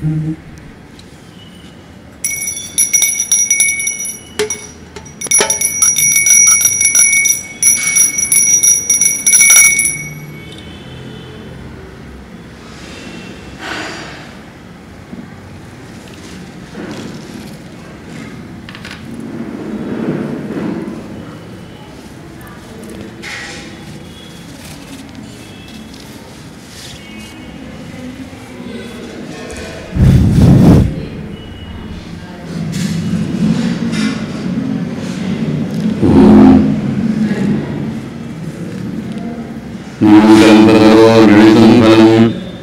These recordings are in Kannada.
णितं फलं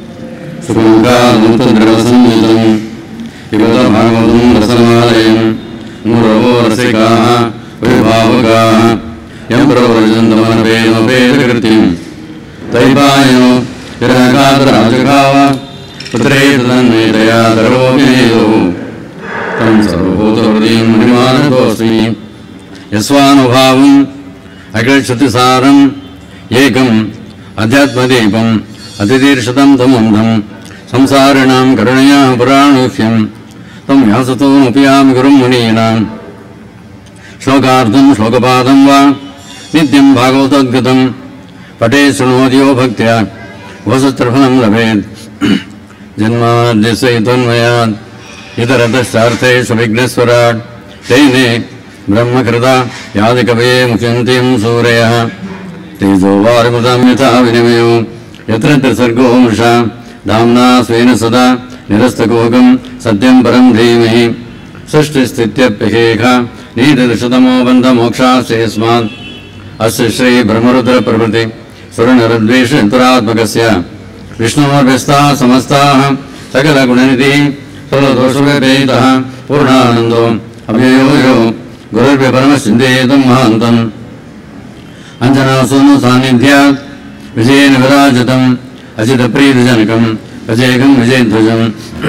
सुखमुखामुक्तद्रवसंयुतं पिबत भागवतं रसमालयं मुरवो रसिकाः विभावकाः यं प्रव्रजन्तमनपेदकृतिं तैपायनो हिरण्यकातराजकाव पुत्रे तन्मेतया सर्वोऽभिनेदुः तं सर्वभूतहृदयं हरिमानतोऽस्मि यस्वानुभावम् अगच्छतिसारम् एकम् अध्यात्मदीपम् अतिदीर्षतं तमुन्धम् संसारिणां करुणया पुराणोह्यम् तं व्यासतोमुपयामि गुरुं मुनीनाम् श्लोकार्थं श्लोकपादं वा नित्यं भागवतोद्गतं पठे शृणोद्यो भक्त्या वसत्रफलं लभेत् जन्माद्यस्य तन्मयात् इतरतश्चार्थेषु विघ्नेश्वराट् तेने ब्रह्मकृता यादिकवये मुख्यन्तीं सूरयः तेजो वारिमृतं यथा विनिमयो यत्र त्रिसर्गो मृषा धाम्ना स्वेन सदा निरस्तकोकं सत्यं परं धीमहि सृष्टिस्थित्यप्यहेखा नीतिदशतमो बन्धमोक्षाश्च यस्मात् अस्य श्रीब्रह्मरुद्रप्रभृति सुरनरद्वेषन्तरात्मकस्य विष्णोर्व्यस्ताः समस्ताः सकलगुणनिधिः सर्वदोषव्यपेतः पूर्णानन्दो अव्ययो यो गुरुर्व्य परमसिन्धेतं महान्तम् अञ्जनासूनु सान्निध्यात् विजयेन विराजतम् अजितप्रीतिजनकम् अजयकम् ವಿಜಯಧ್ವಜಂ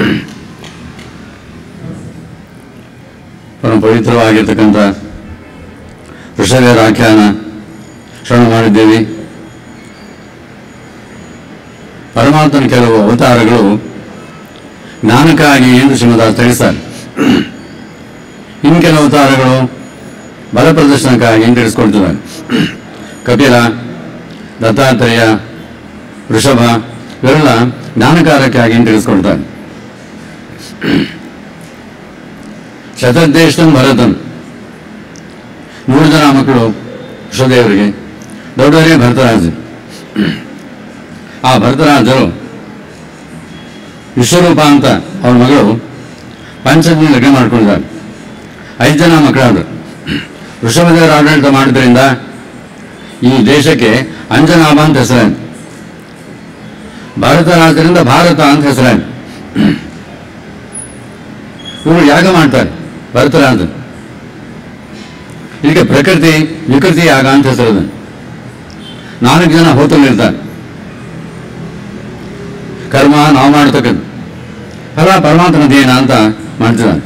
ಪರಮ ಪವಿತ್ರವಾಗಿರ್ತಕ್ಕಂಥ ಋಷಭರ ಆಖ್ಯಾನ ಶ್ರವಣ ಮಾಡಿದ್ದೇವೆ ಪರಮಾತ್ಮನ ಕೆಲವು ಅವತಾರಗಳು ಜ್ಞಾನಕ್ಕಾಗಿ ಎಂದು ಶ್ರೀಮದಾಸ್ ತಿಳಿಸ್ತಾರೆ ಇನ್ನು ಕೆಲವು ಅವತಾರಗಳು ಬಲ ಪ್ರದರ್ಶನಕ್ಕಾಗಿ ಎಂದು ತಿಳಿಸ್ಕೊಡ್ತಿದ್ದಾರೆ ಕಪಿಲ ದತ್ತಾತ್ರೇಯ ವೃಷಭ ಇವೆಲ್ಲ ಜ್ಞಾನಕಾರಕ್ಕಾಗಿ ಎಂದು ತಿಳಿಸ್ಕೊಡ್ತಾರೆ ಶತದೇಶಂ ಭರತನ್ ನೂರು ಜನ ಮಕ್ಕಳು ವೃಷದೇವರಿಗೆ ದೊಡ್ಡವರೇ ಭರತರಾಜ ಆ ಭರತರಾಜರು ವಿಶ್ವರೂಪ ಅಂತ ಅವನ ಮಗಳು ಪಂಚಮಿ ಲಗ್ನ ಮಾಡ್ಕೊಂಡಿದ್ದಾರೆ ಐದು ಜನ ಮಕ್ಕಳಾದರು ವೃಷಭದೇವರ ಆಡಳಿತ ಮಾಡಿದ್ರಿಂದ ಈ ದೇಶಕ್ಕೆ ಅಂಜನಾಭ ಅಂತ ಹೆಸರಾಯ್ತು ಭಾರತ ರಾಜರಿಂದ ಭಾರತ ಅಂತ ಹೆಸರಾಯ್ತು ಇವರು ಯಾಗ ಮಾಡ್ತಾರೆ ಭರತರಾಜ ಇದಕ್ಕೆ ಪ್ರಕೃತಿ ವಿಕೃತಿ ಯಾಗ ಅಂತ ಹೆಸರದು ನಾಲ್ಕು ಜನ ಹೋತಲ್ಲಿರ್ತಾರೆ ಕರ್ಮ ನಾವು ಮಾಡ್ತಕ್ಕದ್ದು ಫಲ ಪರಮಾತ್ಮದೇನ ಅಂತ ಮಾಡ್ತಿದ್ದಾನೆ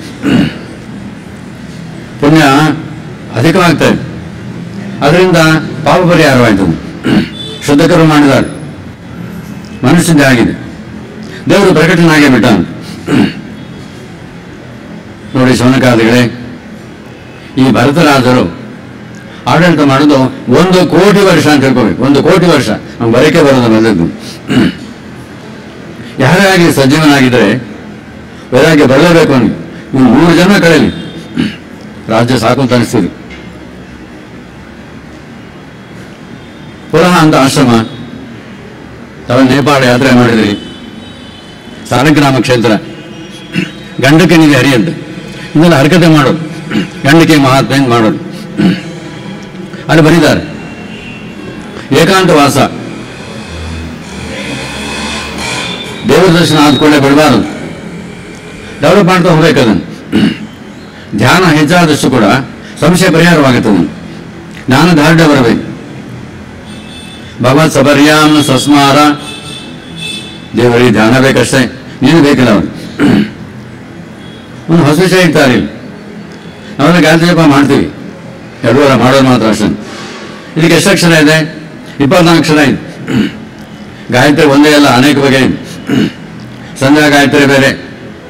ಪುಣ್ಯ ಅಧಿಕವಾಗ್ತಾ ಇದೆ ಅದರಿಂದ ಪಾಪ ಪರಿಹಾರವಾಯಿತು ಶುದ್ಧಕರು ಮಾಡಿದ್ದಾರೆ ಮನುಷ್ಯಂದೇ ಆಗಿದೆ ದೇವರು ಪ್ರಕಟನಾಗೇ ಬಿಟ್ಟ ನೋಡಿ ಶವನಕಾದಿಗಳೇ ಈ ಭರತರಾಜರು ಆಡಳಿತ ಮಾಡೋದು ಒಂದು ಕೋಟಿ ವರ್ಷ ಅಂತ ತಿಳ್ಕೋಬೇಕು ಒಂದು ಕೋಟಿ ವರ್ಷ ನಮ್ಗೆ ಬರಕೆ ಬರೋದು ಮೊದಲು ಯಾರಾಗಿ ಸಜೀವನಾಗಿದ್ದರೆ ವೈರಾಗ್ಯ ಬರಲೇಬೇಕು ಅವನಿಗೆ ಇವ್ನು ಮೂರು ಜನ ಕಳೆಯಲಿ ರಾಜ್ಯ ಸಾಕು ಅಂತ ಅನಿಸ್ತಿದ್ರು ಪುನಃ ಅಂತ ಆಶ್ರಮ ತಾವು ನೇಪಾಳ ಯಾತ್ರೆ ಮಾಡಿದ್ರಿ ಸಾಲಗ್ರಾಮ ಕ್ಷೇತ್ರ ಗಂಡಕ್ಕೆ ನಿಧಿ ಹರಿಯಂತೆ ಇದೆಲ್ಲ ಹರಕತೆ ಮಾಡೋದು ಗಂಡಕ್ಕೆ ಮಹಾತ್ಮೆ ಅಂತ ಮಾಡೋದು ಅಲ್ಲಿ ಬರೀತಾರೆ ಏಕಾಂತ ವಾಸ ದೇವರ ದರ್ಶನ ಆದ್ಕೊಳ್ಳೆ ಬಿಡಬಾರದು ಡೆವಲಪ್ ಮಾಡ್ತಾ ಹೋಗ್ಬೇಕು ಅದನ್ನು ಧ್ಯಾನ ಹೆಚ್ಚಾದಷ್ಟು ಕೂಡ ಸಂಶಯ ಪರಿಹಾರವಾಗುತ್ತದೆ ಜ್ಞಾನ ದಾರ್ಢ್ಯ ಬರಬೇಕು ಭಗವತ್ ಸಬರ್ಯಾಮ್ ಸಸ್ಮಾರ ದೇವರಿಗೆ ಧ್ಯಾನ ಬೇಕಷ್ಟೇ ನೀನು ಬೇಕಿಲ್ಲ ಅವರು ಒಂದು ಹೊಸ ವಿಷಯ ಇರ್ತಾರೆ ಇಲ್ಲಿ ನಾವೆಲ್ಲ ಗಾಯತ್ರಿ ಜಪ ಮಾಡ್ತೀವಿ ಎರಡು ವಾರ ಮಾಡೋದು ಮಾತ್ರ ಅಷ್ಟೇ ಇದಕ್ಕೆ ಎಷ್ಟು ಅಕ್ಷರ ಇದೆ ಇಪ್ಪತ್ನಾಲ್ಕು ಅಕ್ಷರ ಇದೆ ಗಾಯತ್ರಿ ಒಂದೇ ಅಲ್ಲ ಅನೇಕ ಬಗೆ ಇದೆ ಸಂಧ್ಯಾ ಗಾಯತ್ರಿ ಬೇರೆ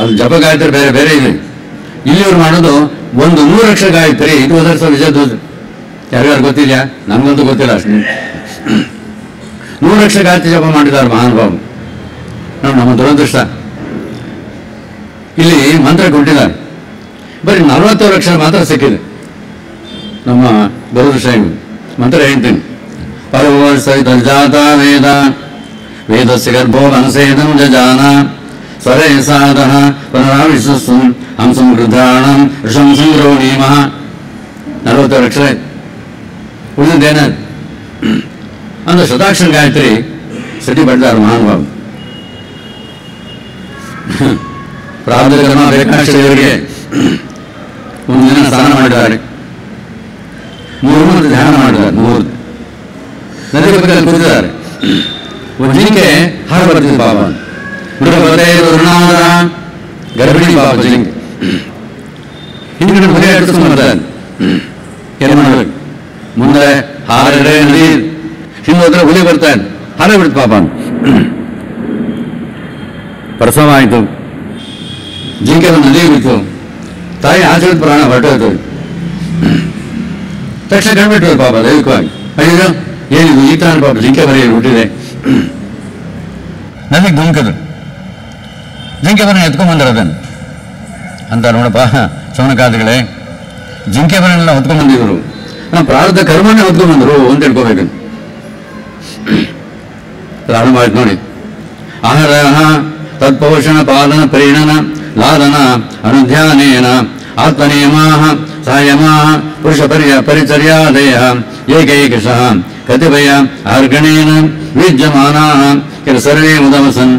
ಅದು ಜಪ ಗಾಯತ್ರಿ ಬೇರೆ ಬೇರೆ ಇದೆ ಇಲ್ಲಿ ಇವ್ರು ಮಾಡೋದು ಒಂದು ನೂರು ಲಕ್ಷ ಗಾಯತ್ರಿ ಇದು ಹೋದ ವಿಜಯ ದೋಸ್ ಯಾರ್ಯಾರು ಗೊತ್ತಿದೆಯಾ ನಮ್ಗಂತೂ ಗೊತ್ತಿಲ್ಲ ಅಷ್ಟು ನೂರು ಲಕ್ಷ ಗಾಯತ್ರಿ ಜಪ ಮಾಡಿದ್ದಾರೆ ಮಹಾನುಭಾವರು ನೋಡಿ ನಮ್ಮ ದುರದೃಷ್ಟ ಇಲ್ಲಿ ಮಂತ್ರ ಕೊಟ್ಟಿದ್ದಾರೆ ಬರೀ ನಲವತ್ತು ಲಕ್ಷ ಮಾತ್ರ ಸಿಕ್ಕಿದೆ ನಮ್ಮ ದುರದೃಷ್ಟ ಏನು ಮಂತ್ರ ಹೇಳ್ತೀನಿ ಪರವಸೈತರ್ಜಾತ ವೇದ ವೇದಸ್ಯ ಗರ್ಭೋ ಮನಸೇದಂ ಜಜಾನ ಸ್ವರೇ ಸಾಧಃ ಪುನರಾವಿಶಸ್ಸು ಹಂಸಂ ಗೃಧಾಣಂ ಋಷಂ ಸಂಗ್ರೋಣೀಮಃ ನಲವತ್ತು ಲಕ್ಷ ಉಳಿದೇನ ಅಂದ್ರೆ ಶತಾಕ್ಷರ ಗಾಯತ್ರಿ ಸತಿ ಬಡ್ದಾರ ಮಹಾನುಭಾವ ಪ್ರಾರಬ್ಧ ಕರ್ಮ ಬೇಕಾಷ್ಟರಿಗೆ ಒಂದು ದಿನ ಸ್ನಾನ ಮಾಡಿದ್ದಾರೆ ಮೂರು ಮಂದಿ ಧ್ಯಾನ ಮಾಡಿದ್ದಾರೆ ಮೂರು ನದಿ ಪಕ್ಕದಲ್ಲಿ ಕೂತಿದ್ದಾರೆ ಒಂದು ಜಿಂಕೆ ಹಾಡು ಬರ್ತಿದ್ದು ಪಾಪ ಮೃಗಪದೇ ಋಣಾದ ಗರ್ಭಿಣಿ ಪಾಪ ಜಿಂಕೆ ಹಿಂದಿನ ಮನೆ ಅಡ್ಡಿಸ್ಕೊಂಡು ಬರ್ತಾರೆ ಏನು ಮಾಡ್ಬೇಕು ಮುಂದೆ ಹಾರಡೆ ನದಿ ಹಿಂದೆ ಹೋದ್ರೆ ಹುಲಿ ಬರ್ತಾನೆ ಹಾರೇ ಬಿಡ್ತು ಪಾಪ ಪ್ರಸವ ಆಯಿತು ಜಿಂಕೆ ಒಂದು ನದಿಗೆ ಬಿತ್ತು ತಾಯಿ ಆಚರಿದ ಪ್ರಾಣ ಹೊರಟೋಯ್ತು ತಕ್ಷಣ ಕಂಡುಬಿಟ್ರು ಪಾಪ ದೈವಿಕವಾಗಿ ಅಯ್ಯೋ ಏನಿದು ಈ ತರ ಪಾಪ ಜಿಂಕೆ ಬರೀ ಹುಟ್ಟಿದೆ ನದಿಗೆ ಧುಮುಕಿದ್ರು ಜಿಂಕೆ ಬರೀ ಎತ್ಕೊಂಡ್ ಬಂದ್ರು ಅದನ್ನು ಅಂತ ನೋಡಪ್ಪ ಸವಣಕಾದಿಗಳೇ ಜಿಂಕೆ ಬರನ್ನೆಲ್ಲ ಹೊತ್ಕೊಂಡ್ ಬಂದಿದ್ರು ನಮ್ಮ ಪ್ರಾರಬ್ಧ ಕರ್ಮನೇ ಹೊತ್ಕೊಂಡ್ ಬಂದ್ರು ಅಂತ ಹೇಳ್ಕೋಬೇಕು ಪ್ರಾರಂಭ ಆಯ್ತು ನೋಡಿ ಆಹಾರ ತತ್ಪೋಷಣ ಪಾಲನ ಪ್ರೀಣನ ಲಾಲನ ಅನುಧ್ಯಾನೇನ ಆತ್ಮನಿಯಮಾ ಸಂಯಮಾ ಪುರುಷ ಪರಿಯ ಪರಿಚರ್ಯಾದಯ ಏಕೈಕಶಃ ಕತಿಪಯ ಅರ್ಗಣೇನ ವಿದ್ಯಮಾನಾ ಕೆಲ ಸರ್ವೇ ಉದಮಸನ್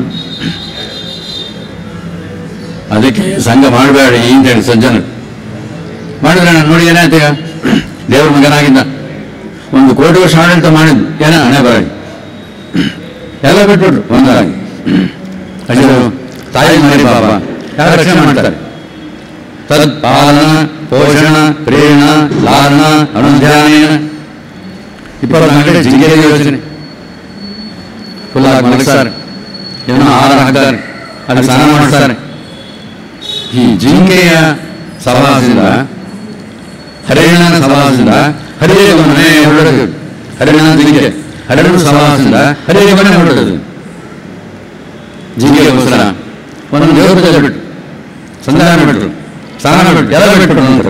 ಅದಕ್ಕೆ ಸಂಘ ಮಾಡಬೇಡಿ ಅಂತೇಳಿ ಸಜ್ಜನ ಮಾಡಿದ್ರೆ ನಾನು ನೋಡಿ ಏನಾಯ್ತು ಈಗ ದೇವ್ರ ಮಗನಾಗಿದ್ದ ಒಂದು ಕೋಟಿ ವರ್ಷ ಆಡಳಿತ ಮಾಡಿದ್ದು ಏನ ಹಣೆ ಬರಾಗಿ ಎಲ್ಲ ಬಿಟ್ಬಿಟ್ರು ಒಂದಾಗಿ ಅಯ್ಯೋ ತಾಯಿ ಮಾಡಿ ಪಾಪ ಯಾರು ರಕ್ಷಣೆ ಮಾಡ್ತಾರೆ ತದ್ ಪಾಲನ ಪೋಷಣ ಪ್ರೇರಣ ಲಾಲನ ಅನುಧ್ಯಾನೇನ ಇಪ್ಪತ್ನಾಲ್ಕು ಗಂಟೆ ಜಿಂಗೆಗೆ ಯೋಚನೆ ಫುಲ್ ಆಗಿ ಮಲಗಿಸ್ತಾರೆ ಏನೋ ಆಹಾರ ಹಾಕ್ತಾರೆ ಅಲ್ಲಿ ಸ್ನಾನ ಮಾಡ್ತಾರೆ ಈ ಜಿಂಕೆಯ ಸಭಾಸದಿಂದ ಹರಿಣನ ಸಭಾಸದಿಂದ ಹರಿಯ ಮನೆ ಹೊರಡದು ಹರಿಣ ಜಿಂಕೆ ಹರಿಣ ಸಭಾಸದಿಂದ ಹರಿಯ ಮನೆ ಹೊರಡದು ಜಿಂಕೆಗೋಸ್ಕರ ಒಂದೊಂದು ದೇವ್ರ ಪೂಜೆ ಬಿಟ್ಟು ಸಂಧಾನ ಬಿಟ್ಟರು ಸ್ನಾನ ಬಿಟ್ಟು ಎಲ್ಲ ಬಿಟ್ಟರು ನಂತರ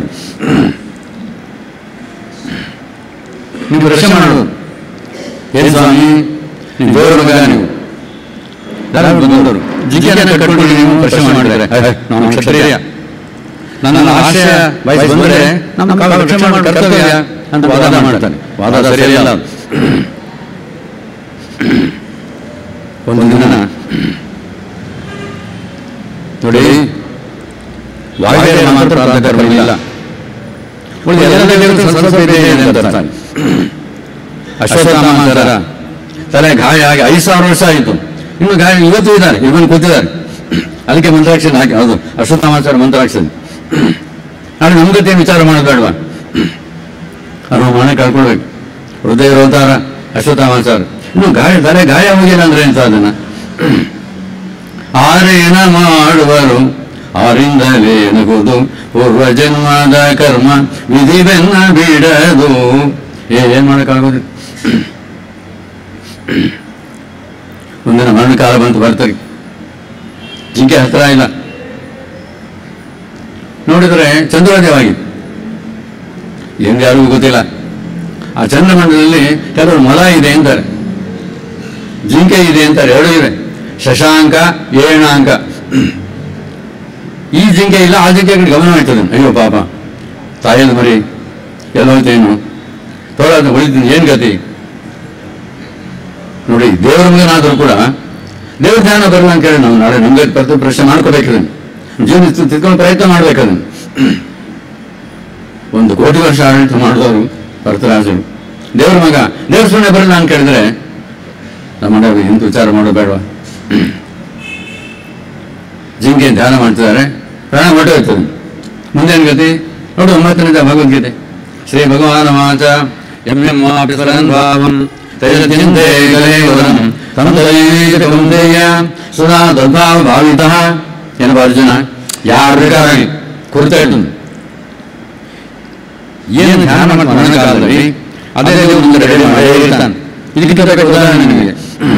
ನೀವು ರಕ್ಷಣೆ ಮಾಡೋದು ಏನು ಸ್ವಾಮಿ ನೀವು ದೇವರ ಮಗ ನೀವು ಯಾರು ಬಂದವರು ಜಿಜ್ಞಾನ ಕಟ್ಕೊಂಡು ನೀವು ಪ್ರಶ್ನೆ ಮಾಡಿದ್ದಾರೆ ನಾನು ಕ್ಷತ್ರಿಯ ನನ್ನ ಆಶಯ ವಯಸ್ಸು ಬಂದರೆ ನಮ್ಮ ಕಾಲ ರಕ್ಷಣೆ ಮಾಡಿ ಕರ್ತವ್ಯ ಅಂತ ವಾದ ಮಾಡ್ತಾನೆ ವಾದ ಸರಿಯಲ್ಲ ಅದು. ಒಂದು ದಿನ ನೋಡಿ ವಾಯುದೇವ ಮಾತ್ರ ಪ್ರಾರಬ್ಧ ಕರ್ಮ ಇಲ್ಲ ಉಳಿದ ಎಲ್ಲ ದೇವತೆಗಳು ಸ್ವಲ್ಪ ಸ್ವಲ್ಪ ಇದೆ ಅಂತ ಅಂತಾನೆ. ಅಶ್ವತ್ಥಾಮಾಂತರ ತಲೆ ಗಾಯ ಆಗಿ ಐದು ಸಾವಿರ ವರ್ಷ ಆಯಿತು ಇನ್ನು ಗಾಯ ಇವತ್ತು ಇದ್ದಾರೆ ಇವನ್ ಕೂತಿದ್ದಾರೆ ಅದಕ್ಕೆ ಮಂತ್ರಾಕ್ಷರ ಹಾಕಿ ಹೌದು ಅಶ್ವತ್ಥಾಮಾಚಾರ ಮಂತ್ರಾಕ್ಷರ ನಾಳೆ ನಮ್ಗತೆ ವಿಚಾರ ಮಾಡೋದು ಬೇಡವಾ ಅದು ಮನೆ ಕಳ್ಕೊಳ್ಬೇಕು ಹೃದಯ ರೋತಾರ ಅಶ್ವತ್ಥಾಮಾಚಾರ ಇನ್ನು ಗಾಯ ತಲೆ ಗಾಯ ಹೋಗಿಲ್ಲ ಅಂದ್ರೆ ಎಂತ ಅದನ್ನ ಆರೇನ ಮಾಡುವರು ಆರಿಂದಲೇ ನಗುದು ಪೂರ್ವ ಜನ್ಮದ ಕರ್ಮ ವಿಧಿ ಬೆನ್ನ ಬಿಡದು ಏ ಏನ್ ಮಾಡಕ್ಕಾಗೋದಿಲ್ಲ ಮುಂದಿನ ಮರಣಕಾಲ ಬಂತು ಬರ್ತಾರೆ ಜಿಂಕೆ ಹತ್ರ ಇಲ್ಲ ನೋಡಿದ್ರೆ ಚಂದ್ರೋದಯವಾಗಿದೆ ಹೆಂಗ ಯಾರಿಗೂ ಗೊತ್ತಿಲ್ಲ ಆ ಚಂದ್ರಮಂಡಲದಲ್ಲಿ ಕೆಲವರು ಮೊಲ ಇದೆ ಅಂತಾರೆ ಜಿಂಕೆ ಇದೆ ಅಂತಾರೆ ಎರಡು ಇವೆ ಶಶಾಂಕ ಏಣಾಂಕ ಈ ಜಿಂಕೆ ಇಲ್ಲ ಆ ಜಿಂಕೆ ಕಡೆ ಗಮನ ಮಾಡ್ತದೆ ಅಯ್ಯೋ ಪಾಪ ತಾಯಿಯದ ಮರಿ ಎಲ್ಲೋಯ್ತೇನು ತೋಳದ ಉಳಿದ ಏನ್ ಗತಿ ನೋಡಿ ದೇವರ ಮಗನಾದರೂ ಕೂಡ ದೇವ್ರ ಧ್ಯಾನ ಬರಲ್ಲ ಅಂತ ಹೇಳಿ ನಾವು ನಾಳೆ ನಮ್ಗೆ ಪ್ರತಿ ಪ್ರಶ್ನೆ ಮಾಡ್ಕೋಬೇಕದನ್ನು ಜೀವನ ತಿಳ್ಕೊಂಡು ಪ್ರಯತ್ನ ಮಾಡ್ಬೇಕದನ್ನು ಒಂದು ಕೋಟಿ ವರ್ಷ ಆಡಳಿತ ಮಾಡಿದವರು ಭರತರಾಜರು ದೇವ್ರ ಮಗ ದೇವ್ರ ಸುಮ್ಮನೆ ಬರಲ್ಲ ಅಂತ ಕೇಳಿದ್ರೆ ನಮ್ಮ ಮನೆಯವರು ಹಿಂದೆ ವಿಚಾರ ಮಾಡೋದು ಬೇಡವಾ ಜಿಂಕೆ ಧ್ಯಾನ ಮಾಡ್ತಿದ್ದಾರೆ ಪ್ರಾಣ ಹೊರಟೋಯ್ತದೆ ಮುಂದೇನು ಗತಿ ನೋಡು ಒಂಬತ್ತನೇದ ಭಗವದ್ಗೀತೆ ಶ್ರೀ ಭಗವಾನ ವಾಚ ಎಂ ಎಂ ಆಪಿಸರನ್ ಭಾವಂ ತೈಜಚಿಂತೆ ಕಲೇವರಂ ತಮತೈಕ ಕೌಂದೇಯ ಸುಧಾ ತದ್ಭಾವ ಭಾವಿತಃ ಏನಪ್ಪ ಅರ್ಜುನ ಯಾರು ಬೇಕಾಗಿ ಕುರ್ತಾ ಇಟ್ಟು ಏನು ಧ್ಯಾನ ಮಾಡಿ ಮನಸ್ಸಾಗಲ್ರಿ ಅದೇ ಒಂದು ರೆಡಿ ಮಾಡೇ ಇರ್ತಾನೆ ಇದಕ್ಕಿಂತ ಬೇಕಾದ ಉದಾಹರಣೆ ನಿಮಗೆ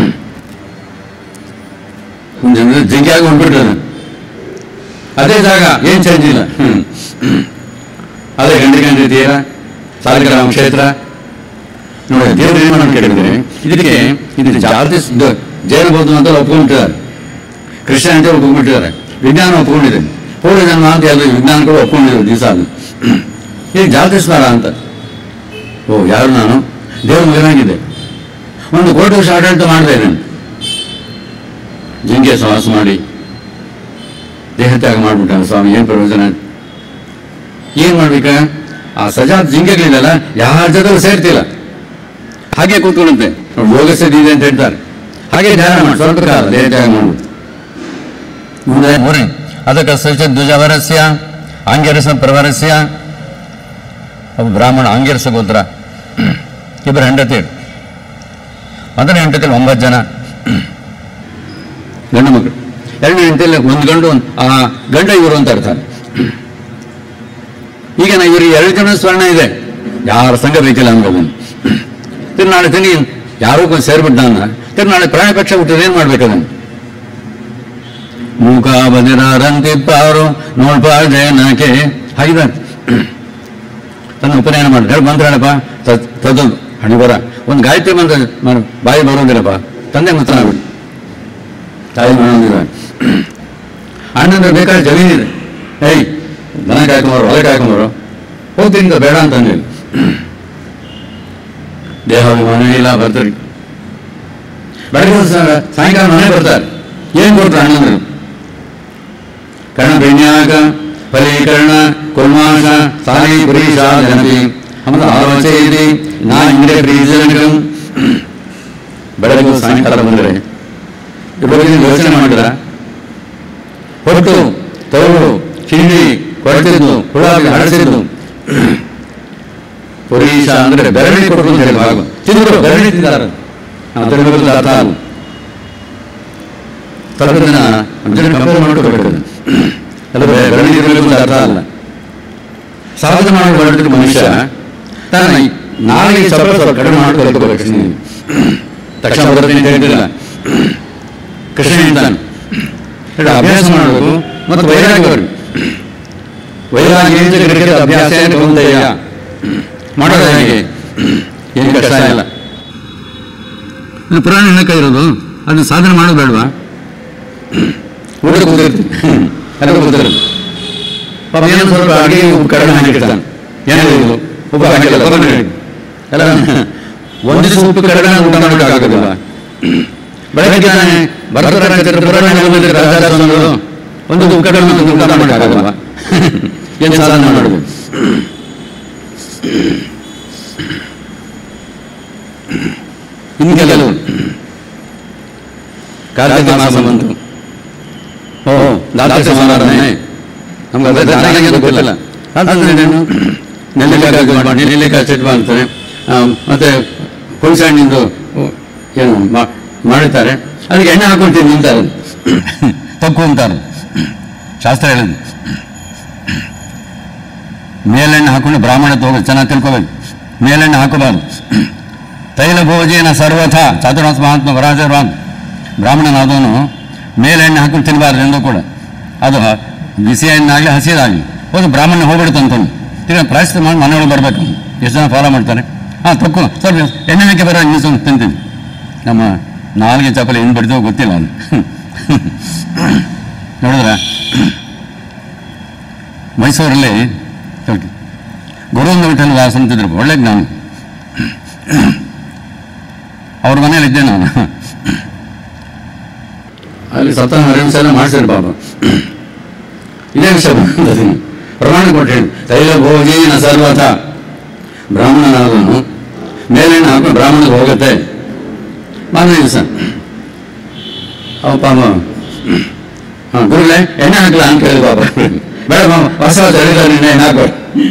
ಒಂದು ಜನ ಜಿಂಕೆಯಾಗಿ ಹೊಂಟ್ಬಿಟ್ರೆ ಅದೇ ಜಾಗ ಏನ್ ಚೇಂಜ್ ಇಲ್ಲ ಹ್ಮ್. ಅದೇ ಗಂಡಿ ಗಂಡಿ ತೀರ ಸಾಲಿಗ್ರಾಮ ಕ್ಷೇತ್ರ ನೋಡಿ ದೇವರು ಏನು ಮಾಡಿ ಕೇಳಿದ್ರೆ ಇದಕ್ಕೆ ಇದು ಜಾತಿ ಇದು ಜೈನ ಬೌದ್ಧ ಅಂತ ಒಪ್ಕೊಂಡಿದ್ದಾರೆ ಕೃಷ್ಣ ಅಂತ ಒಪ್ಕೊಂಡ್ಬಿಟ್ಟಿದ್ದಾರೆ ವಿಜ್ಞಾನ ಒಪ್ಕೊಂಡಿದೆ ಪೂರ್ವ ಜನ್ಮ ಅಂತ ಎಲ್ಲ ವಿಜ್ಞಾನಗಳು ಒಪ್ಕೊಂಡಿದ್ದಾರೆ ದಿವಸ ಅದು ಇದು ಜಾತಿ ಸ್ಮರ ಅಂತ ಓ ಯಾರು ನಾನು ದೇವ್ರ ಮಗನಾಗಿದೆ ಒಂದು ಕೋಟಿ ವರ್ಷ ಆಡಳಿತ ಮಾಡಿದೆ ನಾನು ಜಿಂಕೆ ಸವಾಸ ಮಾಡಿ ದೇಹತ್ಯಾಗ ಮಾಡ್ಬಿಟ್ಟಾನ ಸ್ವಾಮಿ ಏನು ಪ್ರಯೋಜನ ಏನ್ ಮಾಡ್ಬೇಕ ಆ ಸಜಾತ್ ಜಿಂಕೆಗಳಿದೆಲ್ಲ ಯಾರ ಜೊತೆ ಸೇರ್ತಿಲ್ಲ ಹಾಗೆ ಕೂತ್ಕೊಳ್ಳುತ್ತೆ ನೋಡಿ, ಯೋಗ ಸ್ಥಿತಿ ಇದೆ ಅಂತ ಹೇಳ್ತಾರೆ ಹಾಗೆ ಧ್ಯಾನ ಮಾಡಿ ಸ್ವಲ್ಪ ಕಾಲ ದೇಹತ್ಯಾಗ ಮಾಡ್ಬಿಟ್ಟು ಮುಂದೆ ಮೂರನೇ ಅದಕ್ಕೆ ಸಚ ದ್ವಿಜವರಸ್ಯ ಆಂಗ್ಯರಸ ಪ್ರವರಸ್ಯ ಅವು ಬ್ರಾಹ್ಮಣ ಆಂಗ್ಯರಸ ಗೋತ್ರ ಇಬ್ಬರು ಹೆಂಡತಿಯರು ಮೊದಲ ಹೆಂಡತಿಯಲ್ಲಿ ಒಂಬತ್ತು ಜನ ಗಂಡು ಮಕ್ಕಳು ಎರಡು ಹೆಂಡತಿಯಲ್ಲಿ ಒಂದು ಗಂಡು ಒಂದು ಆ ಗಂಡ ಇವರು ಅಂತ ಅರ್ಥ ಈಗ ನಾ ಇವರಿಗೆ ಎರಡು ಜನ ಸ್ವರ್ಣ ಇದೆ ಯಾರ ಸಂಘ ಬೇಕಿಲ್ಲ ಅಂದ್ರೆ ಅದನ್ನು ತಿರು ನಾಳೆ ತಿನಿ ಯಾರೋ ಕೊಂದು ಸೇರ್ಬಿಟ್ಟ ಅಂದ ತಿರು ನಾಳೆ ಪ್ರಾಣಿ ಪಕ್ಷ ಬಿಟ್ಟರೆ ಏನ್ ಮಾಡ್ಬೇಕು ಅದನ್ನು ಮೂಕ ಬದಿರಾರಂತಿಪ್ಪಾರು ನೋಡ್ಪಾ ಜಯನಾಕೆ ಹಾಗಿದ್ದಾನೆ ತನ್ನ ಉಪನಯನ ಮಾಡಿ ಹೇಳಿ ಮಂತ್ರ ಹೇಳಪ್ಪ ತದೊಂದು ಹಣಿ ಬರ ಒಂದು ಗಾಯತ್ರಿ ಮಂತ್ರ ಮಾಡು. ಬಾಯಿ ಬರೋದಿಲ್ಲಪ್ಪ ತಂದೆ ಮಂತ್ರ ಬಿಡು ತಾಯಿ ಮಾಡೋದಿಲ್ಲ ಅಣ್ಣಂದ್ರೆ ಬೇಕಾದ್ರೆ ಜಮೀನಿದೆ ಏಯ್ ದನ ಕಾಯ್ಕೊಂಬರು ಹೊಲ ಕಾಯ್ಕೊಂಬರು ಹೋಗ್ತೀನಿ ಬೇಡ ಅಂತ ಅಂದಿಲ್ಲ ದೇಹಾಭಿಮಾನ ಇಲ್ಲ ಬರ್ತಾರೆ ಬೆಳಗ್ಗೆ ಒಂದ್ ಸ- ಸಾಯಂಕಾಲ ಮನೆ ಬರ್ತಾರೆ ಏನ್ ಕೊಟ್ರು ಅಣ್ಣಂದ್ರು ಕರ್ಣ ಬೆಣ್ಯಾಗ ಫಲೀಕರಣ ಕುಲ್ಮಾಶ ಸಾಲಿ ಪುರೀಶ ಜನಪಿ ಅಮದ ಆಲೋಚನೆ ನಾ ಇಂದ್ರಿಯ ಪ್ರೀಜನಕಂ ಬೆಳಗ್ಗೆ ಸಾಯಂಕಾಲ ಬಂದರೆ ಇದ್ರ ಬಗ್ಗೆ ನೀವು ಯೋಚನೆ ಮಾಡಿದ್ರ ಹೊಟ್ಟು ತೌಳು ಚಿಂಡಿ ಕೊಡ್ತಿದ್ದು ಹುಳ ಹಡಸಿದ್ದು ಪುರೀಶ ಅಂದ್ರೆ ಬೆರಣಿ ಕೊಟ್ಟು ಅಂತ ಹೇಳಿ ಭಾಗ ತಿಂದ್ರು ಬೆರಣಿ ತಿಂದಾರ ನಾವು ತಿನ್ನಬೇಕು ಅರ್ಥ ಅಲ್ಲ ಸ್ವಲ್ಪ ದಿನ ಕಂಪೇರ್ ಮಾಡ್ಕೋಬೇಕು ಎಲ್ಲ ಬೆ- ಬೆರಣಿ ತಿನ್ನಬೇಕು ಅಂತ ಅರ್ಥ ಅಲ್ಲ ಸಾಧನೆ ಮಾಡಿ ಮಾಡಿದ್ರೆ ಮನುಷ್ಯ ತಾನ ನಾಳೆಗೆ ಸ್ವಲ್ಪ ಸ್ವಲ್ಪ ಕಡಿಮೆ ಮಾಡಿ ಕಲ್ತ್ಕೋಬೇಕು ನೀವು. ತಕ್ಷಣ ಬರುತ್ತೆ ಅಂತ ಹೇಳ್ತಿಲ್ಲ ಕೃಷ್ಣ ಹೇಳ್ತಾನೆ ಹೇಳಿ ಅಭ್ಯಾಸ ಮಾಡಬೇಕು ಮತ್ತು ವೈರಾಗ್ಯ ಬರಬೇಕು ವೈರಾಗ್ಯ ಏನ್ ಜಗತ್ತಿಗೆ ಅಭ್ಯಾಸ ಏನು ಕೌಂತೆಯ ಮಾಡೋದು ಹೇಗೆ ಏನು ಕಷ್ಟ ಇಲ್ಲ ಇದು ಪುರಾಣ ಹೆಣಕ ಇರೋದು ಅದು ಸಾಧನೆ ಮಾಡೋದು ಬೇಡವಾ ಊಟ ಕೂತಿರ್ತೀನಿ ಎಲ್ಲ ಕೂತಿರೋದು ಪಾಪ ಏನೋ ಸ್ವಲ್ಪ ಅಡಿಗೆ ಉಪ್ಪು ಕಡಿಮೆ ಹಾಕಿರ್ತಾನೆ ಏನೋ ಇದು ಉಪ್ಪು ಹಾಕಿಲ್ಲ ಕೊರೋನಾ ಹೇಳಿ ಎಲ್ಲ ಒಂದು ದಿವಸ ಉಪ್ಪು ಕಡಿಮೆ ಊಟ ಮಾಡೋಕ್ಕಾಗೋದಿಲ್ಲ ಬೆಳಗ್ಗೆ ತಾನೆ ಬರ್ತಾರೆ ಅಂತ ಪುರಾಣ ಬಂದಿದ್ರೆ ರಾಜಾಸ್ವಾಮಿಗಳು ಒಂದು ಉಪ್ಪು ಕಡಿಮೆ ಒಂದು ಊಟ ಮಾಡೋಕ್ಕಾಗಲ್ವಾ ಏನು ಸಾಧನೆ ಮಾಡೋದು ಇನ್ನು ಕೆಲವು ಕಾರ್ತಿಕ ಮಾಸ ಬಂತು ಓ ದಾತ ಸಮಾರಾಧನೆ ನಮ್ಗೆ ಅದೇ ದಾನಿಗೆ ಗೊತ್ತಿಲ್ಲ ಅದೇನು ನೆಲ್ಲಿಕಾಯಿ ನೆಲ್ಲಿಕಾಯಿ ಚಟ್ವ ಅಂತಾರೆ ಆ, ಮತ್ತೆ ಹುಣಸೆ ಹಣ್ಣಿಂದು ಓ, ಏನು ಮಾ- ಮಾಡುತ್ತಾರೆ ಅದಕ್ಕೆ ಎಣ್ಣೆ ಹಾಕೊಳ್ತೀನಿ ಅಂತಾರೆ ತಪ್ಪು ಅಂತಾರೆ ಶಾಸ್ತ್ರ ಹೇಳಿದ್ದು ಮೇಲೆಣ್ಣೆ ಹಾಕೊಂಡು ಬ್ರಾಹ್ಮಣ ತಗೋ ಚೆನ್ನಾಗಿ ತಿಳ್ಕೋಬೇಕು ಮೇಲೆಣ್ಣೆ ಹಾಕೋಬಾರ್ದು ತೈಲ ಭೋಜನ ಸರ್ವಥ ಚಾತುರ್ಮಾಸ ಮಹಾತ್ಮ ವರಾಜರು ಅಂತ ಬ್ರಾಹ್ಮಣನಾದವನು ಮೇಲೆಣ್ಣೆ ಹಾಕೊಂಡು ತಿನ್ನಬಾರ್ದು ಎಂದೂ ಕೂಡ ಅದು ಹ- ಬಿಸಿ ಎಣ್ಣಾಗಲಿ ಹಸಿದಾಗಲಿ ಹೋಗಿ ಬ್ರಾಹ್ಮಣ ಹೋಗ್ಬಿಡುತ್ತೆ ಅಂತಂದು ತಿರ್ಗಿ ಪ್ರಾಯಶ್ಚಿತ ಮಾಡಿ ಮನೆಯೊಳಗೆ ಬರ್ಬೇಕು ಎಷ್ಟು ಜನ ಫಾಲೋ ಮಾಡ್ತಾರೆ ಹಾಂ ತಪ್ಪು ಸ್ವಲ್ಪ ಎಣ್ಣೆ ಮೇಕೆ ಬರೋ ಇನ್ನೂ ಸ್ವಲ್ಪ ತಿಂತೀನಿ ನಮ್ಮ ನಾಲ್ಗೆ ಚಪ್ಪಲಿ ಏನು ಬಿಡ್ತೇವೋ ಗೊತ್ತಿಲ್ಲ ಅದು ನೋಡಿದ್ರ ಮೈಸೂರಲ್ಲಿ ನೋಡಿ, ಗುರುವಂದ ವಿಠಲ ದಾಸ್ ಅಂತಿದ್ರು ಒಳ್ಳೆ ಜ್ಞಾನ ಅವ್ರ ಮನೇಲಿ ಇದ್ದೆ ನಾನು ಅಲ್ಲಿ ಸತ್ತ ಹರಿವಂಶ ಎಲ್ಲ ಮಾಡಿಸಿದ್ರು ಪಾಪ ಇದೇ ವಿಷಯ ಬಂದದ್ದು. ಪ್ರಮಾಣ ಕೊಟ್ಟೆ ತೈಲ ಭೋಜೇನ ಸರ್ವಥ ಬ್ರಾಹ್ಮಣನಾದವನು ಮೇಲೆಣ್ಣೆ ಹಾಕೊಂಡು ಬ್ರಾಹ್ಮಣಿಗೆ ಹೋಗುತ್ತೆ ಮಾರನೇ ದಿವಸ ಅವ ಪಾಪ ಹಾಂ ಗುರುಗಳೇ ಎಣ್ಣೆ ಹಾಕಲ ಅಂತ ಕೇಳಿ ಪಾಪ ಬೇಡ ಮಾಮ ಹೊಸ ತಳಿದ ಎಣ್ಣೆ ಹಾಕೋ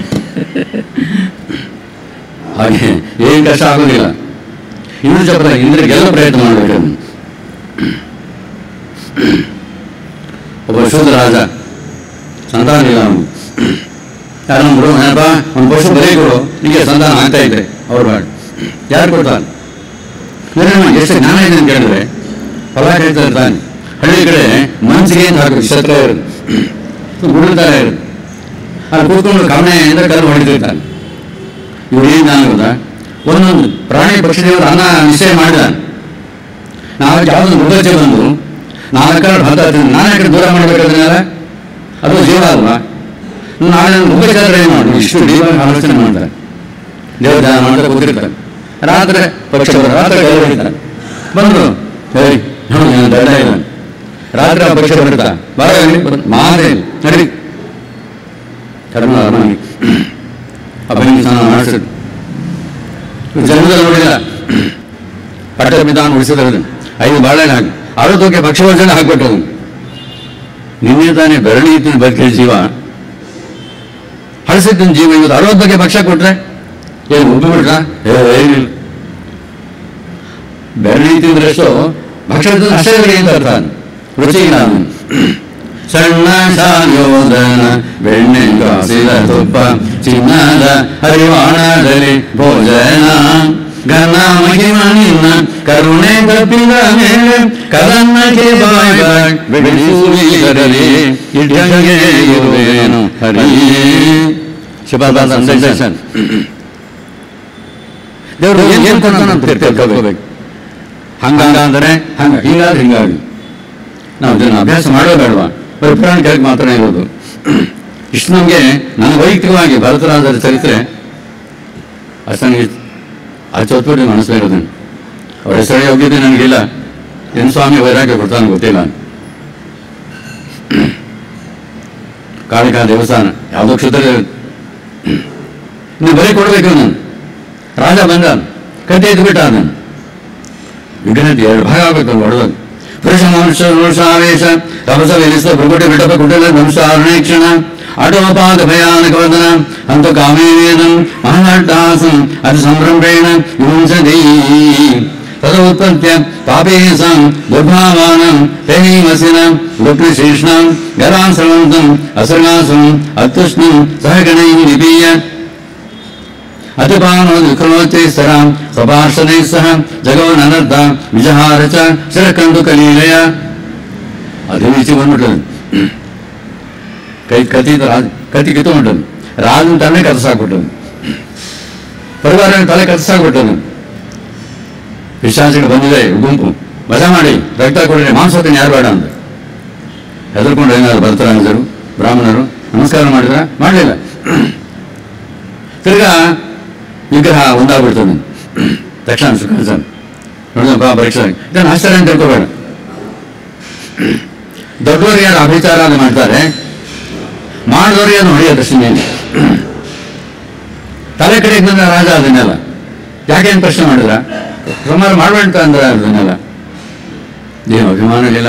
ಹಾಗೆ ಏನು ಕಷ್ಟ ಆಗೋದಿಲ್ಲ ಇಂದ್ರ ಚಪ್ರ ಇಂದ್ರಿಗೆಲ್ಲ ಪ್ರಯತ್ನ ಮಾಡಬೇಕು ಒಬ್ಬ ಶೂದ್ರ ರಾಜ ಸಂತಾನ ಇಲ್ಲ ಅವನು ಯಾರೊಬ್ಬರು ಏನಪ್ಪ ಒಂದು ಪಶು ಬಲಿ ಕೊಡು ನಿಮಗೆ ಸಂತಾನ ಆಗ್ತಾ ಇದೆ ಅವ್ರು ಮಾಡಿ ಯಾರು ಕೊಡ್ತಾನೆ ನಿರ್ಣಯ ಎಷ್ಟು ಜ್ಞಾನ ಇದೆ ಅಂತ ಕೇಳಿದ್ರೆ ಫಲ ಕೇಳ್ತಾ ಇರ್ತಾನೆ ಹಳ್ಳಿ ಕಡೆ ಮನಸ್ಸಿಗೆ ಏನು ಹಾಕಬೇಕು ಶತ್ರ ಇರೋದು ಗುಡುತ್ತಾರೆ ಇರೋದು ಅಲ್ಲಿ ಕೂತ್ಕೊಂಡು ಕವಣೆಯಿಂದ ಕಲ್ಲು ಹೊಡಿತಿರ್ತಾನೆ ಇವ್ರು ಏನು ಜ್ಞಾನ ಗೊತ್ತಾ ಒಂದೊಂದು ಪ್ರಾಣಿ ಪಕ್ಷಿ ದೇವರು ಅನ್ನ ನಿಶ್ಚಯ ಮಾಡಿದಾನೆ ನಾವು ಯಾವುದೊಂದು ಮೃಗಜೆ ಬಂದು ನಾಲ್ಕು ಕಡೆ ಭತ್ತ ತಿಂದು ನಾನು ಯಾಕೆ ದೂರ ಮಾಡಬೇಕಾದ್ರಲ್ಲ ಅದು ಜೀವ ಅಲ್ವಾ ನಾಳೆ ಮೃಗಜಾತ್ರೆ ಏನು ಮಾಡಿ ಇಷ್ಟು ಡೀಪ್ ಆಲೋಚನೆ ಮಾಡ್ತಾರೆ ದೇವ್ರ ಧ್ಯಾನ ಮಾಡ್ತಾ ಕೂತಿರ್ತಾರೆ ರಾತ್ರಿ ಪಕ್ಷ ಬರ ರಾತ್ರಿ ಕೈ ಹೊಡಿತಾರೆ ಬಂದ್ರು ಹೇಳಿ ನೋಡಿ ನಾನು ದಡ್ಡ ಇದ್ದಾನೆ ರಾತ್ರಿ ಆ ಪಕ್ಷ ಬರುತ್ತಾ ಬಾರ ಮಾತೇ ನಡಿ ಕರ್ಮ ಅರಮನೆಗೆ ಅಭಂಗಿ ಸ್ನಾನ ಮಾಡಿಸಿದ್ರು ಜನ್ಮದಲ್ಲಿ ನೋಡಿಲ್ಲ ಪಟ್ಟ ವಿಧಾನ ಉಳಿಸಿದ್ರು ಐದು ಬಾಳೆಹಣ್ಣು ಹಾಕಿ ಆರೋಗ್ಯಕ್ಕೆ ಭಕ್ಷ್ಯವರ್ಜನೆ ಹಾಕ್ಬಿಟ್ಟು ನಿನ್ನೆ ತಾನೇ ಬೆರಳಿ ಇತ್ತಿನ ಬದುಕಿದ ಜೀವ ಹಳಸಿದ್ದ ಜೀವ ಇವತ್ತು ಅರವತ್ತು ಬಗ್ಗೆ ಭಕ್ಷ್ಯ ಕೊಟ್ರೆ ಏನು ಉಬ್ಬಿಬಿಟ್ರ ಏನಿಲ್ಲ ಬೆರಳಿ ತಿಂದ್ರಷ್ಟು ಭಕ್ಷ್ಯ ತಿಂದ್ರೆ ಅಷ್ಟೇ ಬೆಳೆ ಅಂತ ಅರ್ಥ ರುಚಿ ಇಲ್ಲ ಅವನು. ಸಣ್ಣ ಶಾಯೋಧನ ಬೆಣ್ಣೆ ಕಾಸಿದ ತುಪ್ಪ ಚಿನ್ನದ ಹರಿವಾಣದಲ್ಲಿ ಭೋಜನ ಘನ ಮಹಿಮ ನಿನ್ನ ಕರುಣೆ ತಪ್ಪಿದ ಮೇಲೆ ಕದನ್ನಕ್ಕೆ ಬಾಯ್ ಬಾಯ್ ಬೆಳೆಸುವುದರಲ್ಲಿ ಇಡ್ಡಂಗೆ ಇರುವೇನು ಹರಿಯೇ ಶುಭದ ಸಂದೇಶ ದೇವರು ಏನ್ ಏನ್ ಕೊಡ್ತಾನ ಅಂತ ತಿಳ್ಕೊಬೇಕು ಹಂಗಂದ್ರೆ ಹಂಗ ಹಿಂಗಾದ್ರೆ ಹಿಂಗಾಗಿ ನಾವು ಇದನ್ನು ಅಭ್ಯಾಸ ಮಾಡೋ ಬೇಡವಾ ಬರೀ ಪುರಾಣ ಕೇಳಕ್ಕೆ ಮಾತ್ರ ಇರೋದು ಇಷ್ಟು ನಮಗೆ ನನ್ನ ವೈಯಕ್ತಿಕವಾಗಿ ಭರತರಾಜರ ಚರಿತ್ರೆ ಅಷ್ಟು ನನಗೆ ಅಚ್ಚೊತ್ಬಿಟ್ಟು ಮನಸ್ಸು ಇರೋದನ್ನು ಅವ್ರ ಹೆಸರು ಯೋಗ್ಯತೆ ನನಗಿಲ್ಲ ಏನು ಸ್ವಾಮಿ ವೈರಾಗ್ಯ ಕೊಡ್ತಾನೆ ಗೊತ್ತಿಲ್ಲ ಕಾಳಿಕಾ ದೇವಸ್ಥಾನ ಯಾವುದೋ ಕ್ಷುದ್ರ ನೀವು ಬರೀ ಕೊಡಬೇಕು ನಾನು ರಾಜ ಬಂದ ಕತೆ ಎದ್ಬಿಟ್ಟ ಅದನ್ನು ವಿಘ್ನ ಎರಡು ಭಾಗ ಆಗಬೇಕು ಹೊಡೆದು ಪುರುಷ ಮನುಷ್ಯ ಪುರುಷಾವೇಶ ತಪಸ ವಿನಿಸ ಭೃಗುಟಿ ಬಿಡಪ ಕುಟಿಲ ವಂಶಾರಣೆ ಕ್ಷಣ ಅಟೋಪಾದ ಭಯಾನಕ ವದನ ಅಂತ ಕಾಮೇವೇದಂ ಮಹಾಟ್ಟಾಸಂ ಅದು ಸಂಭ್ರಮೇಣ ವಿಂಶದೀ ತದೋತ್ಪತ್ಯ ಪಾಪೇಶಂ ದುರ್ಭಾವಾನಂ ತೈಮಸಿನ ಲುಕ್ನಶೀಷ್ಣಂ ಗರಾಶ್ರವಂತಂ ಅಸರ್ಗಾಸಂ ಅತುಷ್ಣಂ ಸಹಗಣೈ ನಿಪೀಯ ಅತಿಪಾನೋ ವಿಕ್ರಮೋಚ್ಚೈ ಸ್ತರಾಂ ಸ್ವಪಾರ್ಷದೈ ಸಹ ಜಗವನರ್ಧ ವಿಜಹಾರ ಚ ಶಿರಕಂಡು ಕಲೀಲೆಯ ಅದು ಈಚೆ ಬಂದ್ಬಿಟ್ಟದು ಕೈ ಕತಿ ರಾಜ ಕತಿ ಕಿತ್ತುಬಿಟ್ಟನು ರಾಜನ ತಲೆ ಕತ್ತಸಾಕ್ಬಿಟ್ಟನು ಪರಿವಾರ ತಲೆ ಕತ್ತಸಾಕ್ಬಿಟ್ಟನು ಪಿಶಾಚಿಗಳು ಬಂದಿದೆ ಗುಂಪು ವಜಾ ಮಾಡಿ ರಕ್ತ ಕೊಡಿರಿ ಮಾಂಸത്തിന് ಯಾರು ಬೇಡ ಅಂತ ಹೆದರ್ಕೊಂಡು ಏನಾದ್ರು ಭರತರಾಜರು ಬ್ರಾಹ್ಮಣರು ನಮಸ್ಕಾರ ಮಾಡಿದ್ರ ಮಾಡಲಿಲ್ಲ ತಿರ್ಗಾ ವಿಗ್ರಹ ಒಂದಾಗ್ಬಿಡ್ತದೆ ತಕ್ಷಣ ಸುಖಾಸನ್ ನೋಡಿದಪ್ಪ ಪರೀಕ್ಷೆ ಇದನ್ನು ಆಶ್ಚರ್ಯ ಅಂತ ತಿಳ್ಕೊಬೇಡ ದೊಡ್ಡವರು ಯಾರು ಅಭಿಚಾರ ಮಾಡ್ತಾರೆ ಮಾಡಿದವ್ರಿಗೆ ಅದು ಹೊಡೆಯೋದು ಅಷ್ಟೇ ತಲೆ ಕಡೆಗೆ ಬಂದ ರಾಜ ಅದನ್ನೆಲ್ಲ ಯಾಕೆ ಏನು ಪ್ರಶ್ನೆ ಮಾಡಿದ್ರ ಸುಮಾರು ಮಾಡ್ಬೇಡ ಅಂದ್ರೆ ಅದನ್ನೆಲ್ಲ ಏನು ಅಭಿಮಾನ ಇಲ್ಲ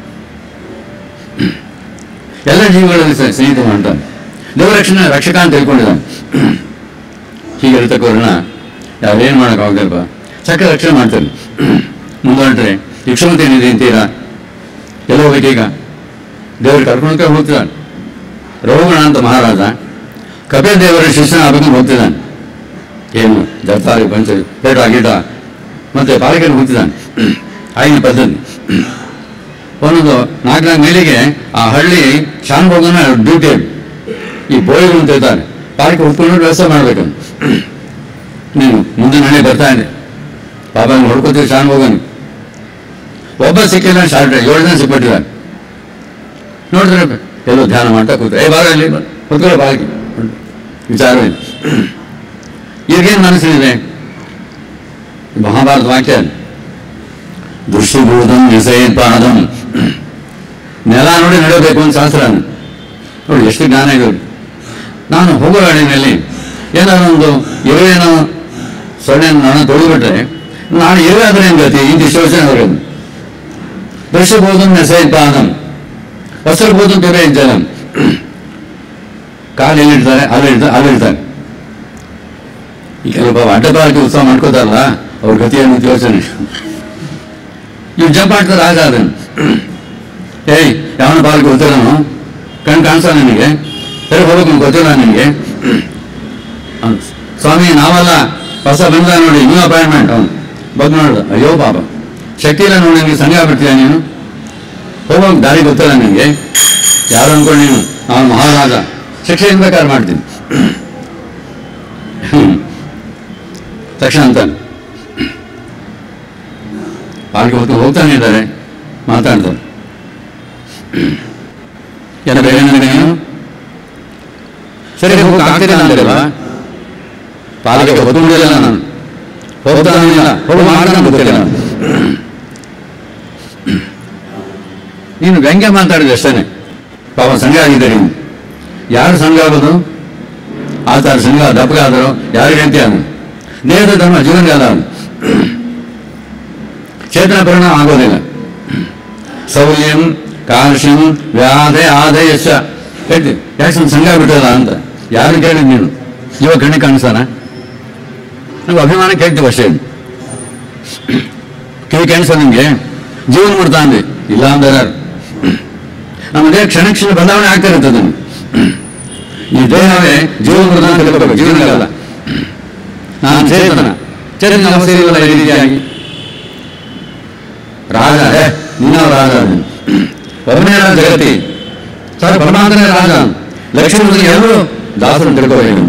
ಎಲ್ಲ ಜೀವಿಗಳಲ್ಲಿ ಸ- ಸ್ನೇಹಿತ ಮಾಡ್ತಾನೆ ದೇವರಕ್ಷಣೆ ರಕ್ಷಕ ಅಂತ ತಿಳ್ಕೊಂಡಿದ್ದಾನೆ ಹೀಗೆ ಇರ್ತಕ್ಕವ್ರನ್ನ ಯಾರೇನು ಮಾಡೋಕ್ಕಾಗಲ್ವ ಚಕ್ರ ರಕ್ಷಣೆ ಮಾಡ್ತಾನೆ ಮುಂದೊಂಟ್ರೆ ಯಕ್ಷಮತೆ ಏನಿದೆ ಅಂತೀರಾ ಎಲ್ಲ ಹೋಗ್ಬೇಕೀಗ ದೇವರು ಕರ್ಕೊಂಡ್ಕೆ ಹೋಗ್ತಿದ್ದಾನೆ ರೋಗಣ ಅಂತ ಮಹಾರಾಜ ಕಪಿಲ ದೇವರ ಶಿಷ್ಯನ ಆಗ್ಬೇಕು ಹೋಗ್ತಿದ್ದಾನೆ ಏನು ಜರ್ತಾರಿ ಪಂಚ ಪೇಟ ಗಿಡ ಮತ್ತೆ ಪಾಲಿಕೆಯನ್ನು ಹೋಗ್ತಿದ್ದಾನೆ ಆಗಿನ ಪದ್ಧತಿ ಒಂದೊಂದು ನಾಲ್ಕು ನಾಲ್ಕು ಮೇಲಿಗೆ ಆ ಹಳ್ಳಿ ಶಾನ್ಭೋಗನ ಡ್ಯೂಟಿ ಈ ಬೋಯಿಗಳು ಅಂತ ಇರ್ತಾರೆ ಪಾಲಿಕೆ ಉಟ್ಕೊಂಡು ವ್ಯವಸ್ಥೆ ಮಾಡ್ಬೇಕು ನೀನು ಮುಂದಿನ ಹಳ್ಳಿ ಬರ್ತಾ ಇದೆ ಪಾಪ ನೋಡ್ಕೋತೀವಿ ಶಾನ್ಭೋಗನ್ ಒಬ್ಬ ಸಿಕ್ಕಿಲ್ಲ ಶಾರ್ಟ್ ಏಳು ಜನ ಸಿಕ್ಬಿಟ್ಟಿದ್ದಾರೆ ನೋಡಿದ್ರೆ ಎಲ್ಲೋ ಧ್ಯಾನ ಮಾಡ್ತಾ ಕೂತ ಏ ಬಾರ ಇಲ್ಲಿ ಕೂತ್ಕೊಳ್ಳೋ ಬಾಗಿ ವಿಚಾರವೇನು ಈಗೇನು ಮನಸ್ಸಿನಿದೆ ಮಹಾಭಾರತ ವಾಕ್ಯ ದೃಷ್ಟಿಭೂತಂ ಪಾದಂ ನೆಲ ನೋಡಿ ನಡೆಯಬೇಕು ಅಂತ ಶಾಸ್ತ್ರ ನೋಡಿ ಎಷ್ಟು ಜ್ಞಾನ ಇದೆ ನೋಡಿ. ನಾನು ಹೋಗೋ ಗಾಡಿನಲ್ಲಿ ಏನಾದ್ರು ಒಂದು ಇರುವೇನೋ ಸೊಳ್ಳೆ ನಾನು ತೊಳೆದ್ಬಿಟ್ರೆ ನಾನು ಇರುವೆ ಆದ್ರೆ ಏನು ಗತಿ ಈ ದಿಶೋಚನೆ ಹೊರಗೆ ದೃಶ್ಯಭೂತಂ ಪಾದಂ ವಸ್ತ್ರಭೂತಂ ಪಿಬೆ ಜಲಂ ಕಾಲು ಎಲ್ಲಿಡ್ತಾರೆ ಅಲ್ಲಿಡ್ತಾರೆ ಅಲ್ಲಿಡ್ತಾರೆ ಈ ಕೆಲವು ಅಡ್ಡಬಾರಕ್ಕೆ ಉತ್ಸವ ಮಾಡ್ಕೋತಾರಲ್ಲ ಅವ್ರ ಗತಿ ಅನ್ನೋದು ಯೋಚನೆ ಇವ್ ಜಂಪ್ ಮಾಡ್ತಾರೆ ರಾಜ ಅದನ್ನು ಏಯ್ ಯಾವನ ಪಾಲಿಗೆ ಗೊತ್ತಿಲ್ಲನು ಕಣ್ ಕಾಣಿಸ ನಿನಗೆ ಸರಿ ಹೋಗ್ಬೇಕು ಗೊತ್ತಿಲ್ಲ ನಿನಗೆ ಅವ್ನು, ಸ್ವಾಮಿ ನಾವಲ್ಲ ಹೊಸ ಬಂದ ನೋಡಿ ನ್ಯೂ ಅಪಾಯಿಂಟ್ಮೆಂಟ್ ಅವನು ಬಂದು ನೋಡ್ದ ಅಯ್ಯೋ ಪಾಪ ಶಕ್ತಿ ಇಲ್ಲ ನೋಡಿ ನಿನಗೆ ಸಂಘ ಬಿಡ್ತೀಯ ನೀನು ಹೋಗೋಕ್ ದಾರಿ ಗೊತ್ತಿಲ್ಲ ನಿನಗೆ ಯಾರು ಅನ್ಕೊಂಡು ನೀನು ಅವನು ಮಹಾರಾಜ ಶಿಕ್ಷೆ ಏನ್ ಬೇಕಾದ್ರೆ ಮಾಡ್ತೀನಿ ಹ್ಮ್. ತಕ್ಷಣ ಅಂತಾನೆ ಪಾಲ್ಗೆ ಹೊತ್ತು ಹೋಗ್ತಾನೆ ಇದ್ದಾರೆ ಮಾತಾಡ್ತಾರೆ ಎಲ್ಲ ಬೇರೆ ನನಗೆ ನೀನು ಸರಿ ಹೋಗಕ್ಕೆ ಆಗ್ತಿಲ್ಲ ಅಂದಲ್ವಾ ಪಾಲಿಗೆ ಹೊತ್ತುಕೊಂಡಿಲ್ಲ ನಾನು ಹೋಗ್ತಾನೆ ಇಲ್ಲ ಹೋಗೋ ಮಾರ್ಗನ ಗೊತ್ತಿಲ್ಲ ನಾನು ನೀನು ವ್ಯಂಗ್ಯ ಮಾತಾಡಿದೆ ಅಷ್ಟೇನೆ ಪಾಪ ಸಂಘ ಆಗಿದೆ ನೀನು ಯಾರು ಸಂಘ ಆಗೋದು ಆಚಾರ ಸಂಘ ದಪ್ಪಗ ಆದರು ಯಾರಿಗೆ ಅಂತ ಅವನು ದೇಹದ ಧರ್ಮ ಜೀವನಗಾಲ ಅವನು ಚೇತನ ಪರಿಣಾಮ ಆಗೋದಿಲ್ಲ ಸೌಲ್ಯಂ ಕಾರ್ಶ್ಯಂ ವ್ಯಾಧೆ ಆದಯಶ ಹೇಳ್ತೀವಿ ಯಾಕೆ ಸುಮ್ಮನೆ ಸಂಘ ಬಿಟ್ಟಲ್ಲ ಅಂತ ಯಾರು ಕೇಳಿದ್ ನೀನು ಇವಾಗ ಕಣ್ಣಿಗೆ ಕಾಣಿಸ್ತಾನ ನಾವು ಅಭಿಮಾನ ಕೇಳ್ತೀವಿ ಅಷ್ಟೇ ಕಿವಿ ಕಾಣಿಸೋ ನಿಮ್ಗೆ ಜೀವನ ಮುಡ್ತಾ ಅಂದ್ವಿ ಇಲ್ಲ ಅಂದ್ರೆ ಯಾರು ನಮ್ಮ ದೇಹ ಕ್ಷಣ ಕ್ಷಣ ಬದಲಾವಣೆ ಆಗ್ತಾ ಇರುತ್ತೆ ಅದನ್ನು ಈ ದೇಹವೇ ಜೀವನ ಮೃತ ಅಂತ ತಿಳ್ಕೊಬೇಕು ಜೀವನಗಲ್ಲ ನಾನು ಚೇತನ ಚೇತನ ಅವಸ್ಥೆಯಿಲ್ಲ ಈ ರೀತಿಯಾಗಿ ರಾಜ ಏ, ನೀನವ ರಾಜ ನೀನು. ಒಬ್ಬನೇ ರಾಜ ಜಗತ್ತಿ ಸರ್ ಪರಮಾತ್ಮನೇ ರಾಜ ಲಕ್ಷ್ಮೀ ಎಲ್ಲರೂ ದಾಸರನ್ನು ತಿಳ್ಕೋಬೇಕು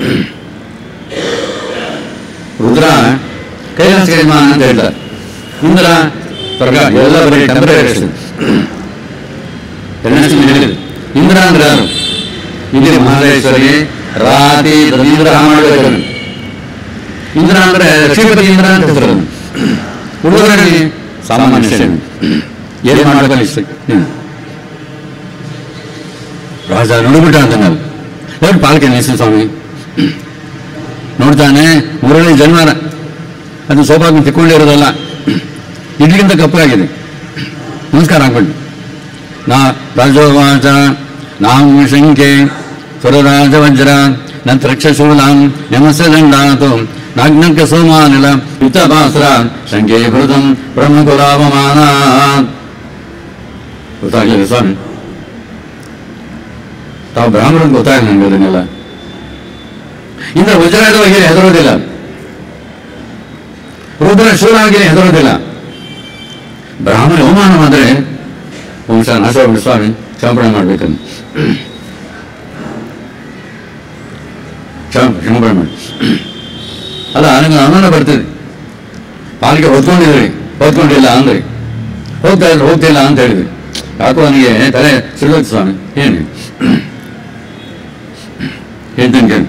ರುದ್ರ ಕೈಲಾಸ ಯಜಮಾನ ಅಂತ ಹೇಳ್ತಾರೆ ಇಂದ್ರ ಸ್ವರ್ಗ ಎಲ್ಲ ಬರೀ ಟೆಂಪರರಿ ಹೇಳಿದ್ರು ಇಂದ್ರ ಅಂದ್ರೆ ಯಾರು ಇಲ್ಲಿ ಮಹೇಶ್ವರಿ ರಾತಿ ಇಂದ್ರ ಮಾಡಬೇಕು ಇಂದ್ರ ಅಂದ್ರೆ ಲಕ್ಷ್ಮೀಪತಿ ಇಂದ್ರ ಅಂತ ಹೆಸರು ಹುಡುಗರಲ್ಲಿ ಸಾಮಾನ್ಯ ಮನುಷ್ಯನು ಏನ್ ಮಾಡಬೇಕು ಇಷ್ಟ ರಾಜ ನೋಡ್ಬಿಟ್ಟ ಅಂತ ನಾವು ಎರಡು ಪಾಲ್ಕೆ ನಿಲ್ಸಿ ಸ್ವಾಮಿ ನೋಡ್ತಾನೆ ಮುರಳಿ ಜನ್ಮರ ಅದು ಸೋಪಾಗಿ ತಿಕ್ಕೊಂಡಿರೋದಲ್ಲ ಇಡ್ಲಿಗಿಂತ ಕಪ್ಪಾಗಿದೆ ನಮಸ್ಕಾರ ಆಗ್ಬಿಟ್ಟು ನಾ ರಾಜೋವಾಚ ನಾಂ ಶಂಕೆ ಸುರರಾಜ ವಜ್ರ ನಂತರಕ್ಷಶೂಲಾಂ ಯಮಸ್ಯ ದಂಡಾತು ನಾಗ್ನಕ ಸೋಮಾನಿಲ ಯುತಭಾಸ್ರ ಶಂಕೆ ಭೃತಂ ಬ್ರಹ್ಮಕುಲಾವಮಾನ ಗೊತ್ತಾಗಲಿಲ್ಲ ಸ್ವಾಮಿ ತಾವು ಬ್ರಾಹ್ಮಣನ್ ಗೊತ್ತಾಗಲ್ಲ ನನಗೆ ಅದನ್ನೆಲ್ಲ ಇಂದ್ರ ವಜ್ರಾಯುಧವಾಗಿ ಹೆದರೋದಿಲ್ಲ ರುದ್ರ ಶೂಲವಾಗಿ ಹೆದರೋದಿಲ್ಲ ಬ್ರಾಹ್ಮಣ ಅವಮಾನ ಮಾಡಿದ್ರೆ ವಂಶ ನಾಶ ಮಾಡಿ ಸ್ವಾಮಿ ಕ್ಷಮಾಪಣೆ ಮಾಡ್ಬೇಕಂತ ಕ್ಷಮ ಕ್ಷಮಾಪಣೆ ಮಾಡಿ ಅಲ್ಲ ನನಗೆ ಅನುಮಾನ ಬರ್ತಿದೆ ಪಾಲಿಗೆ ಹೊತ್ಕೊಂಡಿದ್ರಿ ಹೊತ್ಕೊಂಡಿಲ್ಲ ಅಂದ್ರಿ ಹೋಗ್ತಾ ಇದ್ರು ಹೋಗ್ತಿಲ್ಲ ಅಂತ ಹೇಳಿದ್ರಿ ಯಾಕೋ ನನಗೆ ತಲೆ ಸಿಡೋದು ಸ್ವಾಮಿ ಏನು ಹೇಳ್ತೀನಿ ಕೇಳಿ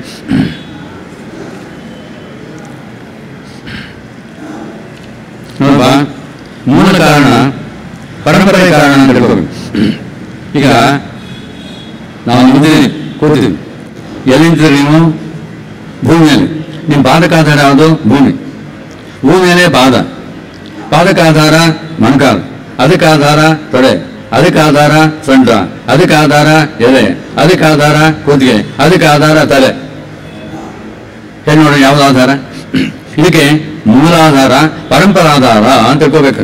ನೋಡಪ್ಪ ಮೂಲ ಕಾರಣ ಪರಂಪರೆ ಕಾರಣ ಅಂತ ತಿಳ್ಕೋಬೇಕು ಈಗ ನಾವು ನಿಂತಿದ್ದೀವಿ ಕೂತಿದ್ದೀವಿ ಎಲ್ಲಿ ನಿಂತಿದ್ದೀರಿ ನೀವು ಭೂಮಿಯಲ್ಲಿ ನಿಮ್ಮ ಪಾದಕಾಧಾರ ಯಾವುದು ಭೂಮಿ ಭೂಮಿಯಲ್ಲೇ ಪಾದ ಪಾದಕಾಧಾರ ಮೊಣಕಾಲು ಅದಕ್ಕಾಧಾರ ತೊಡೆ ಅದಕ್ಕಾಧಾರ ಸೊಂಟ ಅದಕ್ಕಾಧಾರ ಎದೆ ಅದಕ್ಕಾಧಾರ ಕುತ್ತಿಗೆ ಅದಕ್ಕಾಧಾರ ತಲೆ ಹೇಗೆ ನೋಡಿ ಯಾವ್ದು ಆಧಾರ ಇದಕ್ಕೆ ಮೂಲಾಧಾರ ಪರಂಪರಾಧಾರ ಅಂತ ತಿಳ್ಕೋಬೇಕು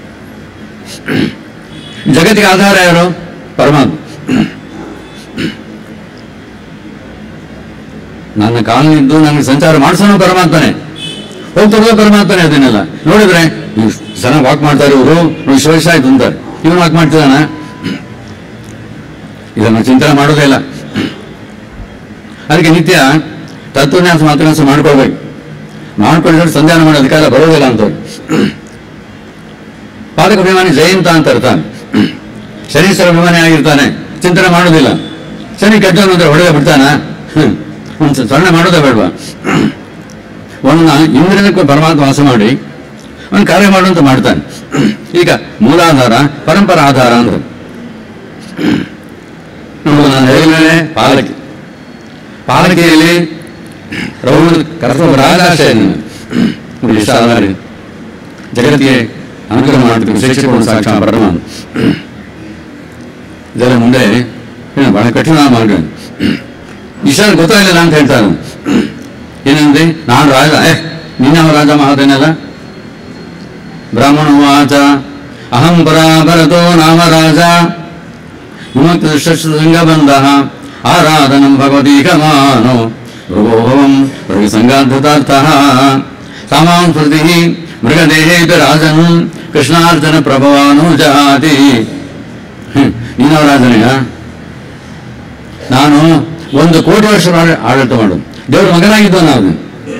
ಜಗತ್ತಿಗೆ ಆಧಾರ ಯಾರು ಪರಮಾತ್ಮ ನನ್ನ ಕಾಲಿನಿದ್ದು ನನಗೆ ಸಂಚಾರ ಮಾಡಿಸೋನು ಪರಮಾತ್ಮನೇ ಹೋಗ್ತಿರೋದು ಪರಮಾತ್ಮನೇ ಅದನ್ನೆಲ್ಲ ನೋಡಿದ್ರೆ ಇಷ್ಟ್ ಚೆನ್ನಾಗಿ ವಾಕ್ ಮಾಡ್ತಾರೆ ಇವರು ಇಷ್ಟು ವರ್ಷ ಆಯ್ತು ಅಂತಾರೆ ಇವನು ವಾಕ್ ಮಾಡ್ತಿದ್ದಾನ ಇದನ್ನು ಚಿಂತನೆ ಮಾಡೋದೇ ಇಲ್ಲ ಅದಕ್ಕೆ ನಿತ್ಯ ತತ್ವನ್ಯಾಸ ಮಾತನಾಸ ಮಾಡ್ಕೊಳ್ಬೇಕು ಮಾಡ್ಕೊಂಡಿದ್ರೆ ಸಂಧಾನ ಮಾಡೋ ಅಧಿಕಾರ ಬರೋದಿಲ್ಲ ಅಂತ ಪಾದಕ ಅಭಿಮಾನಿ ಜಯಂತ ಅಂತ ಇರ್ತಾನೆ ಶನೀಶ್ವರ ಅಭಿಮಾನಿ ಆಗಿರ್ತಾನೆ ಚಿಂತನೆ ಮಾಡೋದಿಲ್ಲ ಶನಿ ಕೆಟ್ಟವನು ಅಂದ್ರೆ ಹೊಡೆದ ಬಿಡ್ತಾನ ಹ್ಮ್. ಒಂದು ಸ್ಮರಣೆ ಮಾಡೋದೇ ಬೇಡವಾ ಒಂದು ಇಂದ್ರನಕ್ಕೆ ಪರಮಾತ್ಮ ವಾಸ ಮಾಡಿ ಒಂದು ಕಾರ್ಯ ಮಾಡುವಂತ ಮಾಡ್ತಾನೆ ಈಗ ಮೂಲಾಧಾರ ಪರಂಪರಾ ಆಧಾರ ಅಂದ್ರೆ ನೋಡು ನಾನು ಹೇಳಿದ್ರೆ ಪಾಲಕಿ ಪಾಲಕಿಯಲ್ಲಿ ರೌಣ ಕರ್ತವ್ಯ ರಾಜಾಶಯ ನೋಡಿ ಇಷ್ಟ ಆಧಾರಿ ಜಗತ್ತಿಗೆ ಅನುಗ್ರಹ ಮಾಡ್ತೀವಿ ಶಿಕ್ಷಕರು ಸಾಕ್ಷಾ ಪರಮಾತ್ಮ ಇದರ ಮುಂದೆ ಏನು ಬಹಳ ಕಠಿಣ ಮಾರ್ಗ ಈಶ್ವರ ಗೊತ್ತಾಗಲಿಲ್ಲ ಅಂತ ಹೇಳ್ತಾರೆ ಏನಂದ್ರೆ ನಾನು ರಾಜ ಏ ನಿನ್ನವ ರಾಜ ಮಹಾದನೆಲ್ಲ ಬ್ರಾಹ್ಮಣ ವಾಚ ಅಹಂ ಪರಾಭರತೋ ನಾಮ ರಾಜ ವಿಮುಕ್ತ ದುಷ್ಟಂಗ ಆರಾಧನಂ ಭಗವತೀಕಮಾನೋ ಮೃಗೋಭವಂ ಮೃಗಸಂಗಾಧೃತಾರ್ಥಃ ಸಾಮಾಂ ಸ್ಮೃತಿ ಮೃಗದೇಹೇಪಿ ರಾಜನ್ ಕೃಷ್ಣಾರ್ಜನ ಪ್ರಭವಾನು ಜಾತಿ ನೀನವ ರಾಜನೆಯ ನಾನು ಒಂದು ಕೋಟಿ ವರ್ಷ ಆಡ- ಆಡಳಿತ ಮಾಡು ದೇವರ ಮಗನಾಗಿದ್ದು ನಾನು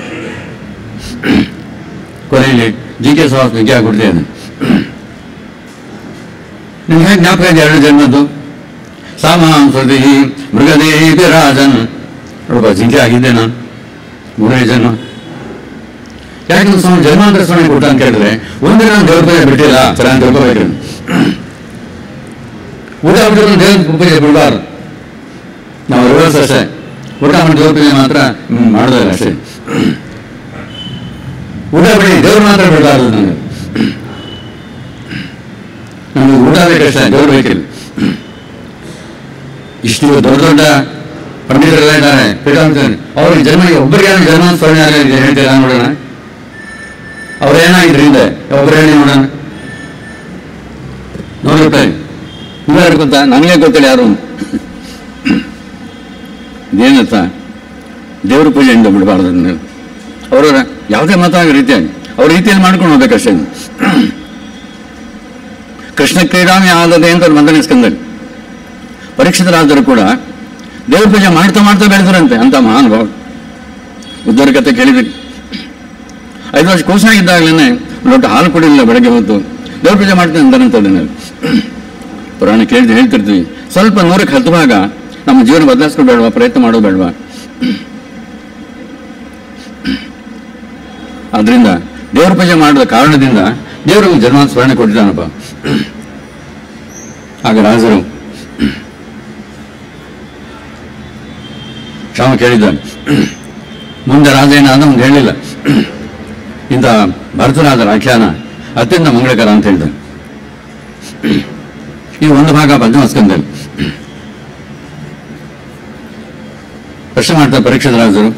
ಕೊನೆಯಲ್ಲಿ ಜಿ ಕೆ ಸಾಸ್ ವಿದ್ಯಾ ಕೊಡ್ತೇನೆ ನಿಮ್ಗೆ ಹೇಗೆ ಜ್ಞಾಪಕ ಇದೆ ಎರಡು ಜನ್ಮದ್ದು ಸಾಮಾಂ ಸ್ಮೃತಿ ಮೃಗದೇಹಿ ರಾಜನ್ ಒಬ್ಬ ಜಿಂಕೆ ಆಗಿದ್ದೆ ನಾನು ಮೂರನೇ ಜನ್ಮ ಯಾಕೆ ಸ್ವಾಮಿ ಜನ್ಮಾಂತರ ಸ್ವಾಮಿ ಕೊಟ್ಟ ಅಂತ ಕೇಳಿದ್ರೆ ಒಂದೇ ನಾನು ದೇವ್ರ ಪೂಜೆ ಬಿಟ್ಟಿಲ್ಲ ಚೆನ್ನಾಗಿ ತಿಳ್ಕೊಬೇಕು ಊಟ ಬಿಟ್ಟಿದ್ರು ದೇವ್ರ ಪೂಜೆ ಬಿಡಬಾರ್ದು ನಾವು ರಿವರ್ಸ್ ಅಷ್ಟೇ ಊಟ ಮಾಡಿ ದೇವ್ರ ಪೂಜೆ ಮಾತ್ರ ಹ್ಮ್, ಮಾಡೋದಿಲ್ಲ ಅಷ್ಟೇ ಊಟ ಬಿಡಿ ದೇವ್ರು ಮಾತ್ರ ಬಿಡಬಾರ್ದು ನನಗೆ ನಮಗೆ ಊಟ ಬೇಕಷ್ಟೇ ದೇವ್ರು ಬೇಕಿಲ್ಲ ಇಷ್ಟು ದೊಡ್ಡ ದೊಡ್ಡ ಪಂಡಿತರೆಲ್ಲ ಇದ್ದಾರೆ ಪೀಠಾಂತ ಅವ್ರಿಗೆ ಜನ್ಮ ಒಬ್ಬರಿಗೆ ಜನ್ಮಾಂತರಣೆ ಆಗಿದೆ ಹೇಳ್ತೀರಾ ನೋಡೋಣ ಅವ್ರೇನಾಗಿದ್ರು ಹಿಂದೆ ಒಬ್ಬರು ಹೇಳಿ ನೋಡೋಣ ನೋಡಿರ್ತಾರೆ ಇವ್ರು ಗೊತ್ತಾ ನನಗೆ ಗೊತ್ತಿಲ್ಲ ಯಾರು ಇದೇನರ್ಥ ದೇವ್ರ ಪೂಜೆಯಿಂದ ಬಿಡಬಾರ್ದು ಅದನ್ನ ಅವರವರ ಯಾವುದೇ ಮತ ಆಗೋ ರೀತಿಯಾಗಿ ಅವ್ರ ರೀತಿಯಲ್ಲಿ ಮಾಡ್ಕೊಂಡು ಹೋಗ್ಬೇಕಷ್ಟೇ ಕೃಷ್ಣ ಕ್ರೀಡಾಮಿ ಆದದೆ ಅಂತ ಮಂದನೆ ಸ್ಕಂದಲ್ಲಿ ಪರೀಕ್ಷಿತರಾದರೂ ಕೂಡ ದೇವ್ರ ಪೂಜೆ ಮಾಡ್ತಾ ಮಾಡ್ತಾ ಬೆಳೆದ್ರಂತೆ ಅಂತ ಮಹಾನುಭಾವ ಉದ್ಧಾರ ಕತೆ ಕೇಳಿದ್ರಿ ಐದು ವರ್ಷ ಕೂಸಾಗಿದ್ದಾಗಲೇ ಒಂದು ದೊಡ್ಡ ಹಾಲು ಕುಡಿಲಿಲ್ಲ ಬೆಳಗ್ಗೆ ಹೊತ್ತು ದೇವ್ರ ಪೂಜೆ ಮಾಡ್ತೇನೆ ಅಂತಾನಂತದ್ದು ನಾವು ಪುರಾಣ ಕೇಳಿದ್ರೆ ಹೇಳ್ತಿರ್ತೀವಿ ಸ್ವಲ್ಪ ನೂರಕ್ಕೆ ಹತ್ತುವಾಗ ನಮ್ಮ ಜೀವನ ಬದಲಾಯಿಸ್ಕೊಂಡು ಬೇಡವಾ ಪ್ರಯತ್ನ ಮಾಡೋದು ಬೇಡವಾ ಆದ್ರಿಂದ ದೇವ್ರ ಪೂಜೆ ಮಾಡಿದ ಕಾರಣದಿಂದ ದೇವರಿಗೆ ಜನ್ಮ ಸ್ಮರಣೆ ಕೊಟ್ಟಿದ್ದಾನಪ್ಪ ಆಗ ರಾಜರು ಕ್ಷಮ ಕೇಳಿದ್ದಾನೆ ಮುಂದೆ ರಾಜ ಏನಾದ ಮುಂದೆ ಹೇಳಿಲ್ಲ ಇಂಥ ಭರತರಾಜರ ಆಖ್ಯಾನ ಅತ್ಯಂತ ಮಂಗಳಕರ ಅಂತ ಹೇಳಿದ ಈ ಒಂದು ಭಾಗ ಪದ್ಮಸ್ಕಂದಲ್ಲಿ ಪ್ರಶ್ನೆ ಮಾಡ್ತಾರೆ ಪರೀಕ್ಷಿತ ರಾಜರು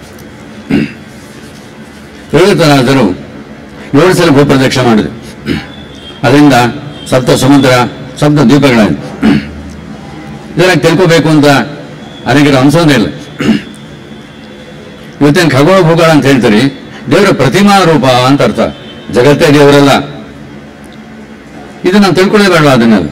ಪ್ರಯುಕ್ತ ರಾಜರು ಏಳು ಸಲ ಭೂಪ್ರದಕ್ಷಿಣೆ ಮಾಡಿದ್ರು ಅದರಿಂದ ಸಪ್ತ ಸಮುದ್ರ ಸಪ್ತ ದ್ವೀಪಗಳಾಯಿತು ಇದರಾಗಿ ತಿಳ್ಕೋಬೇಕು ಅಂತ ಅನೇಕರು ಅನ್ಸೋದೇ ಇಲ್ಲ ಇವತ್ತೇನು ಖಗೋಳ ಭೂಗೋಳ ಅಂತ ಹೇಳ್ತೀರಿ ದೇವರ ಪ್ರತಿಮಾ ರೂಪ ಅಂತ ಅರ್ಥ ಜಗತ್ತೇ ದೇವರಲ್ಲ ಇದು ನಾವು ತಿಳ್ಕೊಳ್ಳೇಬೇಡ ಅದನ್ನೆಲ್ಲ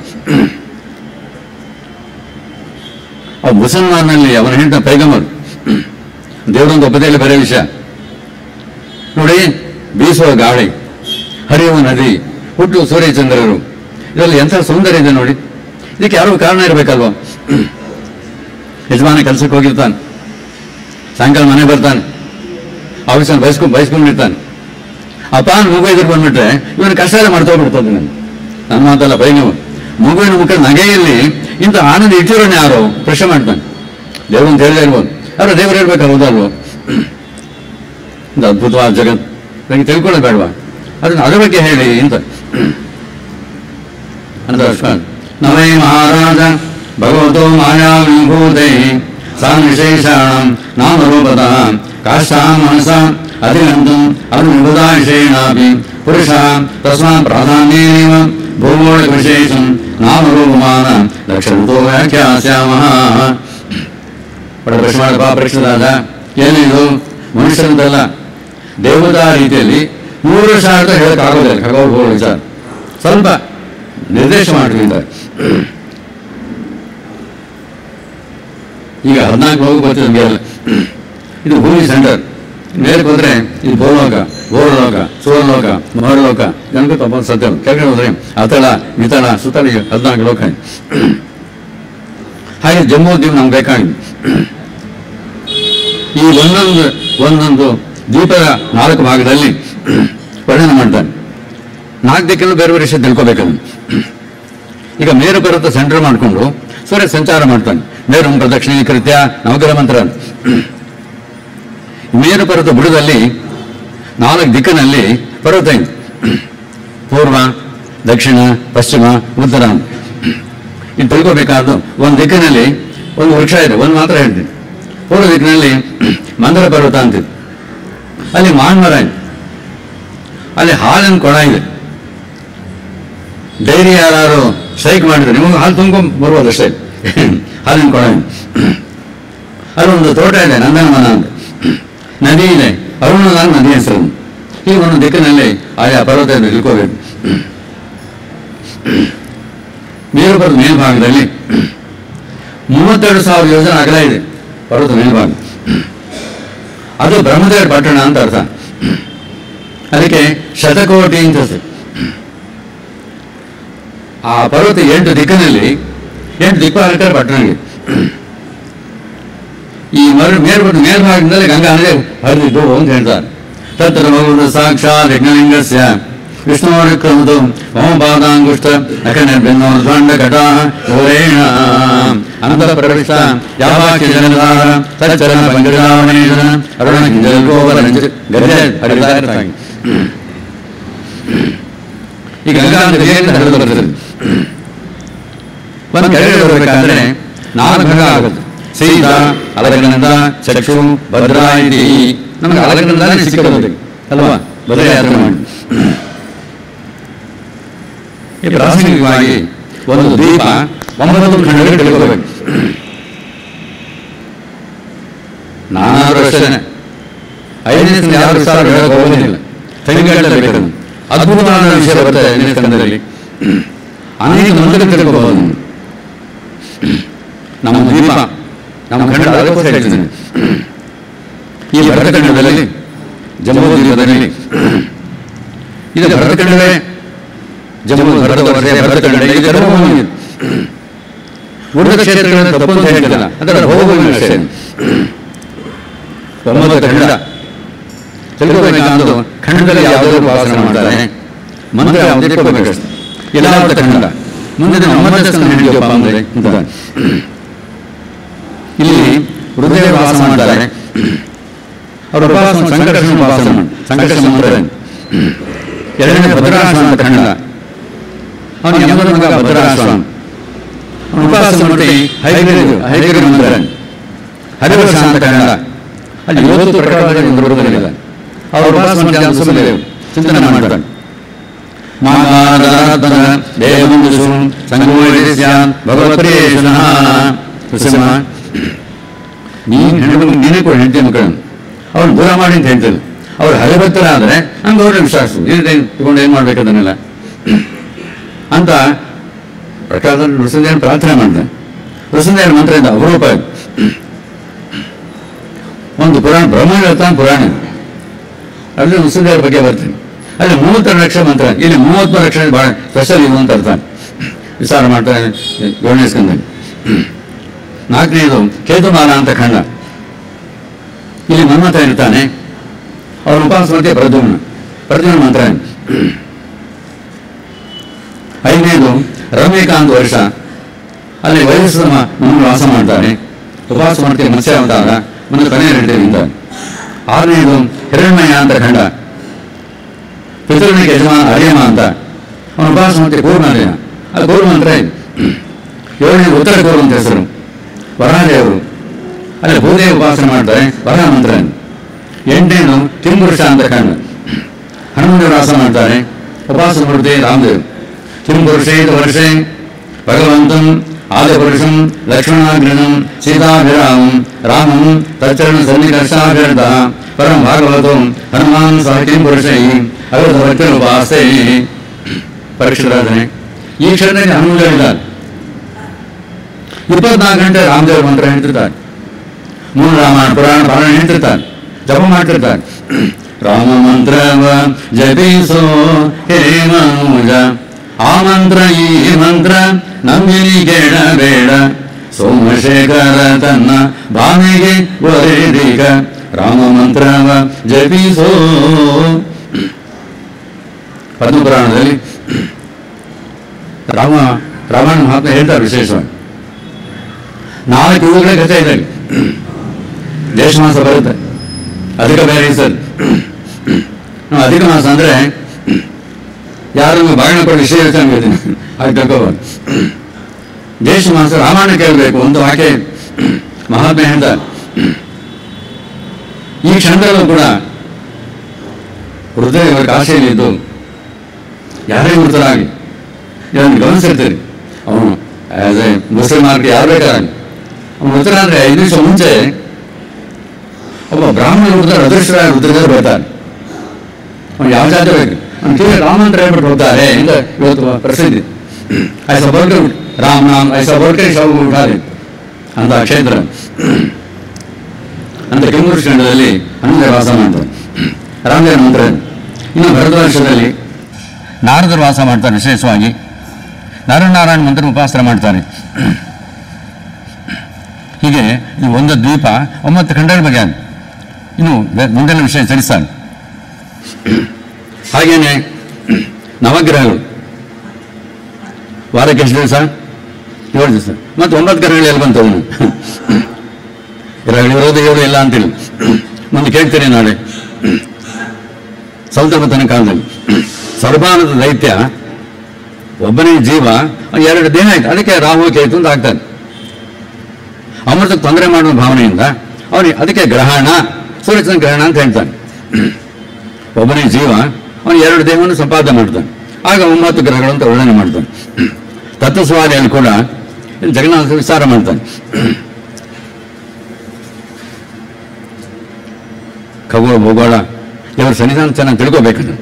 ಆ ಮುಸಲ್ಮಾನಲ್ಲಿ ಅವನ ಹೇಳ್ತಾ ಪೈಗಂಬರ್ ದೇವರೊಂದು ಒಬ್ಬದಲ್ಲಿ ಬೇರೆ ವಿಷಯ ನೋಡಿ ಬೀಸುವ ಗಾಳಿ ಹರಿಯುವ ನದಿ ಹುಟ್ಟು ಸೂರ್ಯಚಂದ್ರರು ಇದರಲ್ಲಿ ಎಂಥ ಸೌಂದರ್ಯ ಇದೆ ನೋಡಿ ಇದಕ್ಕೆ ಯಾರೋ ಕಾರಣ ಇರಬೇಕಲ್ವ ಯಜಮಾನ ಕೆಲಸಕ್ಕೆ ಹೋಗಿರ್ತಾನೆ ಸಾಯಂಕಾಲ ಮನೆ ಬರ್ತಾನೆ ಆಫೀಸಲ್ಲಿ ಬಯಸ್ಕೊಂಡು ಬಯಸ್ಕೊಂಡಿರ್ತಾನೆ ಅಪ್ಪ ಮಗು ಎದುರು ಬಂದ್ಬಿಟ್ರೆ ಇವನ ಕಷ್ಟ ಎಲ್ಲ ಮಾಡ್ತೋಗ್ಬಿಡ್ತದೆ ನಾನು ನನ್ನ ಮಾತಲ್ಲ ಬೈನವು ಮಗುವಿನ ಮುಖ ನಗೆಯಲ್ಲಿ ಇಂಥ ಆನಂದ ಇಟ್ಟಿರೋಣ ಯಾರು ಪ್ರಶ್ನೆ ಮಾಡ್ತಾನೆ ದೇವರು ಅಂತ ಹೇಳಿದೆ ಇರ್ಬೋದು ಆದ್ರೆ ದೇವರು ಹೇಳ್ಬೇಕು ಹೌದಲ್ವೋ ಒಂದು ಅದ್ಭುತವಾದ ಜಗತ್ ನನಗೆ ತಿಳ್ಕೊಳ್ಳೋದು ಬೇಡವಾ ಅದನ್ನ ಅದರ ಬಗ್ಗೆ ಹೇಳಿ ಅಂತ ಅಂತ ಅರ್ಥ. ನವೈ ಮಹಾರಾಜ ಭಗವತೋ ಮಾಯಾ ವಿಭೂತೈ ಸಾ ವಿಶೇಷಾಣಂ ನಾಮರೂಪದ ಕಾಷ್ಟಾಂ ಮನಸ ಅಧಿಗಂತಂ ಅದು ವಿಭುಧಾಶೇಣಾಪಿ ಪುರುಷ ತಸ್ಮಾತ್ ಪ್ರಾಧಾನ್ಯೇನೇವ ಭೂಗೋಳ ವಿಶೇಷಂ ನಾಮರೂಪಮಾನ ಲಕ್ಷಣತೋ ವ್ಯಾಖ್ಯಾಸ್ಯಾಮಃ ಒಳ್ಳೆ ಪ್ರಶ್ನೆ ಮಾಡಪ್ಪ ಪರೀಕ್ಷಿತರಾದ ಏನಿದು ಮನುಷ್ಯನದಲ್ಲ ದೇವತಾ ರೀತಿಯಲ್ಲಿ ಮೂರು ವರ್ಷ ಅಂತ ಹೇಳಕ್ಕಾಗೋದಿಲ್ಲ ಖಗೋಳ ವಿಚಾರ ಸ್ವಲ್ಪ ನಿರ್ದೇಶ ಮಾಡಿದ್ದಾರೆ ಈಗ ಹದಿನಾಲ್ಕು ಹೋಗಿ ಬರ್ತಿದೆ ನಮಗೆಲ್ಲ ಇದು ಭೂಮಿ ಸೆಂಟರ್ ಮೇಲೆ ಹೋದ್ರೆ ಇದು ಭೂಲೋಕ ಗೋರಲೋಕ ಸುವರ್ಲೋಕ ಮಹರ್ಲೋಕ ಜನಕ್ಕೆ ತಪ್ಪ ಸತ್ಯ ಕೆಳಗಡೆ ಹೋದ್ರೆ ಅತಳ ವಿತಳ ಸುತ್ತಳ ಈಗ ಹದಿನಾಲ್ಕು ಲೋಕ ಇದೆ. ಹಾಗೆ ಜಮ್ಮು ದ್ವೀಪ ನಮ್ಗೆ ಬೇಕಾಗಿದೆ ಈ ಒಂದೊಂದು ಒಂದೊಂದು ದ್ವೀಪದ ನಾಲ್ಕು ಭಾಗದಲ್ಲಿ ವರ್ಣನೆ ಮಾಡ್ತಾನೆ ನಾಲ್ಕು ದಿಕ್ಕಲ್ಲೂ ಬೇರೆ ಬೇರೆ ವಿಷಯ ತಿಳ್ಕೊಬೇಕನ್ನು ಈಗ ಮೇರು ಪರ್ವತ ಸೆಂಟರ್ ಮಾಡಿಕೊಂಡು ಸೂರ್ಯ ಸಂಚಾರ ಮಾಡ್ತಾನೆ ಮೇರು ಪ್ರದಕ್ಷಿಣೆ ಕೃತ್ಯ ನವಗ್ರಹ ಮಂತ್ರ ಅಂತ. ಮೇರು ಪರ್ವತ ಬುಡದಲ್ಲಿ ನಾಲ್ಕು ದಿಕ್ಕಿನಲ್ಲಿ ಪರ್ವತ ಇದೆ ಪೂರ್ವ ದಕ್ಷಿಣ ಪಶ್ಚಿಮ ಉತ್ತರ ಅಂತ. ಇದು ತಿಳ್ಕೊಬೇಕಾದ್ದು ಒಂದು ದಿಕ್ಕಿನಲ್ಲಿ ಒಂದು ವೃಕ್ಷ ಇದೆ ಒಂದು ಮಾತ್ರ ಹೇಳ್ತೀನಿ ಪೂರ್ವ ದಿಕ್ಕಿನಲ್ಲಿ ಮಂದರ ಪರ್ವತ ಅಂತಿದೆ ಅಲ್ಲಿ ಮಾನ್ಮರ ಇದೆ ಅಲ್ಲಿ ಹಾಲಿನ ಕೊಳ ಇದೆ ಡೈರಿ ಯಾರು ಸ್ಟ್ರೈಕ್ ಮಾಡಿದ್ರು ನಿಮಗೆ ಹಾಲು ತುಂಬ್ಕೊಂಡ್ ಬರ್ಬೋದು ಅಷ್ಟೇ ಹಾಲಿನ ಕೊಡ ಅಲ್ಲೊಂದು ತೋಟ ಇದೆ ನಂದನವನ ಅಂತ ನದಿ ಇದೆ ಅರುಣದಾನ ನದಿ ಹೆಸರು ಈ ಒಂದು ದಿಕ್ಕಿನಲ್ಲಿ ಆಯಾ ಪರ್ವತ ನಿಲ್ಕೋಬೇಕು ಮೇರುಪರ್ವತ ಮೇಲ್ಭಾಗದಲ್ಲಿ ಮೂವತ್ತೆರಡು ಸಾವಿರ ಯೋಜನೆ ಅಗಲ ಇದೆ ಪರ್ವತ ಮೇಲ್ಭಾಗ ಅದು ಬ್ರಹ್ಮದೇವರ ಪಟ್ಟಣ ಅಂತ ಅರ್ಥ ಅದಕ್ಕೆ ಶತಕೋಟಿ ಅಂತ ಹೆಸರು. ಆ ಪರ್ವತ ಎಂಟು ದಿಕ್ಕಿನಲ್ಲಿ ಎಂಟು ದಿಕ್ಪಾಲಕರ ಪಟ್ಟಣ ಇದೆ ಈ ಮರು ಮೇಲ್ಪಟ್ಟು ಮೇಲ್ಭಾಗದಿಂದಲೇ ಗಂಗಾ ನದಿ ಹರಿದಿದ್ದು ಅಂತ ಹೇಳ್ತಾರೆ ತತ್ರ ಭಗವಂತ ಸಾಕ್ಷಾತ್ ಯಜ್ಞಲಿಂಗಸ್ಯ ವಿಷ್ಣುವರ್ಕ್ರಮದು ಮಮ ಪಾದಾಂಗುಷ್ಟ ಅಖಂಡ ದಂಡ ಘಟ ಘೋರೇಣ ಅನಂತ ಪ್ರವಿಷ್ಟ ಯಾವಾಕ್ಯ ಜಲಧಾರ ತಚ್ಚರಣ ಪಂಚಜಾವನೇಶನ ಅರುಣ ಕಿಂಜಲ್ ಗೋವರ ಗದ್ದೆ ಹರಿತಾ ಇರ್ತಾನೆ ಈ ಗಂಗಾ ನದಿಯಿಂದ ಹರಿದು ಬರ್ತದೆ ಒಂದು ಕೆಳಗಡೆ ಬರಬೇಕಾದ್ರೆ ನಾಲ್ಕು ಭಾಗ ಆಗುತ್ತೆ ಸೀತ ಅಲಗನಂದ ಚಕ್ಷು ಭದ್ರಾ ಇತಿ ನಮಗೆ ಅಲಗನಂದಾನೇ ಸಿಕ್ಕದು ಅಲ್ವಾ ಭದ್ರ ಯಾತ್ರೆ ಮಾಡಿ ಈ ಪ್ರಾಸಂಗಿಕವಾಗಿ ಒಂದು ದೀಪ ಒಂಬತ್ತು ಖಂಡಗಳಿಗೆ ತಿಳ್ಕೋಬೇಕು ನಾನಾದ್ರೂ ಅಷ್ಟೇ ಐದನೇ ಸ್ಕಂದ ಯಾರು ವಿಸ್ತಾರ ಹೇಳಕ್ ಹೋಗೋದಿಲ್ಲ ತೆಂಗುಗಟ್ಟಲೆ ಅದ್ಭುತವಾದ ವಿಷಯ ಬರ್ತದೆ ಐದನೇ ಸ್ಕಂದದಲ್ಲಿ ಅನೇಕ ಮಂತ್ರ ತಿಳ್ಕೋಬಹುದು ನಮ್ಮ ದೀಪ ನಮ್ಮ ಖಂಡ ಅದಕ್ಕೋಸ್ಕರ ಹೇಳ್ತೀನಿ ಈ ಭರತಖಂಡದಲ್ಲಿ ಜಮ್ಮು ದ್ವೀಪದಲ್ಲಿ ಇದು ಭರತಖಂಡವೇ ಜಮ್ಮು ಭರತ ವರ್ಷ ಭರತಖಂಡ ಇದು ಧರ್ಮಭೂಮಿ ಇದು. ಉಳಿದ ಕ್ಷೇತ್ರಗಳನ್ನು ತಪ್ಪು ಅಂತ ಹೇಳ್ತಿಲ್ಲ ಅದರ ಭೌಗೋಳಿಕ ಅಷ್ಟೇ ಒಂಬತ್ತು ಖಂಡ ತಿಳ್ಕೋಬೇಕಾದ್ದು ಖಂಡದಲ್ಲಿ ಯಾವುದಾದ್ರು ಉಪಾಸನೆ ಮಾಡ್ತಾರೆ ಮಂತ್ರ ಯಾವ್ದು ಇಟ್ಕೋಬೇಕಷ್ಟೆ ಎಲ್ಲ ಖಂಡ ಮುಂದೆ ಒಂಬತ್ತು ಸ್ಕಂದ ಹಿಡಿಯಪ್ಪ ಅಂದ್ರೆ ಅಂತ ಇಲ್ಲಿ ಹೃದಯ ವಾಸ ಮಾಡ್ತಾರೆ ಅವರು ಉಪವಾಸ ಮಾಡಿ ಸಂಕರ್ಷಣ ಉಪವಾಸ ಮಾಡಿ ಸಂಕರ್ಷಣ ಮಂತ್ರ ಎರಡನೇ ಭದ್ರಾಶ್ವ ಅಂತ ಖಂಡ ಅವನು ಯಮನ ಮಗ ಭದ್ರಾಶ್ವ ಅವನು ಉಪವಾಸ ಮಾಡಿ ಹೈಗಿರಿ ಹೈಗಿರಿ ಮಂತ್ರ ಹರಿವರ್ಷ ಅಂತ ಖಂಡ ಅಲ್ಲಿ ಇವತ್ತು ಪ್ರಕಾರದಲ್ಲಿ ಒಂದು ಬರುವುದಿಲ್ಲ ಅವರು ಉಪವಾಸ ಮಾಡಿ ಅವ್ರು ಸುಮ್ಮನೆ ಚಿಂತನೆ ಮಾಡ್ತಾರೆ ಮಾತಾರಾಧನ ದೇವಂದುಷು ಸಂಗೋಡಿಸ್ಯಾನ್ ಭಗವತ್ಪ್ರಿಯೇಶನಃ ಕುಸುಮ ನೀನು ಹೆಣ್ಣು ನೀನೇ ಕೂಡ ಹೆಂಡತಿ ಮಕ್ಕಳನ್ನು ಅವ್ರು ದೂರ ಮಾಡಿ ಅಂತ ಹೇಳ್ತಿಲ್ಲ ಅವ್ರು ಹರಿಭಕ್ತರಾದ್ರೆ ಹಂಗೆ ಅವ್ರ ವಿಶ್ವಾಸ ಇದೇ ತಗೊಂಡು ಏನು ಮಾಡ್ಬೇಕು ಅದನ್ನೆಲ್ಲ ಅಂತ ಪ್ರಕಾಶ ನೃಸಿಂದೇನ ಪ್ರಾರ್ಥನೆ ಮಾಡಿದೆ ನೃಸಿಂದೇನ ಮಂತ್ರದಿಂದ ಅಪರೂಪ ಇದು. ಒಂದು ಪುರಾಣ ಬ್ರಹ್ಮವೇತ್ತ ಪುರಾಣ ಅಲ್ಲಿ ನೃಸಿಂದೇವರ ಬಗ್ಗೆ ಬರ್ತೀನಿ ಅಲ್ಲಿ ಮೂವತ್ತೆರಡು ಲಕ್ಷ ಮಂತ್ರ ಇಲ್ಲಿ ಮೂವತ್ಮೂರು ಲಕ್ಷ ಬಹಳ ಸ್ಪೆಷಲ್ ಇದು ಅಂತ ಅರ್ಥ ವಿಚಾರ ಮಾಡ್ತಾರೆ ಏಳನೇ ಸ್ಕಂದಲ್ಲಿ ನಾಲ್ಕನೇದು ಕೇತುಮಾಲ ಅಂತ ಖಂಡ ಇಲ್ಲಿ ಮನ್ಮಥ ಇರ್ತಾನೆ ಅವನ ಉಪವಾಸ ಮಧ್ಯೆ ಪ್ರದ್ಯುಮ್ನ ಪ್ರದ್ಯುಮ್ನ ಮಂತ್ರ ಐದನೇದು ರಮ್ಯಕಾಂತ್ ವರ್ಷ ಅಲ್ಲಿ ವಯಸ್ಸು ಮುಂದೆ ವಾಸ ಮಾಡ್ತಾನೆ ಉಪವಾಸ ಮಾಡ್ತೀವಿ ಮತ್ಸ್ಯ ಅವತಾರ ಮುಂದೆ ಕೊನೆಯ ಹೇಳ್ತೀವಿ ಆರನೇದು ಹಿರಣ್ಮಯ ಅಂತ ಖಂಡ ಪಿತೃನಿಗೆ ಯಜಮಾನ ಅರಿಯಮ ಅಂತ ಅವನು ಉಪವಾಸ ಮಾಡ್ತೀವಿ ಪೂರ್ಣ ದಿನ ಅದು ಪೂರ್ವ ಮಂತ್ರ ಇದೆ ಏಳನೇ ಉತ್ತರ ಪೂರ್ವ ಅಂತ ಹೆಸರು ವರಹದೇವರು ಅಲ್ಲಿ ಭೂದೇವ ಉಪಾಸನೆ ಮಾಡ್ತಾರೆ ವರಹ ಮಂತ್ರ ಎಂಟನೇದು ಕಿಂಪುರುಷ ಅಂತ ಕಂಡ ಹನುಮಂತರು ವಾಸ ಮಾಡ್ತಾರೆ ಉಪಾಸ ಮೂರ್ತಿ ರಾಮದೇವ್ ಕಿಂಪುರುಷೇತ ವರ್ಷೆ ಭಗವಂತಂ ಆದಿಪುರುಷಂ ಲಕ್ಷ್ಮಣಾಗ್ರಣಂ ಸೀತಾಭಿರಾಮಂ ರಾಮಂ ತಚ್ಚರಣ ಸನ್ನಿಕರ್ಷಾಭಿರ್ಧ ಪರಂ ಭಾಗವತಂ ಹನುಮಾನ್ ಸಹ ಕಿಂಪುರುಷೈ ಅವರ ಭಕ್ತರು ಉಪಾಸೆ ಪರೀಕ್ಷರಾಧನೆ ಈ ಕ್ಷಣದಲ್ಲಿ ಹನುಮಂತರಿದ್ದಾರೆ ಇಪ್ಪತ್ನಾಲ್ಕು ಗಂಟೆ ರಾಮದೇವ್ರ ಮಂತ್ರ ಹೇಳ್ತಿರ್ತಾರೆ ಮೂರು ರಾಮಾಯಣ ಪುರಾಣ ಪಾರಾಯಣ ಹೇಳ್ತಿರ್ತಾರೆ ಜಪ ಮಾಡ್ತಿರ್ತಾರೆ ರಾಮ ಮಂತ್ರವ ಜಪಿಸೋ ಹೇ ಮನುಜ ಆ ಮಂತ್ರ ಈ ಮಂತ್ರ ನಂಬಿನಿ ಬೇಡ ಸೋಮಶೇಖರ ತನ್ನ ಭಾಮಿಗೆ ಒರೆದೀಗ ರಾಮ ಮಂತ್ರವ ಜಪಿಸೋ ಪದ್ಮಪುರಾಣದಲ್ಲಿ ರಾಮ ರಾಮಾಯಣ ಮಹಾತ್ಮ ಹೇಳ್ತಾರೆ ವಿಶೇಷವಾಗಿ ನಾಲ್ಕು ಯುಗಗಳೇ ಕಥೆ ಇದೆ ಅಲ್ಲಿ. ದೇಶ ಮಾಸ ಬರುತ್ತೆ ಅಧಿಕ ಬೇರೆ ಸರ್ ಅಧಿಕ ಮಾಸ ಅಂದ್ರೆ ಯಾರು ಬಾಗಿನ ಕೊಟ್ಟು ವಿಷಯ ಯೋಚನೆ ಮಾಡ್ತೀನಿ ಅದು ತಿಳ್ಕೋಬಾರ್ದು ದೇಶ ಮಾಸ ರಾಮಾಯಣ ಕೇಳಬೇಕು ಒಂದು ವಾಕ್ಯ ಇದೆ. ಮಹಾತ್ಮ ಹೇಳ್ದ ಈ ಕ್ಷಣದಲ್ಲೂ ಕೂಡ ಹೃದಯ ಕಾಶಿಯಲ್ಲಿದ್ದು ಯಾರೇ ಮೃತರಾಗಿ ಇದನ್ನು ಗಮನಿಸಿರ್ತೀರಿ ಆಸ್ ಎ ಮುಸ್ಲಿಂ ಮಾರ್ಗ ಯಾರು ಬೇಕಾದ್ರೆ ಅವನು ಉತ್ತರ ಅಂದ್ರೆ ಐದು ನಿಮಿಷ ಮುಂಚೆ ಒಬ್ಬ ಬ್ರಾಹ್ಮಣ ರುದ್ರ ಅದೃಷ್ಟ ರುದ್ರದೇವರು ಬರ್ತಾರೆ ಅವ್ನು ಯಾವ ಜಾತಿ ಬೇಕು ಅವ್ನು ತಿರುಗಿ ರಾಮ ಅಂತ ಹೇಳ್ಬಿಟ್ಟು ಹೋಗ್ತಾರೆ ಅಂತ ಇವತ್ತು ಪ್ರಸಿದ್ಧಿ ಐಸ ಬೋಲ್ಕರ್ ರಾಮ್ ನಾಮ್ ಐಸ ಬೋಲ್ಕರ್ ಶವ ಉಂಟಾದೆ ಅಂತ ಕ್ಷೇತ್ರ ಅಂತ ಕೆಂಗೂರು ಖಂಡದಲ್ಲಿ ಹನುಮಂತ ವಾಸ ಮಾಡ್ತಾರೆ ರಾಮದೇವನ ಮಂತ್ರ ಇನ್ನು ಭರತವರ್ಷದಲ್ಲಿ ನಾರದರು ವಾಸ ಮಾಡ್ತಾರೆ ವಿಶೇಷವಾಗಿ ನರನಾರಾಯಣ ಮಂತ್ರ ಉಪಾಸನೆ ಮಾಡ್ತಾರೆ ಹೀಗೆ ಈ ಒಂದು ದ್ವೀಪ ಒಂಬತ್ತು ಖಂಡಗಳ ಬಗ್ಗೆ ಆಗಿದೆ. ಇನ್ನು ಬೆ- ಮುಂದಿನ ವಿಷಯ ತಿಳಿಸ್ತಾರೆ ಹಾಗೇನೆ ನವಗ್ರಹಗಳು ವಾರಕ್ಕೆ ಎಷ್ಟು ದಿವಸ ಏಳು ದಿವಸ ಮತ್ತೆ ಒಂಬತ್ತು ಗ್ರಹಗಳು ಎಲ್ಲಿ ಬಂತು ಅವನು ಗ್ರಹಗಳು ಇರೋದು ಏಳು ಇಲ್ಲ ಅಂತೇಳಿ ಮುಂದೆ ಕೇಳ್ತೀನಿ ನಾಳೆ ಸೌತಮತನ ಕಾಲದಲ್ಲಿ ಸರ್ವಾನದ ದೈತ್ಯ ಒಬ್ಬನೇ ಜೀವ ಎರಡು ದೇಹ ಆಯ್ತು ಅದಕ್ಕೆ ರಾಹು ಕೇತು ಅಂತ ಆಗ್ತಾನೆ ಅಮೃತಕ್ಕೆ ತೊಂದರೆ ಮಾಡುವ ಭಾವನೆಯಿಂದ ಅವನಿಗೆ ಅದಕ್ಕೆ ಗ್ರಹಣ ಸೂರ್ಯಚಂದ್ರ ಗ್ರಹಣ ಅಂತ ಹೇಳ್ತಾನೆ ಒಬ್ಬನೇ ಜೀವ ಅವನು ಎರಡು ದೇಹವನ್ನು ಸಂಪಾದನೆ ಮಾಡ್ತಾನೆ ಆಗ ಒಂಬತ್ತು ಗ್ರಹಗಳು ಅಂತ ವರ್ಣನೆ ಮಾಡ್ತಾನೆ ತತ್ವಸ್ವಾರಿಯಲ್ಲಿ ಕೂಡ ಇಲ್ಲಿ ಜಗನ್ನಾಥ ವಿಚಾರ ಮಾಡ್ತಾನೆ ಖಗೋಳ ಭೂಗೋಳ ಇವರ ಸನ್ನಿಧಾನ ಚೆನ್ನಾಗಿ ತಿಳ್ಕೋಬೇಕಂತ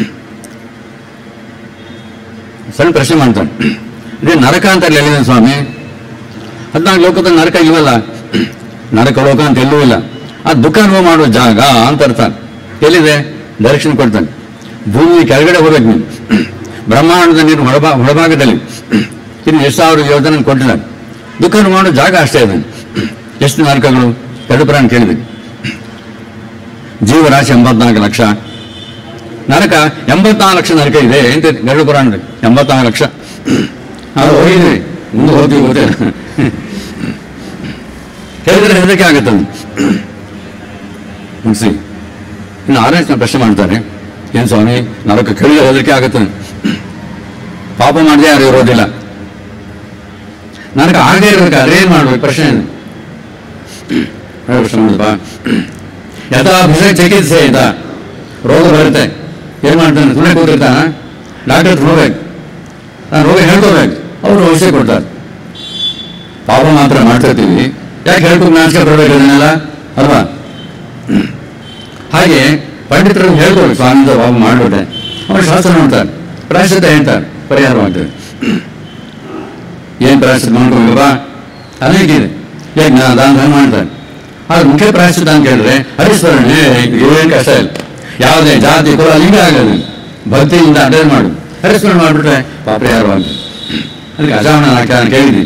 ಸಣ್ಣ ಪ್ರಶ್ನೆ ಮಾಡ್ತಾನೆ ಇದೇ ನರಕ ಅಂತ ಅಲ್ಲಿ ಎಲ್ಲಿದೆ ಸ್ವಾಮಿ ಹದಿನಾಲ್ಕು ಲೋಕದಲ್ಲಿ ನರಕ ಇವಲ್ಲ ನರಕ ಲೋಕ ಅಂತ ಎಲ್ಲೂ ಇಲ್ಲ ಆ ದುಃಖ ಅನುಭವ ಮಾಡುವ ಜಾಗ ಅಂತ ಅರ್ಥ ಎಲ್ಲಿದೆ ಡೈರೆಕ್ಷನ್ ಕೊಡ್ತಾನೆ ಭೂಮಿ ಕೆಳಗಡೆ ಹೋಗ್ಬೇಕು ನೀನು ಬ್ರಹ್ಮಾಂಡದ ನೀರು ಹೊರಭಾ ಹೊರಭಾಗದಲ್ಲಿ ಇನ್ನು ಎಷ್ಟು ಸಾವಿರ ಯೋಜನೆ ಕೊಟ್ಟಿದ್ದಾನೆ ದುಃಖ ಅನುಭವ ಮಾಡೋ ಜಾಗ ಅಷ್ಟೇ ಇದೆ ಎಷ್ಟು ನರಕಗಳು ಎರಡು ಪ್ರಾಣ ಕೇಳಿದೆ ಜೀವರಾಶಿ ಎಂಬತ್ನಾಲ್ಕು ಲಕ್ಷ ನರಕ ಎಂಬತ್ನಾಲ್ಕು ಲಕ್ಷ ನರಕ ಇದೆ ಅಂತ ಗರುಡ ಪುರಾಣದಲ್ಲಿ ಎಂಬತ್ನಾಲ್ಕು ಲಕ್ಷ ನಾವು ಹೋಗಿದ್ವಿ ಮುಂದೆ ಹೋಗ್ತೀವಿ ಗೊತ್ತಿಲ್ಲ ಹೇಳಿದ್ರೆ ಹೆದರಿಕೆ ಆಗುತ್ತೆ ಅದು ಮುಗಿಸಿ ಇನ್ನು ಆರನೇ ಜನ ಪ್ರಶ್ನೆ ಮಾಡ್ತಾರೆ ಏನು ಸ್ವಾಮಿ ನರಕ ಕೇಳಿದ್ರೆ ಹೆದರಿಕೆ ಆಗುತ್ತೆ ಪಾಪ ಮಾಡದೆ ಯಾರು ಇರೋದಿಲ್ಲ ನರಕ ಆಗದೆ ಇರ್ಬೇಕಾದ್ರೆ ಏನ್ ಮಾಡ್ಬೇಕು ಪ್ರಶ್ನೆ ಇದೆ ಪ್ರಶ್ನೆ ಮಾಡುದಪ್ಪ ಯಥಾ ವಿಷ ಚಿಕಿತ್ಸೆ ಆಯ್ತಾ ರೋಗ ಬರುತ್ತೆ ಏನ್ ಮಾಡ್ತಾನೆ ಸುಮ್ಮನೆ ಕೂತಿರ್ತಾನ ಡಾಕ್ಟರ್ ಹತ್ರ ಹೋಗ್ಬೇಕು ನಾನು ರೋಗ ಹೇಳ್ಕೋಬೇಕು ಅವರು ಔಷಧಿ ಕೊಡ್ತಾರೆ ಪಾಪ ಮಾತ್ರ ಮಾಡ್ತಿರ್ತೀವಿ ಯಾಕೆ ಹೇಳ್ಕೊಂಡು ನಾಚಿಕೆ ಬರಬೇಕು ಅದನ್ನೆಲ್ಲ ಅಲ್ವಾ ಹಾಗೆ ಪಂಡಿತರು ಹೇಳ್ಕೊಬೇಕು ಸ್ವಾಮಿಯಿಂದ ಪಾಪ ಮಾಡ್ಬಿಟ್ಟೆ ಅವ್ರು ಶಾಸ್ತ್ರ ನೋಡ್ತಾರೆ ಪ್ರಾಯಶ್ಚಿತ್ತ ಹೇಳ್ತಾರೆ ಪರಿಹಾರವಾಗ್ತದೆ ಏನ್ ಪ್ರಾಯಶ್ಚಿತ್ತ ಮಾಡ್ಕೋಬೇಕಪ್ಪ ಅನೇಕ ಇದೆ ಯಜ್ಞ ದಾನ ಧರ್ಮ ಮಾಡ್ತಾರೆ ಆದ್ರೆ ಮುಖ್ಯ ಪ್ರಾಯಶ್ಚಿತ್ತ ಅಂತ ಹೇಳಿದ್ರೆ ಹರಿಸ್ಮರಣೆ ಏನ್ ಕಷ್ಟ ಇಲ್ಲ ಯಾವುದೇ ಜಾತಿ ಕುಲ ಲಿಂಗ ಆಗಲ್ಲ ಭಕ್ತಿಯಿಂದ ಅಟೆಂಡ್ ಮಾಡು ಹರಿಸ್ಮರಣೆ ಮಾಡ್ಬಿಟ್ರೆ ಪಾಪ ಪರಿಹಾರವಾಗ್ತದೆ ಅದಕ್ಕೆ ಅಜಾಮಣ ನಾನು ಕೇಳಿದ್ವಿ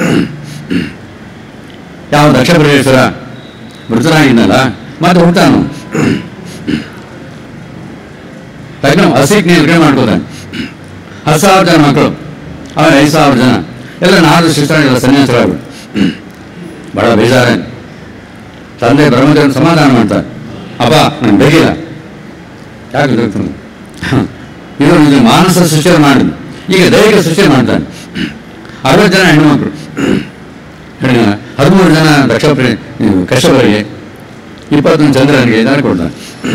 ಯಾವ ದಕ್ಷ ಪ್ರದೇಶ್ವರ ಮೃತನಾಗಿದ್ದಲ್ಲ ಮತ್ತೆ ಹುಟ್ಟಾನು ತಕ್ಷಣ ಹಸಿಕ್ ನಿರ್ಣಯ ಮಾಡ್ಕೋತಾನೆ ಹತ್ತು ಸಾವಿರ ಜನ ಮಕ್ಕಳು ಅವ್ರ ಐದು ಸಾವಿರ ಜನ ಎಲ್ಲ ನಾಲ್ಕು ಶಿಕ್ಷಣ ಸನ್ಯಾಸರಾಗರು ಬಹಳ ಬೇಜಾರ ತಂದೆ ಬ್ರಹ್ಮದೇವನ ಸಮಾಧಾನ ಮಾಡ್ತಾರೆ ಅಪ್ಪ ನಾನು ಬೇಕಿಲ್ಲ ಯಾಕೆ ಇದು ಇದು ಇದು ಮಾನಸ ಸೃಷ್ಟಿ ಮಾಡಿದ್ದು ಈಗ ದೈಹಿಕ ಸೃಷ್ಟಿ ಮಾಡ್ತಾನೆ ಅರವತ್ತು ಜನ ಹೆಣ್ಣುಮಕ್ಕಳು ಹೆಣ್ಣ ಹದಿಮೂರು ಜನ ದಕ್ಷ ಪ್ರ- ಇದು ಕಶ್ಯಪರಿಗೆ ಇಪ್ಪತ್ತೊಂದು ಚಂದ್ರನಿಗೆ ಇದಾರೆ ಕೊಡ್ತಾನೆ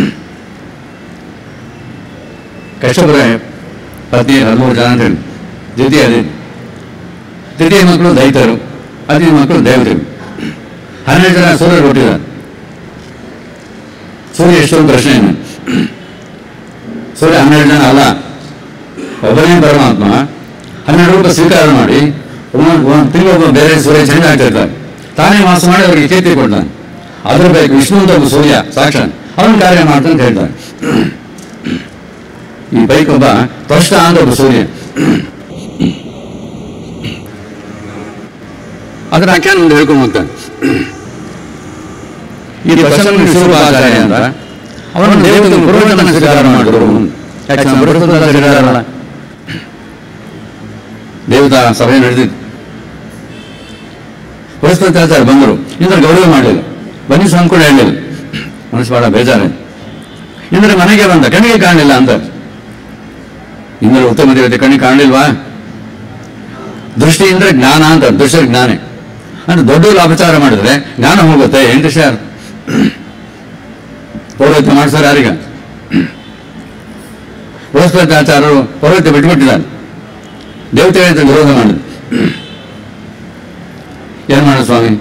ಕಶ್ಯಪರ ಪತ್ನಿ ಹದಿಮೂರು ಜನ ಅಂತ ಹೇಳಿ ದ್ವಿತೀಯ ಅದೇ ತೃತೀಯ ಮಕ್ಕಳು ದೈತರು ಹದಿನೈದು ಮಕ್ಕಳು ದೇವತೆಗಳು ಹನ್ನೆರಡು ಜನ ಸೂರ್ಯರು ಹುಟ್ಟಿದ್ದಾರೆ ಸೂರ್ಯ ಎಷ್ಟೊಂದು ಪ್ರಶ್ನೆ ಏನು ಸೂರ್ಯ ಹನ್ನೆರಡು ಜನ ಅಲ್ಲ ಒಬ್ಬನೇ ಪರಮಾತ್ಮ ಹನ್ನೆರಡು ರೂಪ ಸ್ವೀಕಾರ ಮಾಡಿ ಒಂದೊಂದು ಒಂದು ತಿಂಗಳೊಬ್ಬ ಬೇರೆ ಸೂರ್ಯ ಚೇಂಜ್ ಆಗ್ತಿರ್ತಾರೆ ತಾನೇ ವಾಸ ಮಾಡಿ ಅವರಿಗೆ ಕೀರ್ತಿ ಕೊಡ್ತಾನೆ ಅದ್ರ ಬೇಕು ವಿಷ್ಣು ಅಂತ ಒಬ್ಬ ಸೂರ್ಯ ಸಾಕ್ಷಾತ್ ಅವನ ಕಾರ್ಯ ಮಾಡ್ತಾನೆ ಅಂತ ಹೇಳ್ತಾನೆ ಈ ಬೈಕ್ ಒಬ್ಬ ತ್ವಷ್ಟ ಅಂತ ಒಬ್ಬ ಸೂರ್ಯ ಅದರ ಆಖ್ಯಾನ ಒಂದು ಹೇಳ್ಕೊಂಡು ಹೋಗ್ತಾನೆ ಈ ಬಸವನ ಶಿವಪಾಚಾರ್ಯ ಅಂತ ಅವನು ದೇವತೆಗೆ ಪುರೋಹಿತನ ಸ್ವೀಕಾರ ಮಾಡಿದ್ರು ಯಾಕೆ ನಾವು ಬೃಹಸ್ಪತಿ ಸ್ವೀಕಾರಲ್ಲ ದೇವತಾ ಸಭೆ ನಡೆದಿತ್ತು ಬೃಹಸ್ಪತ್ಯಾಚಾರ್ಯ ಬಂದರು ಇಂದ್ರ ಗೌರವ ಮಾಡಲಿಲ್ಲ ಬನ್ನಿ ಸ್ವಾಮಿ ಕೂಡ ಹೇಳಲಿಲ್ಲ ಮನಸ್ಸು ಬಹಳ ಬೇಜಾರಾಯ್ತು ಇಂದ್ರ ಮನೆಗೆ ಬಂದ ಕಣ್ಣಿಗೆ ಕಾಣಲಿಲ್ಲ ಅಂತ ಇಂದ್ರ ಉತ್ತಮ ದೇವತೆ ಕಣ್ಣಿಗೆ ಕಾಣಲಿಲ್ವಾ ದೃಷ್ಟಿ ಅಂದ್ರೆ ಜ್ಞಾನ ಅಂತ ದೃಷ್ಟಿ ಜ್ಞಾನೇ ಅಂದ್ರೆ ದೊಡ್ಡ ಅಪಚಾರ ಮಾಡಿದ್ರೆ ಜ್ಞಾನ ಹೋಗುತ್ತೆ ಎಂಟು ವಿಷಯ ಪೌರೋಹಿತ್ಯ ಮಾಡ್ತಾರೆ ಯಾರೀಗ ಬೃಹಸ್ಪತಿ ಆಚಾರ್ಯರು ಪೌರೋಹಿತ್ಯ ಬಿಟ್ಬಿಟ್ಟಿದ್ದಾರೆ ದೇವತೆ ವಿರೋಧ ಮಾಡಿದ್ರು ಏನು ಮಾಡ ಸ್ವಾಮಿ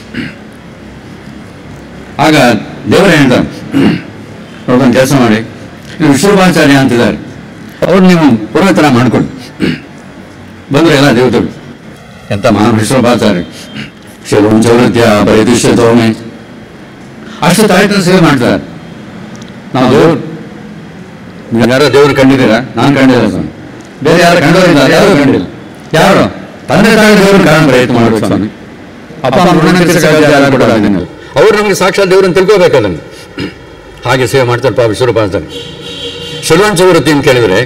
ಆಗ ದೇವರೇ ಹೇಳ್ತಾರೆ ಅವ್ರದ್ದೊಂದು ಕೆಲಸ ಮಾಡಿ ನೀವು ವಿಶ್ವಭಾಚಾರ್ಯ ಅಂತಿದ್ದಾರೆ ಅವ್ರು ನೀವು ಪುರೋಹಿತರ ಮಾಡಿಕೊಡಿ ಬಂದ್ರೆ ಎಲ್ಲ ದೇವತೆಗಳು ಎಂತ ಮಹಾನ್ ವಿಶ್ವಭಾಚಾರ್ಯ ಶಿವಂ ಚೌರತ್ಯ ಪರಿದಿಶ್ಯ ತೋಮೆ ಅಷ್ಟು ತಾಯಿತ್ರ ಸೇವೆ ಮಾಡ್ತಾರೆ ನಾವು ದೇವರು ನೀವು ಯಾರೋ ದೇವರು ಕಂಡಿದ್ದೀರಾ ನಾನು ಕಂಡಿಲ್ಲ ಸ್ವಾಮಿ ಬೇರೆ ಯಾರು ಕಂಡವರಿದ್ದಾರೆ ಯಾರು ಕಂಡಿಲ್ಲ ಯಾರು ತಂದೆ ತಾಯಿ ದೇವರು ಕಾರಣ ಪ್ರಯತ್ನ ಮಾಡಬೇಕು ಸ್ವಾಮಿ ಅಪ್ಪ ಅಮ್ಮ ಋಣ ತೀರ್ಸಕ್ಕಾಗದೆ ಯಾರು ಕೊಡೋದಿಲ್ಲ ಅವ್ರು ನಮಗೆ ಸಾಕ್ಷಾತ್ ದೇವರನ್ನು ತಿಳ್ಕೋಬೇಕು ಅದನ್ನು ಹಾಗೆ ಸೇವೆ ಮಾಡ್ತಾರಪ್ಪ ವಿಶ್ವರೂಪಾಚಾರ್ಯ ಶಿಲ್ವಂಚ ವೃತ್ತಿ ಅಂತ ಕೇಳಿದರೆ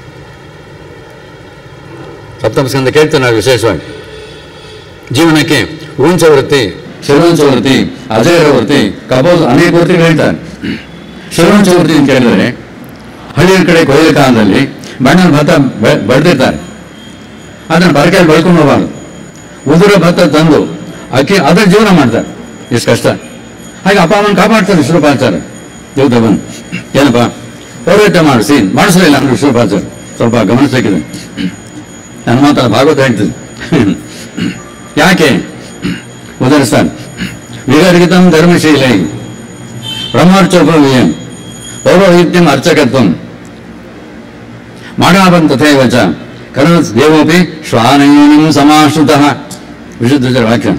ಸಪ್ತಮ ಸ್ಕಂದ ಕೇಳ್ತೇನೆ ನಾವು ವಿಶೇಷವಾಗಿ ಜೀವನಕ್ಕೆ ಉಂಚ ವೃತ್ತಿ ಶಿಲ್ವಂಚ ವೃತ್ತಿ ಅಜಯರ ವೃತ್ತಿ ಕಬೋದ್ ಅನೇಕ ವೃತ್ತಿಗಳು ಹೇಳ್ತಾರೆ ಶಿಲ್ವಂಚ ವೃತ್ತಿ ಅಂತ ಕೇಳಿದರೆ ಹಳ್ಳಿಯ ಕಡೆ ಕೊಯ್ಲು ಕಾಲದಲ್ಲಿ ಬಣ್ಣದ ಭತ್ತ ಬೆ- ಬೆಳೆದಿರ್ತಾರೆ ಅದನ್ನು ಬರಕೆಯಲ್ಲಿ ಬೆಳ್ಕೊಂಡು ಹೋಗಬಾರ್ದು ಉದುರ ಭತ್ತ ತಂದು ಅಕ್ಕಿ ಅದರ ಜೀವನ ಮಾಡ್ತಾರೆ ಎಷ್ಟು ಕಷ್ಟ ಹಾಗೆ ಅಪ್ಪ ಅಮ್ಮನ ಕಾಪಾಡ್ತಾರೆ ವಿಶ್ವಪಾಚಾರ ದೇವತೆ ಬಂದು ಏನಪ್ಪ ಪೌರೋಹಿತ್ಯ ಮಾಡಿಸಿ ಮಾಡಿಸಲಿಲ್ಲ ಅಂದ್ರೆ ವಿಶ್ವಪಾಚಾರ ಸ್ವಲ್ಪ ಗಮನಿಸಬೇಕಿದೆ ನನ್ನ ಮಾತ್ರ ಭಾಗವತ ಹೇಳ್ತೀನಿ ಯಾಕೆ ಉದರಿಸ್ತಾನೆ ವಿಗರ್ಗಿತಂ ಧರ್ಮಶೀಲೈ ಬ್ರಹ್ಮಾರ್ಚೋಪವಿಯಂ ಪೌರೋಹಿತ್ಯಂ ಅರ್ಚಕತ್ವಂ ಮಾಡಾವನ್ ತಥೈವ ಚ ಕರ್ಣ ದೇವೋಪಿ ಶ್ವಾನಯೋನಿಂ ಸಮಾಶ್ರುತಃ ವಿಶುದ್ಧ ವಾಕ್ಯ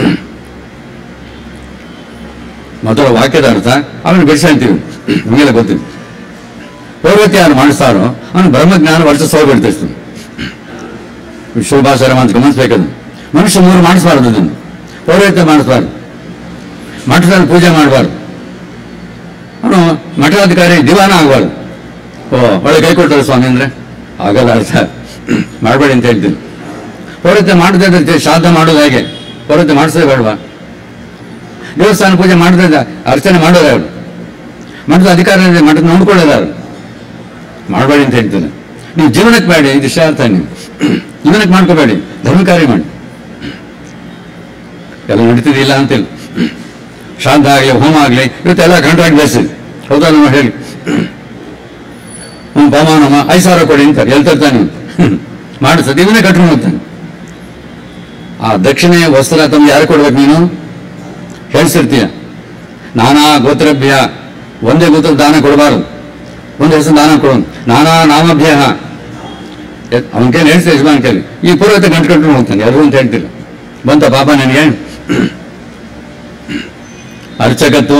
ಮೊದಲ ವಾಕ್ಯದ ಅರ್ಥ ಅವನು ಬಿಡಿಸಿ ಹೇಳ್ತೀವಿ ನಿಮಗೆಲ್ಲ ಗೊತ್ತಿದೆ ಪೌರ್ವತ್ಯ ಯಾರು ಮಾಡಿಸ್ತಾರೋ ಅವನು ಬ್ರಹ್ಮಜ್ಞಾನ ವರ್ಷ ಹೋಗ್ಬಿಡ್ತಿತ್ತು ವಿಶ್ವಭಾಷರ ಅಂತ ಗಮನಿಸ್ಬೇಕದು ಮನುಷ್ಯ ಮೂರು ಮಾಡಿಸ್ಬಾರ್ದು ಅದನ್ನು ಪೌರೋಹಿತ್ಯ ಮಾಡಿಸ್ಬಾರ್ದು ಮಠದಲ್ಲಿ ಪೂಜೆ ಮಾಡಬಾರ್ದು ಅವನು ಮಠಾಧಿಕಾರಿ ದಿವಾನ ಆಗಬಾರ್ದು ಓ ಒಳ್ಳೆ ಕೈ ಕೊಟ್ಟರು ಸ್ವಾಮಿ ಅಂದ್ರೆ ಆಗಲ್ಲ ಅರ್ಥ ಮಾಡಬೇಡಿ ಅಂತ ಹೇಳ್ತೀನಿ ಪೌರತ್ಯ ಮಾಡದೇ ಶ್ರಾದ್ದ ಮಾಡೋದು ಹೇಗೆ ಪೌರತ್ಯ ಮಾಡಿಸೋದೇ ಬೇಡವಾ ದೇವಸ್ಥಾನ ಪೂಜೆ ಮಾಡದ ಅರ್ಚನೆ ಮಾಡೋದು ಅವರು ಮಠದ ಅಧಿಕಾರ ಇದೆ ಮಠದ ನೋಡ್ಕೊಳ್ಳೋದು ಅವರು ಮಾಡಬೇಡಿ ಅಂತ ಹೇಳ್ತೇನೆ ನೀವು ಜೀವನಕ್ಕೆ ಬೇಡಿ ಇದು ಅರ್ಥ ನೀವು ಜೀವನಕ್ಕೆ ಮಾಡ್ಕೋಬೇಡಿ ಧರ್ಮ ಕಾರ್ಯ ಮಾಡಿ ಎಲ್ಲ ನಡೀತಿದಿಲ್ಲ ಅಂತಿಲ್ಲ ಶ್ರಾದ್ದ ಆಗಲಿ ಹೋಮ ಆಗಲಿ ಇವತ್ತೆಲ್ಲ ಕಾಂಟ್ರಾಕ್ಟ್ ಬೇಸಿಸ್ ಹೌದಾ ನಮ್ಮ ಹೇಳಿ ಹ್ಞೂ ಪವಮಾನಮ್ಮ ಐದು ಸಾವಿರ ಕೊಡಿ ಅಂತಾರೆ ಹೇಳ್ತಿರ್ತಾನೆ ಮಾಡಿಸ್ತದೆ ಇವನೇ ಕಟ್ಕೊಂಡು ಹೋಗ್ತಾನೆ ಆ ದಕ್ಷಿಣೆ ವಸ್ತ್ರ ತಮ್ಗೆ ಯಾರು ಕೊಡ್ಬೇಕು ನೀನು ಹೇಳ್ಸಿರ್ತೀಯ ನಾನಾ ಗೋತ್ರಭ್ಯ ಒಂದೇ ಗೋತ್ರ ದಾನ ಕೊಡಬಾರದು ಒಂದು ಹೆಸರು ದಾನ ಕೊಡೋದು ನಾನಾ ನಾಮಭ್ಯ ಅವನ ಕೈಲಿ ಹೇಳ್ತೀವಿ ಯಜಮಾನ್ ಕೈಲಿ ಈ ಪುರೋಹಿತ ಗಂಟು ಕಟ್ಕೊಂಡು ಹೋಗ್ತಾನೆ ಯಾರು ಅಂತ ಹೇಳ್ತಿಲ್ಲ ಬಂತ ಪಾಪ ನನಗೆ ಅರ್ಚಕತ್ವ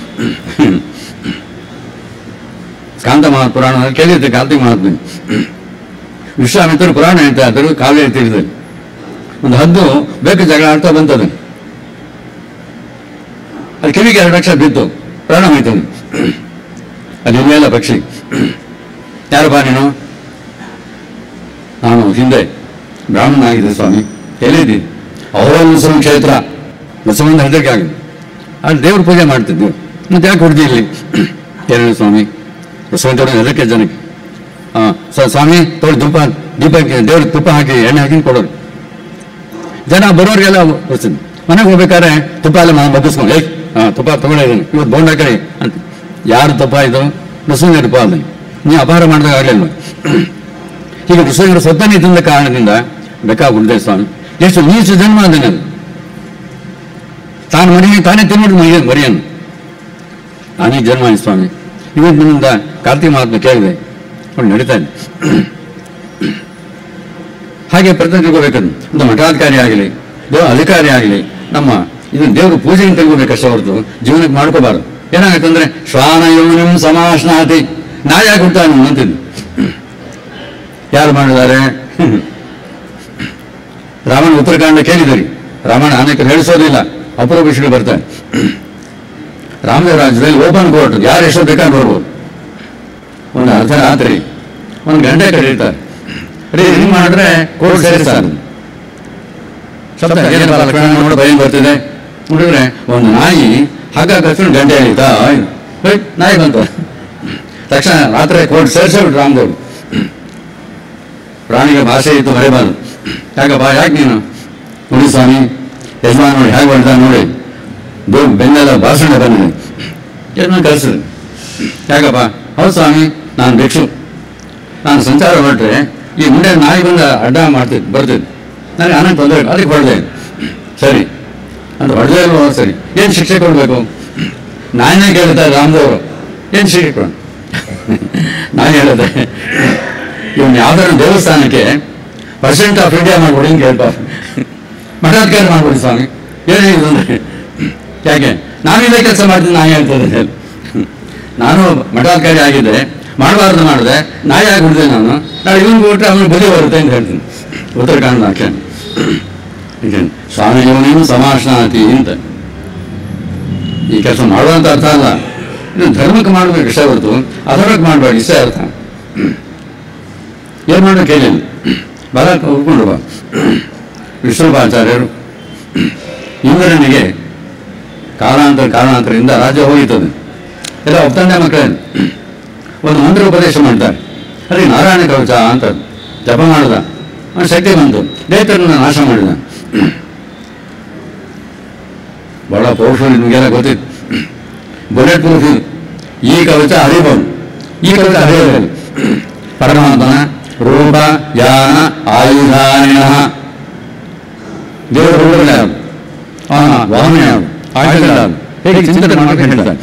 ಕಾಂತ ಮಹಾ ಪುರಾಣ ಕೇಳಿರ್ತೀವಿ ಕಾರ್ತಿಕ ಮಹಾತ್ಮ ವಿಶ್ವಾಮಿತ್ರರು ಪುರಾಣ ಹೇಳ್ತಾ ಇದ್ದರು ಕಾವ್ಯ ತೀರದಲ್ಲಿ ಒಂದು ಹದ್ದು ಬೇಕು ಜಗಳ ಆಡ್ತಾ ಬಂತದು ಅದು ಕಿವಿಗೆ ಎರಡು ಲಕ್ಷ ಬಿತ್ತು ಪ್ರಾಣ ಹೋಯ್ತು ಅದು. ಅದು ಇಲ್ಲ ಪಕ್ಷಿ ಯಾರಪ್ಪ ನೀನು ನಾನು ಹಿಂದೆ ಬ್ರಾಹ್ಮಣ ಆಗಿದೆ ಸ್ವಾಮಿ ಎಲ್ಲಿದ್ದಿ ಅವರ ಮುಸಲ್ಮಾನ್ ಕ್ಷೇತ್ರ ಮುಸಲ್ಮಾನ್ ಹೆದರಿಕೆ ಆಗಿದೆ ಅಲ್ಲಿ ದೇವ್ರ ಪೂಜೆ ಮಾಡ್ತಿದ್ವಿ ಮತ್ತೆ ಯಾಕೆ ಹೊಡ್ದಿ ಇಲ್ಲಿ ಏನು ಸ್ವಾಮಿ ಮುಸಲ್ಮಾನ್ ಹೆದರಿಕೆ ಜನಕ್ಕೆ ಹಾಂ ಸ ಸ್ವಾಮಿ ತೊಳಿ ತುಪ್ಪ ದೀಪಕ್ಕೆ ದೇವ್ರಿಗೆ ತುಪ್ಪ ಹಾಕಿ ಎಣ್ಣೆ ಹಾಕಿ ಕೊಡೋರು ಜನ ಬರೋರಿಗೆಲ್ಲ ಬರ್ತೀನಿ ಮನೆಗೆ ಹೋಗ್ಬೇಕಾದ್ರೆ ತುಪ್ಪ ಎಲ್ಲ ನಾನು ಬಗ್ಗಿಸ್ಕೊಂಡು ಏಯ್ ಹಾಂ ತುಪ್ಪ ತಗೊಂಡಿದ್ದೀನಿ ಇವತ್ತು ಬೋಂಡ ಕಡೆ ಅಂತ ಯಾರು ತುಪ್ಪ ಇದು ಮುಸ್ಲಿಂ ತುಪ್ಪ ಅದನ್ನು ನೀವು ಅಪಹಾರ ಮಾಡಿದಾಗ ಆಗಲಿಲ್ಲ ಈಗ ಮುಸ್ಲಿಮರ ಸ್ವತ್ತನೇ ತಿಂದ ಕಾರಣದಿಂದ ಬೇಕಾಗ್ಬಿಡ್ದೆ ಸ್ವಾಮಿ ಎಷ್ಟು ನೀಚ ಜನ್ಮ ಅದನ್ನ ತಾನು ಮನೆಗೆ ತಾನೇ ತಿನ್ಬಿಟ್ಟು ಮರಿ ಮರಿಯನ್ನು ನಾನೇ ಜನ್ಮ ಆಯ್ತು ಸ್ವಾಮಿ ಇವತ್ತು ನಿಮ್ಮಿಂದ ಕಾರ್ತಿಕ ಮಹಾತ್ಮ ಕೇಳಿದೆ ನೋಡಿ ನಡೀತಾ ಇದೆ ಹಾಗೆ ಪ್ರತಿ ತಿಳ್ಕೋಬೇಕದು ಒಂದು ಮಠಾಧಿಕಾರಿ ಆಗಲಿ ದೇವ ಅಧಿಕಾರಿ ಆಗಲಿ ನಮ್ಮ ಇದು ದೇವರು ಪೂಜೆಯನ್ನು ತಿಳ್ಕೋಬೇಕಷ್ಟೇ ಹೊರತು ಜೀವನಕ್ಕೆ ಮಾಡ್ಕೋಬಾರದು ಏನಾಗತ್ತಂದ್ರೆ ಶ್ವಾನ ಯೋನಿಂ ಸಮಾಶ್ನಾತಿ ನಾ ಯಾಕೆ ಹುಡ್ತಾನೆ ಅಂತಿದ್ದು ಯಾರು ಮಾಡಿದ್ದಾರೆ ರಾಮನ ಉತ್ತರಕಾಂಡ ಕೇಳಿದಿರಿ ರಾಮನ ಅನೇಕರು ಹೇಳಿಸೋದಿಲ್ಲ ಅಪರೂಪ ವಿಷಯಗಳು ಬರ್ತಾರೆ ರಾಮದೇವ ರಾಜ್ಯದಲ್ಲಿ ಓಪನ್ ಕೋರ್ಟ್ ಯಾರು ಎಷ್ಟೋ ಬೇಕಾದ್ರೆ ಬರ್ಬೋದು ಒಂದು ಅರ್ಧ ರಾತ್ರಿ ಒಂದು ಗಂಟೆ ಕರೀತಾರೆ ರೀ ಹಿಂಗ್ ಮಾಡಿದ್ರೆ ಕೋರ್ಟ್ ಸೇರಿಸ್ತಾರೆ ಶಬ್ದ ಏನಪ್ಪ ಲಕ್ಷ್ಮಣ ನೋಡಿ ಭಯ ಬರ್ತಿದೆ ನೋಡಿದ್ರೆ ಒಂದು ನಾಯಿ ಹಗ್ಗ ಕಚ್ಕೊಂಡು ಗಂಟೆ ಹೇಳಿತಾ ನಾಯಿ ಬಂತು ತಕ್ಷಣ ರಾತ್ರಿ ಕೋರ್ಟ್ ಸೇರಿಸ್ಬಿಟ್ರು ರಾಮದೇವ್ರು ಪ್ರಾಣಿಗೆ ಭಾಷೆ ಇತ್ತು ಮರೆಬಾರದು ಯಾಕಪ್ಪ ಯಾಕೆ ನೀನು ನೋಡಿ ಸ್ವಾಮಿ ಯಜಮಾನ ನೋಡಿ ಹೇಗೆ ಹೊಡ್ದ ನೋಡಿ ದೊಡ್ಡ ಬೆನ್ನೆಲ್ಲ ಭಾಷಣ ಬಂದಿದೆ ಯಜಮಾನ ಕಳಿಸಿದ್ರು ಯಾಕಪ್ಪ ಹೌದು ಸ್ವಾಮಿ ನಾನು ಭಿಕ್ಷು ನಾನು ಸಂಚಾರ ಹೊರಟ್ರೆ ಈ ಮುಂದೆ ನಾಯಿ ಬಂದ ಅಡ್ಡ ಮಾಡ್ತಿದ್ದು ಬರ್ತಿದ್ದು ನನಗೆ ಅನ್ನ ತೊಂದರೆ ಅದಕ್ಕೆ ಹೊಡೆದೆ ಸರಿ ಅಂತ ಹೊಡೆದೇ ಇಲ್ವೋ ಸರಿ ಏನು ಶಿಕ್ಷೆ ಕೊಡಬೇಕು ನಾನೇ ಕೇಳ್ತಾರೆ ರಾಮದೇವರು ಏನು ಶಿಕ್ಷೆ ಕೊಡ ನಾನು ಹೇಳಿದೆ ಇವನು ಯಾವ್ದಾದ್ರು ದೇವಸ್ಥಾನಕ್ಕೆ ಪರ್ಸೆಂಟ್ ಆಫ್ ಇಂಡಿಯಾ ಮಾಡ್ಬಿಡಿ ಅಂತ ಕೇಳ್ತಾರೆ ಮಠಾಧಿಕಾರಿ ಮಾಡ್ಬಿಡಿ ಸ್ವಾಮಿ ಏನೇ ಇದು ಅಂದ್ರೆ ಯಾಕೆ ನಾನು ಇದೇ ಕೆಲಸ ಮಾಡ್ತೀನಿ ನಾನು ಹೇಳ್ತದೆ ನಾನು ಮಠಾಧಿಕಾರಿ ಆಗಿದ್ದೆ ಮಾಡಬಾರ್ದು ಮಾಡಿದೆ ನಾಯಿ ಆಗಿಬಿಡ್ದೆ ನಾನು ನಾಳೆ ಇವನು ಬಿಟ್ಟರೆ ಅವನು ಬಲಿ ಬರುತ್ತೆ ಅಂತ ಹೇಳ್ತೀನಿ ಉತ್ತರ ಕನ್ನಡ ಆಕೆ ಸ್ವಾಮಿ ಇವನೇನು ಸಮಾಸನಾತಿ ಅಂತ ಈ ಕೆಲಸ ಮಾಡುವಂತ ಅರ್ಥ ಅಲ್ಲ ಇದು ಧರ್ಮಕ್ಕೆ ಮಾಡಬೇಕು ಇಷ್ಟ ಹೊರತು ಅಧರ್ಮಕ್ಕೆ ಮಾಡಬೇಡಿ ಇಷ್ಟೇ ಅರ್ಥ ಏನು ಮಾಡಬೇಕು ಹೇಳಿ ಬಲ ಒಪ್ಕೊಂಡು ಬಾ ವಿಶ್ವಪಾಚಾರ್ಯರು ಇಂದ್ರನಿಗೆ ಕಾರಣಾಂತರ ಕಾರಣಾಂತರದಿಂದ ರಾಜ್ಯ ಹೋಗಿತ್ತದೆ ಎಲ್ಲ ಒಪ್ಪಂದೆ ಮಕ್ಕಳೇ ಒಂದು ಮಂತ್ರ ಉಪದೇಶ ಮಾಡ್ತಾರೆ ಅದಕ್ಕೆ ನಾರಾಯಣ ಕವಚ ಅಂತ ಜಪ ಮಾಡಿದ ಅವನ ಶಕ್ತಿ ಬಂತು ದೈತ್ಯರನ್ನ ನಾಶ ಮಾಡಿದ ಬಹಳ ಪೌರುಷ ನಿಮಗೆಲ್ಲ ಗೊತ್ತಿತ್ತು ಬುಲೆಟ್ ಪ್ರೂಫ್ ಇದು ಈ ಕವಚ ಹರಿಬಹುದು ಈ ಕವಚ ಹರಿಯಬಹುದು ಪರಮಾತ್ಮನ ರೂಪ ಯಾನ ಆಯುಧಾನಿನ ದೇವರ ರೂಪಗಳು ಯಾರು ಅವನ ವಾಹನ ಯಾರು ಆಯುಧ ಯಾರು ಹೇಗೆ ಚಿಂತನೆ ಮಾಡಬೇಕು ಹೇಳ್ತಾರೆ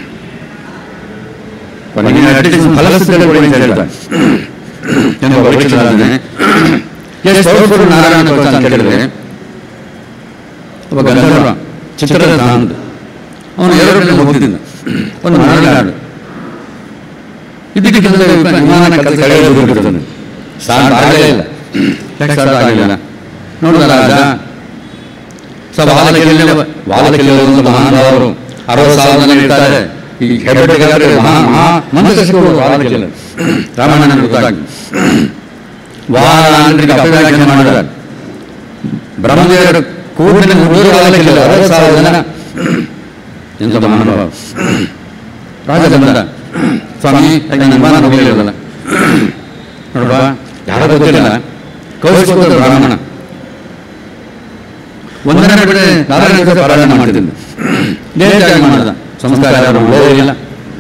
ಕೊನೆಗೆ ಅಟ್ಲೀಸ್ಟ್ ಫಲಸಿದ್ಧತೆ ಕೊಡಿ ಅಂತ ಹೇಳ್ತಾರೆ ಎಂಬ ಪರೀಕ್ಷೆಗಳಾದ್ರೆ ಎಷ್ಟು ಪವರ್ಫುಲ್ ನಾರಾಯಣ ಕವಚ ಅಂತ ಹೇಳಿದ್ರೆ ಒಬ್ಬ ಗಂಧರ್ವ ಚಿತ್ರದ ಅಂತ ಅವನು ಎರಡು ಹೋಗ್ತಿದ್ದ ಒಂದು ಮರಳಾಡು ಇದಕ್ಕಿಂತ ವಿಮಾನ ಕೆಲಸ ಕಳೆದಿರುತ್ತದೆ ಸಾಧ್ಯ ಆಗಲೇ ಇಲ್ಲ ಯಾಕೆ ಸಾಧ್ಯ ಆಗಲಿಲ್ಲ ನೋಡಿದ ರಾಜ ಸೊ ವಾಲಕಿಯಲ್ಲಿ ವಾಲಕಿಯಲ್ಲಿ ಒಂದು ಮಹಾನುಭಾವರು ಅರವತ್ತು ಸಾವಿರ ಜನ ಇರ್ತಾರೆ ಈ ಹೆಬ್ಬೆಟ್ಟಿಗಾದ್ರೆ ಮಹಾ ಮಹಾ ಮಂತ್ರಶಿವರು ವಾಲಕಿಯಲ್ಲಿ ರಾಮಾಯಣ ಗೊತ್ತಾಗಿ ವಾರಾಂದ್ರಿಗೆ ಅಪವ್ಯಾಖ್ಯಾನ ಮಾಡಿದ್ದಾರೆ ಬ್ರಹ್ಮದೇವರ ಕೂಡಿನ ನೂರು ವಾಲಕಿಲ್ಲ ಅರವತ್ತು ಸಾವಿರ ಜನ ಎಂತ ಮಹಾನುಭಾವ ರಾಜ ಬಂದ ಸ್ವಾಮಿ ನನ್ನ ವಿಮಾನ ಹೋಗಲಿಲ್ಲಲ್ಲ ನೋಡುವ ಯಾರ ಗೊತ್ತಿಲ್ಲ ಕೌಶಿಕ ಬ್ರಾಹ್ಮಣ ಒಂದನೇ ಬಿಟ್ಟರೆ ನಾರಾಯಣ ದಿವಸ ಪಾರಾಯಣ ಮಾಡ್ತಿದ್ದ ಲೇಟಾಗಿ ಮಾಡಿದ ಸಂಸ್ಕಾರ ಯಾರು ಒಳ್ಳೆಯದಿಲ್ಲ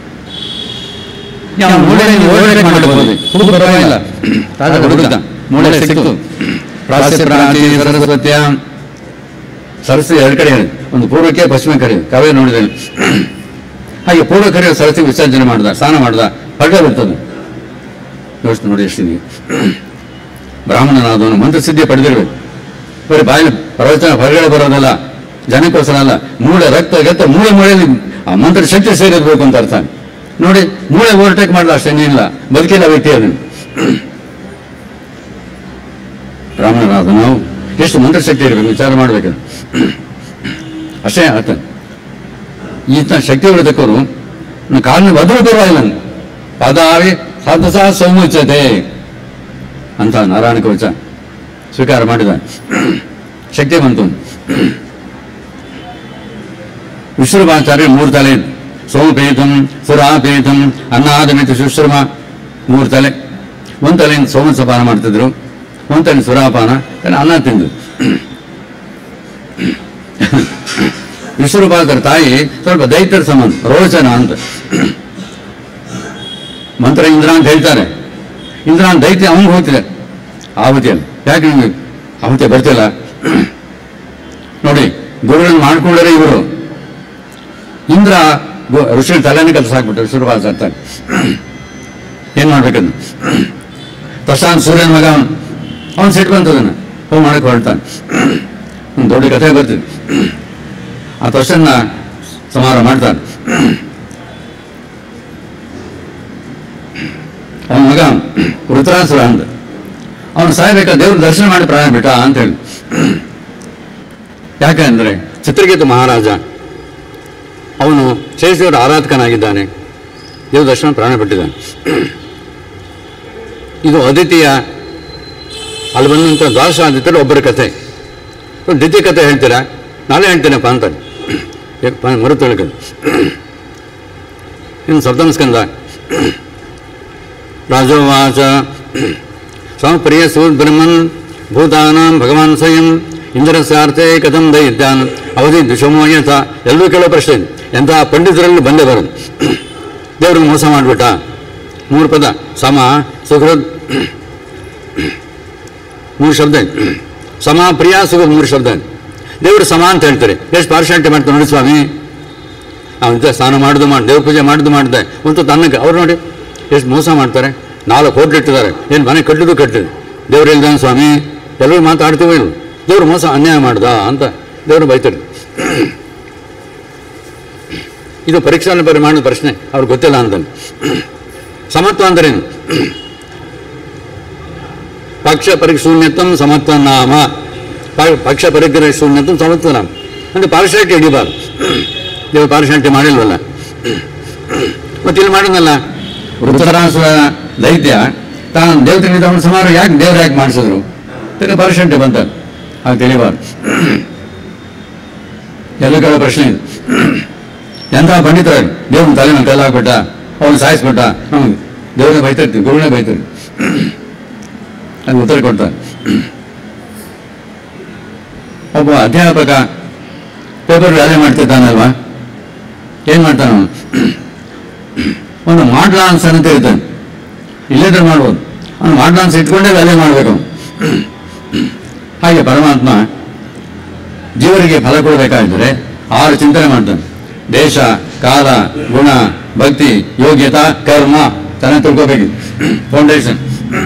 ನಾವು ಮೂಳೆ ಓಡಾಟ ಮಾಡಬಹುದು ಹುಡುಗ ಪರವಾಗಿಲ್ಲ ರಾಜ ಹುಡುಗ ಮೂಳೆ ಸಿಕ್ತು ಪ್ರಾಸ್ಯ ಪ್ರಾಂತಿ ಸರಸ್ವತ್ಯ ಸರಸ್ವತಿ ಎರಡು ಕಡೆ ಇದೆ ಒಂದು ಪೂರ್ವಕ್ಕೆ ಪಶ್ಚಿಮ ಕಡೆ ಕಾವೇರಿ ನೋಡಿದ್ದೇನೆ ಹಾಗೆ ಪೂರ್ವ ಕಡೆ ಸರಸ್ವತಿ ವಿಸರ್ಜನೆ ಮಾಡಿದ ಸ್ನಾನ ಮಾಡಿದ ಹೊರಟ ಬಿಡ್ತದೆ ಯೋಚನೆ ನೋಡಿ ಎಷ್ಟಿದೆ ಬ್ರಾಹ್ಮಣನಾದವನು ಮಂತ್ರಸಿದ್ಧಿ ಪಡೆದಿರಬೇಕು ಬರೀ ಬಾಯಲ್ಲಿ ಪ್ರವಚನ ಹೊರಗಡೆ ಬರೋದಲ್ಲ ಜನಕ್ಕೋಸ್ಕರ ಅಲ್ಲ ಮೂಳೆ ರಕ್ತ ಗೆತ್ತ ಮೂಳೆ ಮೂಳೆಯಲ್ಲಿ ಆ ಮಂತ್ರ ಶಕ್ತಿ ಸೇರಿರ್ಬೇಕು ಅಂತ ಅರ್ಥ ನೋಡಿ ಮೂಳೆ ಓವರ್ಟೇಕ್ ಮಾಡಲ್ಲ ಅಷ್ಟೇನಿಲ್ಲ ಬದುಕಿಲ್ಲ ವ್ಯಕ್ತಿ ಅದನ್ನು ಬ್ರಾಹ್ಮಣರಾದ ನಾವು ಎಷ್ಟು ಮಂತ್ರ ಶಕ್ತಿ ಇರಬೇಕು ವಿಚಾರ ಮಾಡಬೇಕು ಅಷ್ಟೇ ಅರ್ಥ ಈತ ಶಕ್ತಿ ಉಳಿದಕ್ಕವರು ಕಾಲಿನ ಬದಲು ಪರವಾಗಿಲ್ಲ ಪದಾವಿ ಸದಸ ಸೌಮುಚ್ಯತೆ ಅಂತ ನಾರಾಯಣ ಕವಚ ಸ್ವೀಕಾರ ಮಾಡಿದ ಶಕ್ತಿ ಬಂತು ವಿಶ್ವರೂಪಾಚಾರ್ಯ ಮೂರು ತಲೆ ಇತ್ತು. ಸೋಮಪೀಠಂ ಸುರಾಪೀಠಂ ಅನ್ನಾದಮಿತ ಸುಶ್ರಮ ಮೂರು ತಲೆ ಒಂದು ತಲೆಯಿಂದ ಸೋಮಸ ಪಾನ ಮಾಡ್ತಿದ್ರು ಒಂದು ತಲೆ ಸುರಾಪಾನ ತಲೆ ಅನ್ನ ತಿಂದು ವಿಶ್ವರೂಪಾಚಾರ್ಯ ತಾಯಿ ಸ್ವಲ್ಪ ದೈತ್ಯರ ಸಂಬಂಧ ರೋಚನ ಅಂತ ಮಂತ್ರ ಇಂದ್ರ ಅಂತ ಹೇಳ್ತಾರೆ ಇಂದ್ರ ಅಂತ ದೈತ್ಯ ಅವನಿಗೆ ಹೋಗ್ತಿದೆ ಆಹುತಿಯಲ್ಲಿ ಯಾಕೆ ನಿಮಗೆ ಆಹುತಿ ಬರ್ತಿಲ್ಲ ನೋಡಿ ಗುರುಗಳನ್ನು ಮಾಡ್ಕೊಂಡರೆ ಇವರು ಇಂದ್ರ ಗು- ಋಷಿ ತಲೆನೇ ಕೆಲಸ ಹಾಕ್ಬಿಟ್ಟು ವಿಶ್ವರೂಪಾಸ ಅಂತಾನೆ ಏನ್ ಮಾಡ್ಬೇಕಂದು ಪ್ರಶಾಂತ್ ಸೂರ್ಯನ ಮಗ ಅವನು ಅವನು ಸಿಟ್ಟು ಬಂತದನ್ನ ಹೋಗಿ ಮಾಡಕ್ಕೆ ಹೊರಡ್ತಾನೆ ಒಂದು ದೊಡ್ಡ ಕಥೆ ಬರ್ತಿದೆ ಆ ತರ್ಶನ್ನ ಸಮಾರೋಹ ಮಾಡ್ತಾನೆ ಅವನ ಮಗ ವೃತ್ರಾಸುರ ಅಂದ ಅವನು ಸಾಯ್ಬೇಕಾ ದೇವ್ರ ದರ್ಶನ ಮಾಡಿ ಪ್ರಾಣ ಬಿಟ್ಟ ಅಂತ ಹೇಳಿ ಯಾಕಂದ್ರೆ ಚಿತ್ರಗೀತ ಮಹಾರಾಜ ಅವನು ಶೇಷದೇವರ ಆರಾಧಕನಾಗಿದ್ದಾನೆ ದೇವ್ರ ದರ್ಶನ ಪ್ರಾಣ ಬಿಟ್ಟಿದ್ದಾನೆ ಇದು ಅದಿತಿಯ ಅಲ್ಲಿ ಬಂದಂಥ ದ್ವಾದಶ ಆದಿತ್ಯರು ಒಬ್ಬರ ಕಥೆ ದ್ವಿತೀಯ ಕಥೆ ಹೇಳ್ತೀರಾ ನಾಳೆ ಹೇಳ್ತೇನಪ್ಪ ಅಂತಾನೆ ಯಾಕೆ ಪ- ಮರು ತಿಳ್ಕೊಂಡು ಇನ್ನು ಸಪ್ತಮ ಸ್ಕಂದ ರಾಜೋವಾಚ ಸ್ವಪ್ರಿಯ ಸೂರ್ಬ್ರಹ್ಮನ್ ಭೂತಾನಾಂ ಭಗವಾನ್ ಸ್ವಯಂ ಇಂದ್ರಸ್ಯಾರ್ಥೆ ಕಥಂ ದೈತ್ಯಾನ್ ಅವಧಿ ದುಷಮೋ ಯಥ ಎಲ್ಲರೂ ಕೇಳೋ ಪ್ರಶ್ನೆ ಇದೆ. ಎಂತಹ ಪಂಡಿತರಲ್ಲಿ ಬಂದೇ ಬರೋದು ದೇವ್ರಿಗೆ ಮೋಸ ಮಾಡಿಬಿಟ್ಟ ಮೂರು ಪದ ಸಮ ಸುಹೃದ್ ಮೂರು ಶಬ್ದ ಇದೆ ಸಮ ಪ್ರಿಯ ಸುಖ ಮೂರು ಶಬ್ದ ಇದೆ ದೇವರು ಸಮ ಅಂತ ಹೇಳ್ತಾರೆ ಎಷ್ಟು ಪಾರ್ಶಾಲಿಟಿ ಮಾಡ್ತಾರೆ ನೋಡಿ ಸ್ವಾಮಿ ಅವಂತ ಸ್ನಾನ ಮಾಡುದು ಮಾಡಿ ದೇವ್ರ ಪೂಜೆ ಮಾಡುದು ಮಾಡಿದೆ ಒಂದು ತನ್ನಕ್ಕೆ ಅವ್ರು ನೋಡಿ ಎಷ್ಟು ಮೋಸ ಮಾಡ್ತಾರೆ ನಾಲ್ಕು ಹೋಟ್ಲು ಇಟ್ಟಿದ್ದಾರೆ ಏನು ಮನೆ ಕಟ್ಟುದು ಕಟ್ಟಿದೆ ದೇವ್ರು ಹೇಳ್ದಾನೆ ಸ್ವಾಮಿ ಎಲ್ಲರೂ ಮಾತಾಡ್ತೀವೋ ಇಲ್ಲ ದೇವ್ರು ಮೋಸ ಅನ್ಯಾಯ ಮಾಡ್ದ ಅಂತ ದೇವರು ಬೈತಾರೆ ಇದು ಪರೀಕ್ಷಾ ಬರೀ ಮಾಡಿದ ಪ್ರಶ್ನೆ ಅವ್ರಿಗೆ ಗೊತ್ತಿಲ್ಲ ಅಂತಾನೆ ಸಮತ್ವ ಅಂದ್ರೇನು ಪಕ್ಷ ಪರಿಶೂನ್ಯತಂ ಸಮತ್ವ ನಾಮ ಪ- ಪಕ್ಷ ಪರಿಗ್ರಹ ಶೂನ್ಯತಂ ಸಮತ್ವ ನಾಮ ಅಂದರೆ ಪಾರ್ಶಾಲಿಟಿ ಹಿಡಿಬಾರ್ದು ದೇವರು ಪಾರ್ಶಾಲಿಟಿ ಮಾಡಿಲ್ವಲ್ಲ ಮತ್ತೆ ಇಲ್ಲಿ ಮಾಡಿದ್ನಲ್ಲ ವೃತ್ತರಾಸುರ ದೈತ್ಯ ತಾನು ದೇವತೆಗಳಿಂದ ಅವನ ಸಮಾರೋಹ ಯಾಕೆ ದೇವ್ರು ಯಾಕೆ ಮಾಡಿಸಿದ್ರು ಇದಕ್ಕೆ ಪಾರ್ಶಾಲಿಟಿ ಬಂತ ಹಾಗೆ ತಿಳಿಬಾರ್ದು ಎಲ್ಲ ಕಡೆ ಪ್ರಶ್ನೆ ಇದು ಎಂಥ ಪಂಡಿತರು ದೇವ್ರನ್ನ ತಲೆ ಮೇಲೆ ಕಲ್ಲು ಹಾಕ್ಬಿಟ್ಟ ಅವನು ಸಾಯಿಸ್ಬಿಟ್ಟ ಹ್ಞೂ ದೇವ್ರನ್ನ ಬೈತಿರ್ತೀವಿ ಗುರುನೇ ಬೈತಾರೆ ಅದು ಉತ್ತರ ಕೊಡ್ತಾರೆ ಒಬ್ಬ ಅಧ್ಯಾಪಕ ಪೇಪರ್ ವ್ಯಾಲೆ ಮಾಡ್ತಿದ್ದಾನಲ್ವಾ ಏನು ಮಾಡ್ತಾನ ಅವನು ಒಂದು ಮಾಡ್ಲಾನ್ಸ್ ಅಂತ ಇರ್ತಾನೆ ಇಲ್ಲಿದ್ರೆ ಮಾಡ್ಬೋದು ಅವನು ಮಾಡ್ಲಾನ್ಸ್ ಇಟ್ಕೊಂಡೇ ವ್ಯಾಲೆ ಮಾಡಬೇಕು ಹಾಗೆ ಪರಮಾತ್ಮ ಜೀವರಿಗೆ ಫಲ ಕೊಡಬೇಕಾದ್ರೆ ಆರು ಚಿಂತನೆ ಮಾಡ್ತಾನೆ ದೇಶ ಕಾಲ ಗುಣ ಭಕ್ತಿ ಯೋಗ್ಯತಾ ಕರ್ಮ ಚೆನ್ನಾಗಿ ತಿಳ್ಕೋಬೇಕು ಫೌಂಡೇಶನ್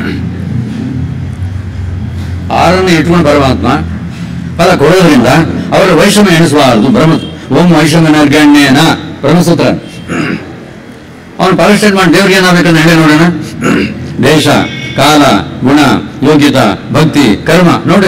ಆರನ್ನು ಇಟ್ಕೊಂಡು ಪರಮಾತ್ಮ ಫಲ ಕೊಡೋದ್ರಿಂದ ಅವರ ವೈಷಮ್ಯ ಎಣಿಸಬಾರದು ಬ್ರಹ್ಮ ಓಂ ವೈಷಮ್ಯನರ್ಗಣ್ಯೇನ ಬ್ರಹ್ಮಸೂತ್ರ ಅವನು ಪಾಲಿಸ್ಟೇಟ್ ಮಾಡಿ ದೇವ್ರಿಗೆ ಏನಾಗಬೇಕಂತ ಹೇಳಿ ನೋಡೋಣ ದೇಶ ಕಾಲ ಗುಣ ಯೋಗ್ಯತಾ ಭಕ್ತಿ ಕರ್ಮ ನೋಡಿ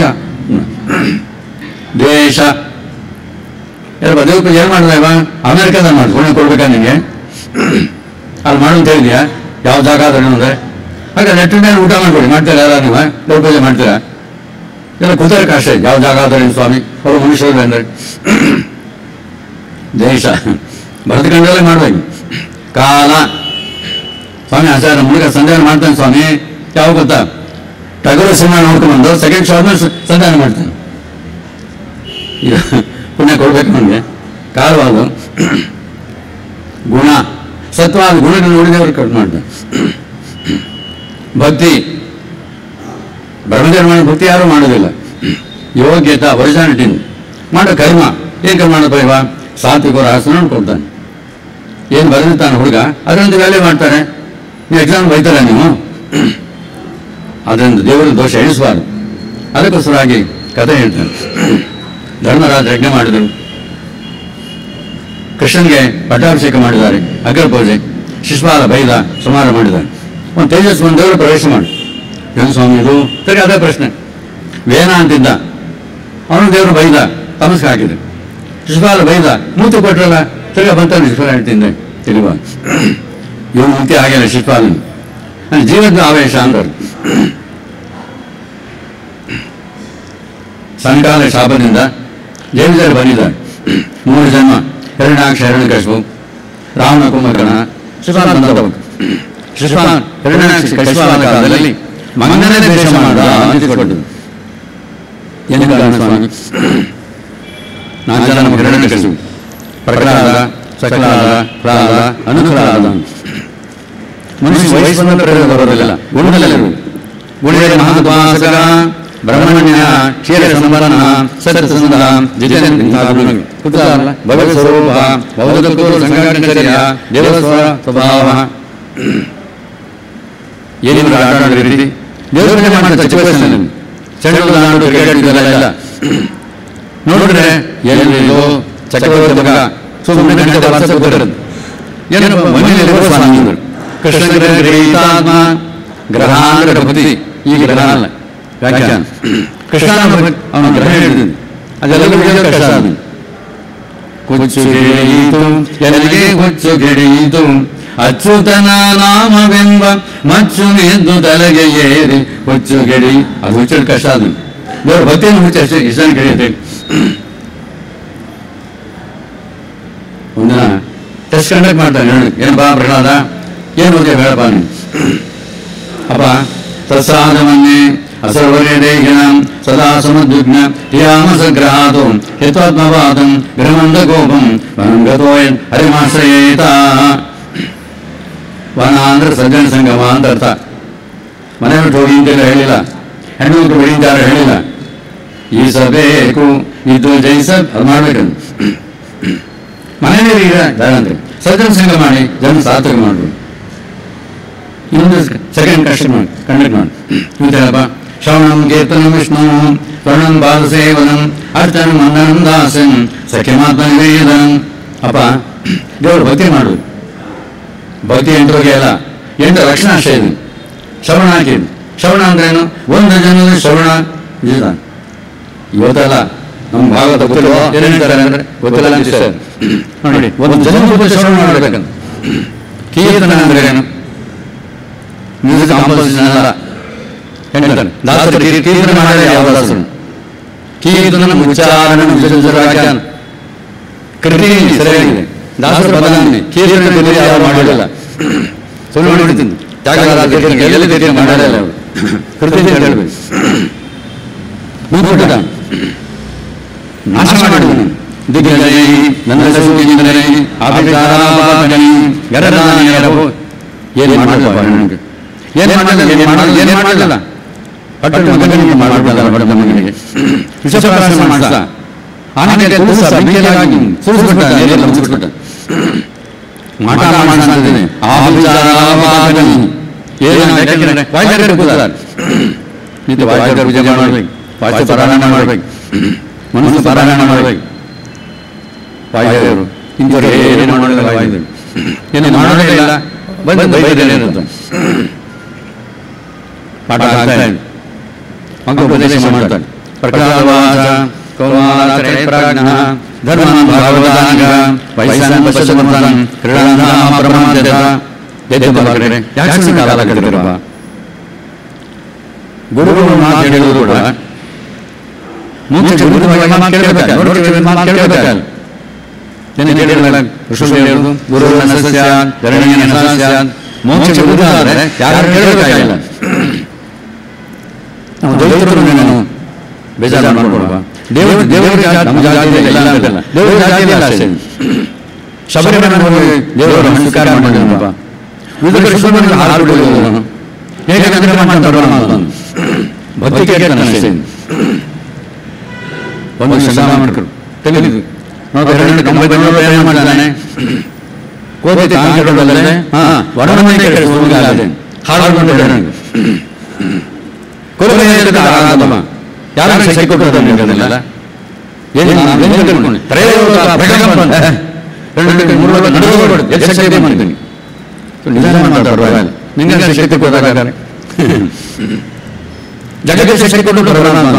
ದ್ವೇಷ ಎಲ್ಲ ದೇವ್ರ ಪೂಜೆ ಏನು ಮಾಡಿದ ಇವ ಅಮೆರಿಕದ ಮಾಡಿ ಪುಣ್ಯ ಕೊಡ್ಬೇಕಾ ನಿನಗೆ ಅಲ್ಲಿ ಮಾಡು ಅಂತ ಹೇಳಿದ್ಯಾ ಯಾವ ಜಾಗ ಅದ ಅಂದ್ರೆ ಹಾಗೆ ನೆಟ್ಟಿನ ಮೇಲೆ ಊಟ ಮಾಡ್ಕೊಡಿ ಮಾಡ್ತೀರಾ ಯಾರ ನೀವು ದೇವ್ರ ಪೂಜೆ ಮಾಡ್ತೀರಾ ಎಲ್ಲ ಕೂತಕ್ಕೆ ಅಷ್ಟೇ ಯಾವ ಜಾಗ ಆದ್ರೆ ಸ್ವಾಮಿ ಅವರು ಮನುಷ್ಯರು ಅಂದ್ರೆ ದೇಶ ಬರೆದುಕೊಂಡಲ್ಲೇ ಮಾಡ್ಬೇಕು ಕಾಲ ಸ್ವಾಮಿ ಆಚಾರ್ಯ ಮೂಲಕ ಸಂಧಾನ ಮಾಡ್ತಾನೆ ಸ್ವಾಮಿ ಯಾವ ಗೊತ್ತಾ ಟಗರು ಸಿನಿಮಾ ನೋಡ್ಕೊಂಡ್ಬಂದು ಸೆಕೆಂಡ್ ಶೋ ಆದ್ಮೇಲೆ ಸ- ಸಂಧಾನ ಮಾಡ್ತಾನೆ ಈಗ ಪುಣ್ಯ ಕೊಡ್ಬೇಕು ನನಗೆ ಕಾಲವಾದು ಗುಣ ಸತ್ವಾದ ಗುಣಗಳು ನೋಡಿದವರು ಕಟ್ ಮಾಡ್ತಾನೆ ಭಕ್ತಿ ಬ್ರಹ್ಮದೇವರು ಮಾಡೋ ಭಕ್ತಿ ಯಾರೂ ಮಾಡೋದಿಲ್ಲ ಯೋಗ್ಯತಾ ಒರಿಜಿನಾಲಿಟಿ ಮಾಡೋ ಕರ್ಮ ಏನ್ ಕರ್ಮ ಮಾಡೋದು ಇವ ಸಾತ್ವಿಕ ರಾಸನ ಕೊಡ್ತಾನೆ ಏನು ಬರೆದಿರ್ತಾನೆ ಹುಡುಗ ಅದರಿಂದ ವ್ಯಾಲ್ಯೂ ಮಾಡ್ತಾರೆ ನೀವು ಎಕ್ಸಾಮ್ ಬೈತಾರ ನೀವು ಅದರಿಂದ ದೇವರ ದೋಷ ಎಣಿಸಬಾರ್ದು ಅದಕ್ಕೋಸ್ಕರವಾಗಿ ಕಥೆ ಹೇಳ್ತಾನೆ ಧರ್ಮರಾಜ ಯಜ್ಞ ಮಾಡಿದರು ಕೃಷ್ಣನ್ಗೆ ಪಟ್ಟಾಭಿಷೇಕ ಮಾಡಿದ್ದಾರೆ ಅಗ್ರ ಪೂಜೆ ಶಿಶುಪಾಲ ಬೈದ ಸುಮಾರು ಮಾಡಿದ್ದಾರೆ ಒಂದು ತೇಜಸ್ ಒಂದು ದೇವರು ಪ್ರವೇಶ ಮಾಡಿ ಏನು ಸ್ವಾಮಿ ಇದು ಸರಿ ಅದೇ ಪ್ರಶ್ನೆ ವೇನ ಅಂತಿದ್ದ ಅವನು ದೇವರು ಬೈದ ತಮಸ್ಗೆ ಹಾಕಿದ್ರು ಶಿಶುಪಾಲ ಬೈದ ಮೂತಿ ಕೊಟ್ರಲ್ಲ ತಿರ್ಗಾ ಬಂತಾನೆ ಶಿಶುಪಾಲ ಹೇಳ್ತಿದ್ದೆ ತಿಳಿವ ಇವನು ಮುಕ್ತಿ ಆಗಿಲ್ಲ ಶಿಶುಪಾಲನ ನನ್ನ ಜೀವನದ ಆವೇಶ ಅಂದರು ಸಂಕಾಲ ಶಾಪದಿಂದ ಜೈವಿಕರು ಬಂದಿದ್ದಾರೆ ಮೂರು ಜನ್ಮ ಎರಡನಾಕ್ಷ ಹಿರಣ್ಯಕಶಿಪು ರಾವಣ ಕುಂಭಕರ್ಣ ಶಿಶುಪಾಲ ಬಂದವ ಶಿಶುಪಾಲ ಹಿರಣ್ಯಾಕ್ಷ ಕಶಿಪಾಲ ಕಾಲದಲ್ಲಿ ಮಂಗನೇ ದೇಶ ಮಾಡ ಕೊಟ್ಟರು ಏನು ಕಾರಣ ಸ್ವಾಮಿ ನಾಲ್ಕು ಜನ ನಮಗೆ ಹಿರಣ್ಯಕಶಿಪು ಪ್ರಹ್ಲಾದ ಸಕಲಾದ ಪ್ರಹ್ಲಾದ ಅನುಕಲಾದ ಮನುಷ್ಯ ವಯಸ್ಸನ್ನ ಪ್ರೇರಣೆ ಬರೋದಿಲ್ಲ ಗುಣದಲ್ಲಿ ಗುಣದ ಮಹಾದ್ವಾಸಕ ಬ್ರಹ್ಮಣ್ಯ ಕ್ಷೀರ ಸಂಪನ್ನ ಸತ್ಯಸಂಧ ಜಿತೇಂದ್ರ ಭಗವತ್ ಸ್ವರೂಪ ಭಗವದಕ್ಕೂರು ಸಂಘಟನೆಯ ದೇವಸ್ವ ಸ್ವಭಾವ ಏನಿಲ್ಲ ಆಟ ಆಡೋ ರೀತಿ ದೇವರನ್ನೇ ಮಾಡ್ತಾರೆ ಚಿಕ್ಕ ವಯಸ್ಸಿನಲ್ಲಿ ಚೆಂಡು ದಾಂಡು ಕ್ರಿಕೆಟ್ ಇದೆಲ್ಲ ನೋಡಿದ್ರೆ ಏನಿಲ್ಲ ಚಕ್ರವರ್ತಿ ಮಗ ಸುಮ್ಮನೆ ಗಣಿತ ವರ್ಷ ಗೊತ್ತಿರೋದು ಏನು ಮನೆಯಲ್ಲಿರುವ ಸ್ವಾಮಿಗಳು ಕೃಷ್ಣ ಗ್ರಹೀತಾತ್ಮ ಗ್ರಹಾಂತರ ಭಕ್ತಿ ಈ ಗ್ರಹ ಅಲ್ಲ ವ್ಯಾಖ್ಯಾನ ಕೃಷ್ಣ ಅವನ ಗ್ರಹ ಹೇಳಿದ್ದೀನಿ ಅದೆಲ್ಲ ಕಷ್ಟ ಅದು ಕುಚ್ಚು ಗಿಡಿಯಿತು ಎಲ್ಲಿಗೆ ಕುಚ್ಚು ಗಿಡಿಯಿತು ಅಚ್ಯುತನ ನಾಮವೆಂಬ ಮಚ್ಚು ಎದ್ದು ತಲೆಗೆ ಏರಿ ಹುಚ್ಚು ಗಿಡಿ ಅದು ಹುಚ್ಚು ಕಷ್ಟ ಅದು ದೇವ್ರ ಭಕ್ತಿಯನ್ನು ಹುಚ್ಚು ಅಷ್ಟೇ ಇಷ್ಟ ಗಿಡಿಯುತ್ತೆ ಒಂದಿನ ಟೆಸ್ಟ್ ಕಂಡಕ್ಟ್ ಮಾಡ್ತಾನೆ ಹೇಳಿ ಏನು ಬಾ ಪ್ರಹ್ಲಾದ ಏನು ಓದಿ ಹೇಳಪ್ಪ ನೀನು ಅಪ್ಪ ತತ್ಸಾಧವನ್ನೇ ಅಸರ್ವರೇ ದೇಹಿನ ಸದಾ ಸಮದ್ವಿಗ್ನ ಹಿಯಾಮ ಸಗ್ರಹಾತು ಹಿತ್ವಾತ್ಮವಾದಂ ಗೃಹಮಂದ ಗೋಪಂ ವನಂಗತೋ ಹರಿಮಾಶ್ರಯೇತ ವನ ಅಂದ್ರೆ ಸಜ್ಜನ ಸಂಗಮ ಅಂತ ಅರ್ಥ ಮನೆ ಬಿಟ್ಟು ಹೋಗಿ ಅಂತೆಲ್ಲ ಹೇಳಿಲ್ಲ ಹೆಣ್ಣು ಮಕ್ಕಳು ಬೆಳೀತಾರೆ ಹೇಳಿಲ್ಲ ಈಸಬೇಕು ಇದು ಜಯಿಸ ಅದು ಮಾಡ್ಬೇಕು ಮನೆಯಲ್ಲಿ ಈಗ ದಾರಂತೆ ಸಜ್ಜನ ಸಂಘ ಮಾಡಿ ಜನ ಸಾರ್ಥಕ ಮಾಡ್ಬೋದು ಇನ್ನೊಂದು ಸೆಕೆಂಡ್ ಕಷ್ಟ ಮಾಡಿ ಕಂಡಕ್ಟ್ ಮಾಡಿ ಇವತ್ತೇನಪ್ಪ ಶ್ರವಣಂ ಕೀರ್ತನಂ ವಿಷ್ಣು ವರ್ಣಂ ಬಾಲಸೇವನಂ ಅರ್ಚನ ಮಂದನಂ ದಾಸಂ ಸಖ್ಯಮಾತ್ಮ ನಿವೇದನಂ ಅಪ್ಪ ದೇವರು ಭಕ್ತಿ ಮಾಡುದು ಭಕ್ತಿ ಎಂಟು ಬಗೆ ಅಲ್ಲ ಎಂಟು ಲಕ್ಷಣ ಅಷ್ಟೇ ಇದೆ ಶ್ರವಣ ಹಾಕಿದ್ದು ಶ್ರವಣ ಅಂದ್ರೇನು ಒಂದು ಜನದ ಶ್ರವಣ ನಿಜ ಇವತ್ತಲ್ಲ ನಮ್ಮ ಭಾಗವತ ಗೊತ್ತಿಲ್ವೋ ಏನ್ ಹೇಳ್ತಾರೆ ಅಂದ್ರೆ ಗೊತ್ತಿಲ್ಲ ಅಂತ ಇಷ್ಟ. ನೋಡಿ ಒಂದು ಜನ ಶ್ರವಣ ಮಾಡ್ಬೇಕಂತ ಕೀರ್ತನ ಅಂದ್ರೆ ಏನು ಮ್ಯೂಸಿಕ್ ಕಾಂಪೋಸಿಷನ್ ಅಲ್ಲ ಹೇಳ್ತಾನೆ ದಾಸರು ಕೀರ್- ಕೀರ್ತನೆ ಮಾಡಿದ್ರೆ ಯಾವ ದಾಸರು ಕೀರ್ತನ ಉಚ್ಚಾರಣ ವಿಶೇಷವಾಗಿ ಕೃತಿ ಸರಿಯಾಗಿದೆ ದಾಸರ ಬದಲಾವಣೆ ಕೀರ್ತನೆ ಕೃತಿ ಯಾವ ಮಾಡಲಿಲ್ಲ ಸುಳ್ಳು ನೋಡ್ತೀನಿ ತ್ಯಾಗರಾಜ ಕೀರ್ತನೆ ಎಲ್ಲಿ ಕೀರ್ತನೆ ಮಾಡಲಿಲ್ಲ ಅವರು ಕೃತಿ ಅಂತ ಹೇಳ್ಬೇಕು ಮುಂದ್ಬಿಟ್ಟ ನಾಶ ಮಾಡಿದನು ದಿಗ್ಗಜೈ ನನ್ನ ಸೂಚಿಸಿದರೆ ಅಭಿಚಾರಾಪಕನಿ ಗರದಾನಿಯರವು ಏನು ಮಾಡಲಿಲ್ಲ ನನಗೆ ಏನು ಮಾಡಲಿಲ್ಲ ಏನು ಮಾಡಲಿಲ್ಲ ಏನು ಮಾಡಲಿಲ್ಲ ಪಟ್ಟಣ ಮಗನಿಗೆ ಮಾಡಲಿಲ್ಲ ಬಡ ಮಗನಿಗೆ ವಿಷಪ್ರಾಶನ ಮಾಡಿಸ ಆನೆಗೆ ಕೂಸ ಬೆಂಕಿಯಾಗಿ ಸುರಿಸ್ಬಿಟ್ಟ ನೀರೆಲ್ಲ ಮುಚ್ಚಿಬಿಟ್ಟ ಮಾಟ ಮಾಡಿಸ್ತಾನೆ ಅಭಿಚಾರಾಪಕನಿ ಏನು ಯಾಕೆಂದ್ರೆ ವಾಯ್ದಾರ ಕೂತಾರೆ ನಿಂತು ವಾಯ್ದಾರ ಪೂಜೆ ಮಾಡಬೇಕು ವಾಚ್ಯ ಪಾರಾಯಣ ಮಾಡಬೇಕು ಮನಸ್ಸು ಪಾರಾಯಣ ಮಾಡಬೇಕು ವಾಯುದೇವರು ಇಂಥವ್ರು ಏನು ಮಾಡಲಿಲ್ಲ ವಾಯುದೇವರು ಏನು ಮಾಡೋದೇ ಇಲ್ಲ ಬಂದು ಬೈದರೆ ಇರುತ್ತೆ ಪಾಠ ಆಗ್ತಾ ಇದೆ ಮಗ ಉಪದೇಶ ಮಾಡ್ತಾನೆ ಪ್ರಕಾರವಾದ ಕೌಮಾರತ್ರಯ ಪ್ರಾಜ್ಞಃ ಧರ್ಮಾನ್ ಭಾಗವತಾಂಗ ವಯಸ್ಸಾನ್ ಪಶ್ಚಿಮಂತಾನ್ ಕ್ರೀಡಾಂಧಾಮ ಪ್ರಮಾದ್ಯತ ಎದ್ದು ಬಾಗ್ರೆ ಯಾಕೆ ಸುಮ್ಮನೆ ಕಾಲ ಕಟ್ಟಿರಪ್ಪ ಗುರುಗಳು ಮಾತು ಹೇಳಿದ್ರು ಕೂಡ ಮುಂಚೆ ಗುರುಗಳ ಮಾತು ಕೇಳಬೇಕಲ್ಲ ನೋಡ್ತೀವಿ ಮಾತು ಕೇಳಬೇಕಲ್ಲ ಏನು ಕೇಳಿರಲ್ಲ ಋಷಿ ಹೇಳುದು ಗುರು ಸಸ್ಯ ಧರಣಿಯ ಸಸ್ಯ ಮೋಕ್ಷ ಗುರು ಆದರೆ ಯಾರು ಕೇಳಬೇಕಾಗಿಲ್ಲ ನಾವು ದಲಿತರು ನಾನು ಬೇಜಾರು ಮಾಡ್ಕೊಡುವ ದೇವರು ದೇವರ ನಮ್ಮ ಜಾತಿಯಲ್ಲಿ ಇಲ್ಲ ಅಂತಲ್ಲ ದೇವರ ಜಾತಿಯಲ್ಲಿ ಅಷ್ಟೇ ಶಬರಿಮಲೆ ಹೋಗಿ ದೇವರ ಸ್ವೀಕಾರ ಮಾಡಿದ್ರಪ್ಪ ವಿದುರ ಶಿವನಿಗೆ ಹಾಲು ಬಿಡೋದು ನಾನು ಹೇಗೆ ಅಂದ್ರೆ ಮಾಡ್ತಾರೆ ನಾನು ಭಕ್ತಿ ಕೇಳ್ತಾನೆ ಅಷ್ಟೇ ಒಂದು ಶ್ರಮ ಮಾಡ್ಕರು ತೆಗೆದು ನಾವು ಎರಡು ಕಂಬ ಬೆಂಗಳೂರು ಪ್ರಯಾಣ ಮಾಡಿದ್ದಾನೆ ಕೋಪಿ ಕಾಂಕಡದಲ್ಲೇ ಹಾ ವಡಮನೆ ಕೇಳಿಸುವುದಾಗದೆ ಹಾಡುಕೊಂಡು ಹೇಳೋಣ ಕೊರವೆ ಹೇಳಿದ ಆರಾಧಮ ಯಾರು ಶಕ್ತಿ ಕೊಟ್ಟರು ನಿಮಗೆಲ್ಲ ಏನು ನಾನು ಏನು ತಿಳ್ಕೊಂಡು ತ್ರಯೋಲೋಕ ಭಗವಂತ ಎರಡು ಮೂರು ಲೋಕ ನಡೆದೋಗ್ಬಿಡು ಎಷ್ಟು ಶಕ್ತಿ ಮಾಡ್ತೀನಿ ನಿಧಾನ ಮಾತಾಡುವ ನಿಂಗೆ ಶಕ್ತಿ ಕೊಟ್ಟಾಗ ಜಗತ್ತಿಗೆ ಶಕ್ತಿ ಕೊಟ್ಟು ಪರಮಾತ್ಮ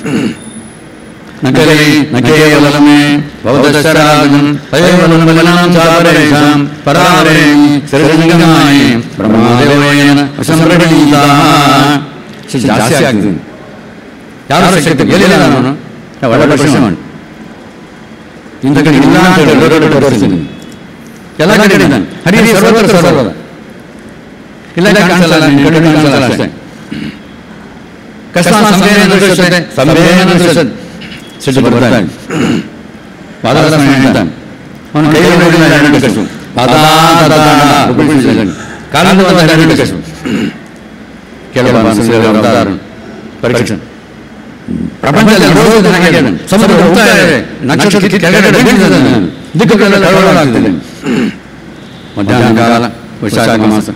ನಕಲಿ ನಕೇವಲಮೇ ಭವದಶರಾಜಂ ತಯೇವಲಮಲನಾಂ ಚಾಪರೇಷಾಂ ಪರಾವರೇ ಸೃಜಂಗಮಾಯ ಬ್ರಹ್ಮದೇವೇನ ಅಸಂಪ್ರಣೀತಾ ಜಾಸ್ತಿ ಆಗ್ತದೆ ಯಾರು ಶಕ್ತಿ ಎಲ್ಲಿಲ್ಲ ನಾನು ಒಳ್ಳೆ ಪ್ರಶ್ನೆ ಮಾಡಿ ಇಂಥ ಕಡೆ ಇಲ್ಲ ಅಂತ ಹೇಳಿ ದೊಡ್ಡ ದೊಡ್ಡ ತೋರಿಸ್ತೀನಿ ಎಲ್ಲ ಕಡೆ ಇದ್ದಾನೆ ಹರಿ ಸರ್ವತ್ರ ಸರ್ವದ ಇಲ್ಲ ಕಾಣಿಸಲ್ಲ ನಿನ್ನ ಕಡೆ ಕಾಣಿಸಲ್ಲ ಅಷ್ಟೇ ಕಷ್ಟ ಸಂವೇದನ ದೃಶ್ಯತೆ ಸಂವೇದನ ದೃಶ್ಯತೆ ಸಿಟ್ಟು ಬರ್ತಾನೆ ಪಾದಾಸನ ಹೇಳ್ತಾನೆ ಅವನ ಕೈ ನೋಡಿದ ಎರಡು ಕಸು ಪಾದಾದ ಕಾಲದ ಒಂದು ಎರಡು ಕಸು ಕೆಲವು ಅವತಾರ ಪರೀಕ್ಷೆ ಪ್ರಪಂಚದಲ್ಲಿ ರೋಗದ ಹಾಗೆ ಇದೆ. ಸಮುದ್ರ ಹೋಗ್ತಾ ಇದೆ ನಕ್ಷತ್ರ ಕೆಳಗಡೆ ಬೀಳ್ತದೆ ದಿಕ್ಕುಗಳೆಲ್ಲ ಕಳವಳಾಗ್ತದೆ ಮಧ್ಯಾಹ್ನ ಕಾಲ ವೈಶಾಖ ಮಾಸ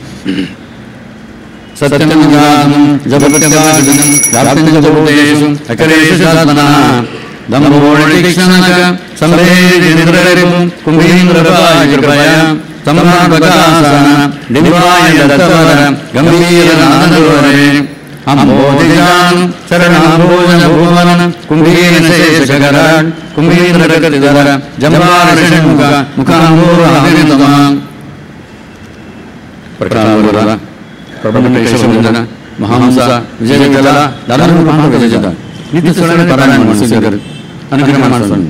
ಸತ್ಯಂ ಜಾತಂ ಜಗತ್ಯವಾದಿನಂ ವ್ಯಾಪ್ತಿಂ ಜಗತ್ತೇಷು ಅಖಿಲೇಷು ಸಾಧನಃ ದಮೋಳಿಕ್ಷಣಕ ಸಂವೇದಿನಿಂದ್ರರಿಪು ಕುಂಭೀಂದ್ರಪಾಯ ಕೃಪಯ ಸಂಭ್ರಾಮಕಾಸನ ಡಿಂಬಾಯ ದತ್ತವರ ಗಂಭೀರ ನಾದವರೇ ಅಂಬೋಧಿಜಾನ್ ಶರಣಾಂಬೋಜನ ಭುವನ ಕುಂಭೀನ ಶೇಷಕರಾಟ್ ಕುಂಭೀಂದ್ರ ಕೃತಿಧರ ಜಂಬಾರ ಷಣ್ಮುಖ ಮುಖಾಂಬೂರ ಅಭಿನತಮ ಪ್ರಕಾರವರ ಪ್ರಬಂಧೇಶ್ವರ ಮಹಾಂಸ ವಿಜಯಕಲ ದಾದಾನು ಮಹಾಂಸ ವಿಜಯತ ನಿತ್ಯ ಸುಳನೆ ಪಾರಾಯಣ ಮಾಡಿಸಿದರು ಅನುಗ್ರಹ ಮಾಡಿಸೋಣ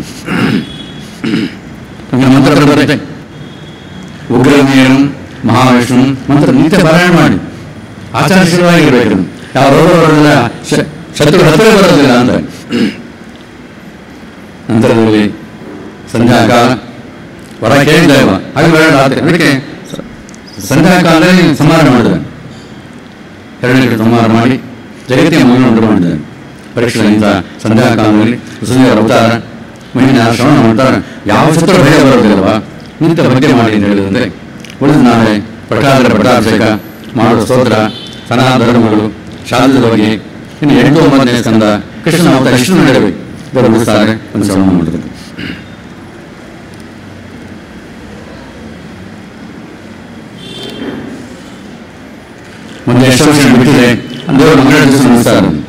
ನಮಗೆ ಮಂತ್ರ ಬರುತ್ತೆ ಉಗ್ರಮೇನು ಮಹಾವಿಷ್ಣು ಮಂತ್ರ ನಿತ್ಯ ಪಾರಾಯಣ ಮಾಡಿ ಆಚಾರ್ಯವಾಗಿರಬೇಕು ಯಾರೋ ಬರೋದಿಲ್ಲ ಶ- ಶತ್ರು ಹತ್ರ ಬರೋದಿಲ್ಲ ಅಂತ ನಂತರದಲ್ಲಿ ಸಂಧ್ಯಾಕಾಲ ವರ ಕೇಳಿದ ಇವ. ಹಾಗೆ ಬೇಡ ರಾತ್ರಿ ಅದಕ್ಕೆ ಸಂಧ್ಯಾಕಾಲದಲ್ಲಿ ಸಂಹಾರ ಮಾಡಿದ ಎರಡನೇ ಸಂಹಾರ ಮಾಡಿ ಜಗತ್ತಿನ ಮಗನ ಉಂಟು ಮಾಡಿದ್ದಾನೆ ಪರೀಕ್ಷೆಯಿಂದ ಸಂಧ್ಯಾಕಾಲದಲ್ಲಿ ವಸುದೇವರ ಅವತಾರ ಮಹಿಳೆಯ ಶ್ರವಣ ಮಾಡ್ತಾರೆ ಯಾವ ಚಿತ್ರ ಬೇಗ ಬರೋದಿಲ್ಲವಾ ನಿಂತ ಬಗ್ಗೆ ಮಾಡಿ ಅಂತ ಹೇಳಿದಂತೆ ಉಳಿದ ನಾಳೆ ಪ್ರಕಾಶರ ಪಟ್ಟಾಭಿಷೇಕ ಮಾಡುವ ಸ್ತೋತ್ರ ಸನಾತನ ಧರ್ಮಗಳು ಶಾಲದ ಬಗ್ಗೆ ಇನ್ನು ಎಂಟು ಒಂಬತ್ತನೇ ಸ್ಕಂದ ಕೃಷ್ಣ ಅವತಾರ ಇಷ್ಟು ನಡೆಯಬೇಕು ಇದರ ಮುಗಿಸ್ತಾರೆ ಒಂದು ಶ್ರವಣ ಮಾಡುತ್ತದೆ ಮುಂದೆ ಎಷ್ಟು ವರ್ಷ ಬಿಟ್ಟಿದೆ ದೇವರು ಮಂಗಳ ದಿವಸ ಮುಗಿಸ್ತಾರೆ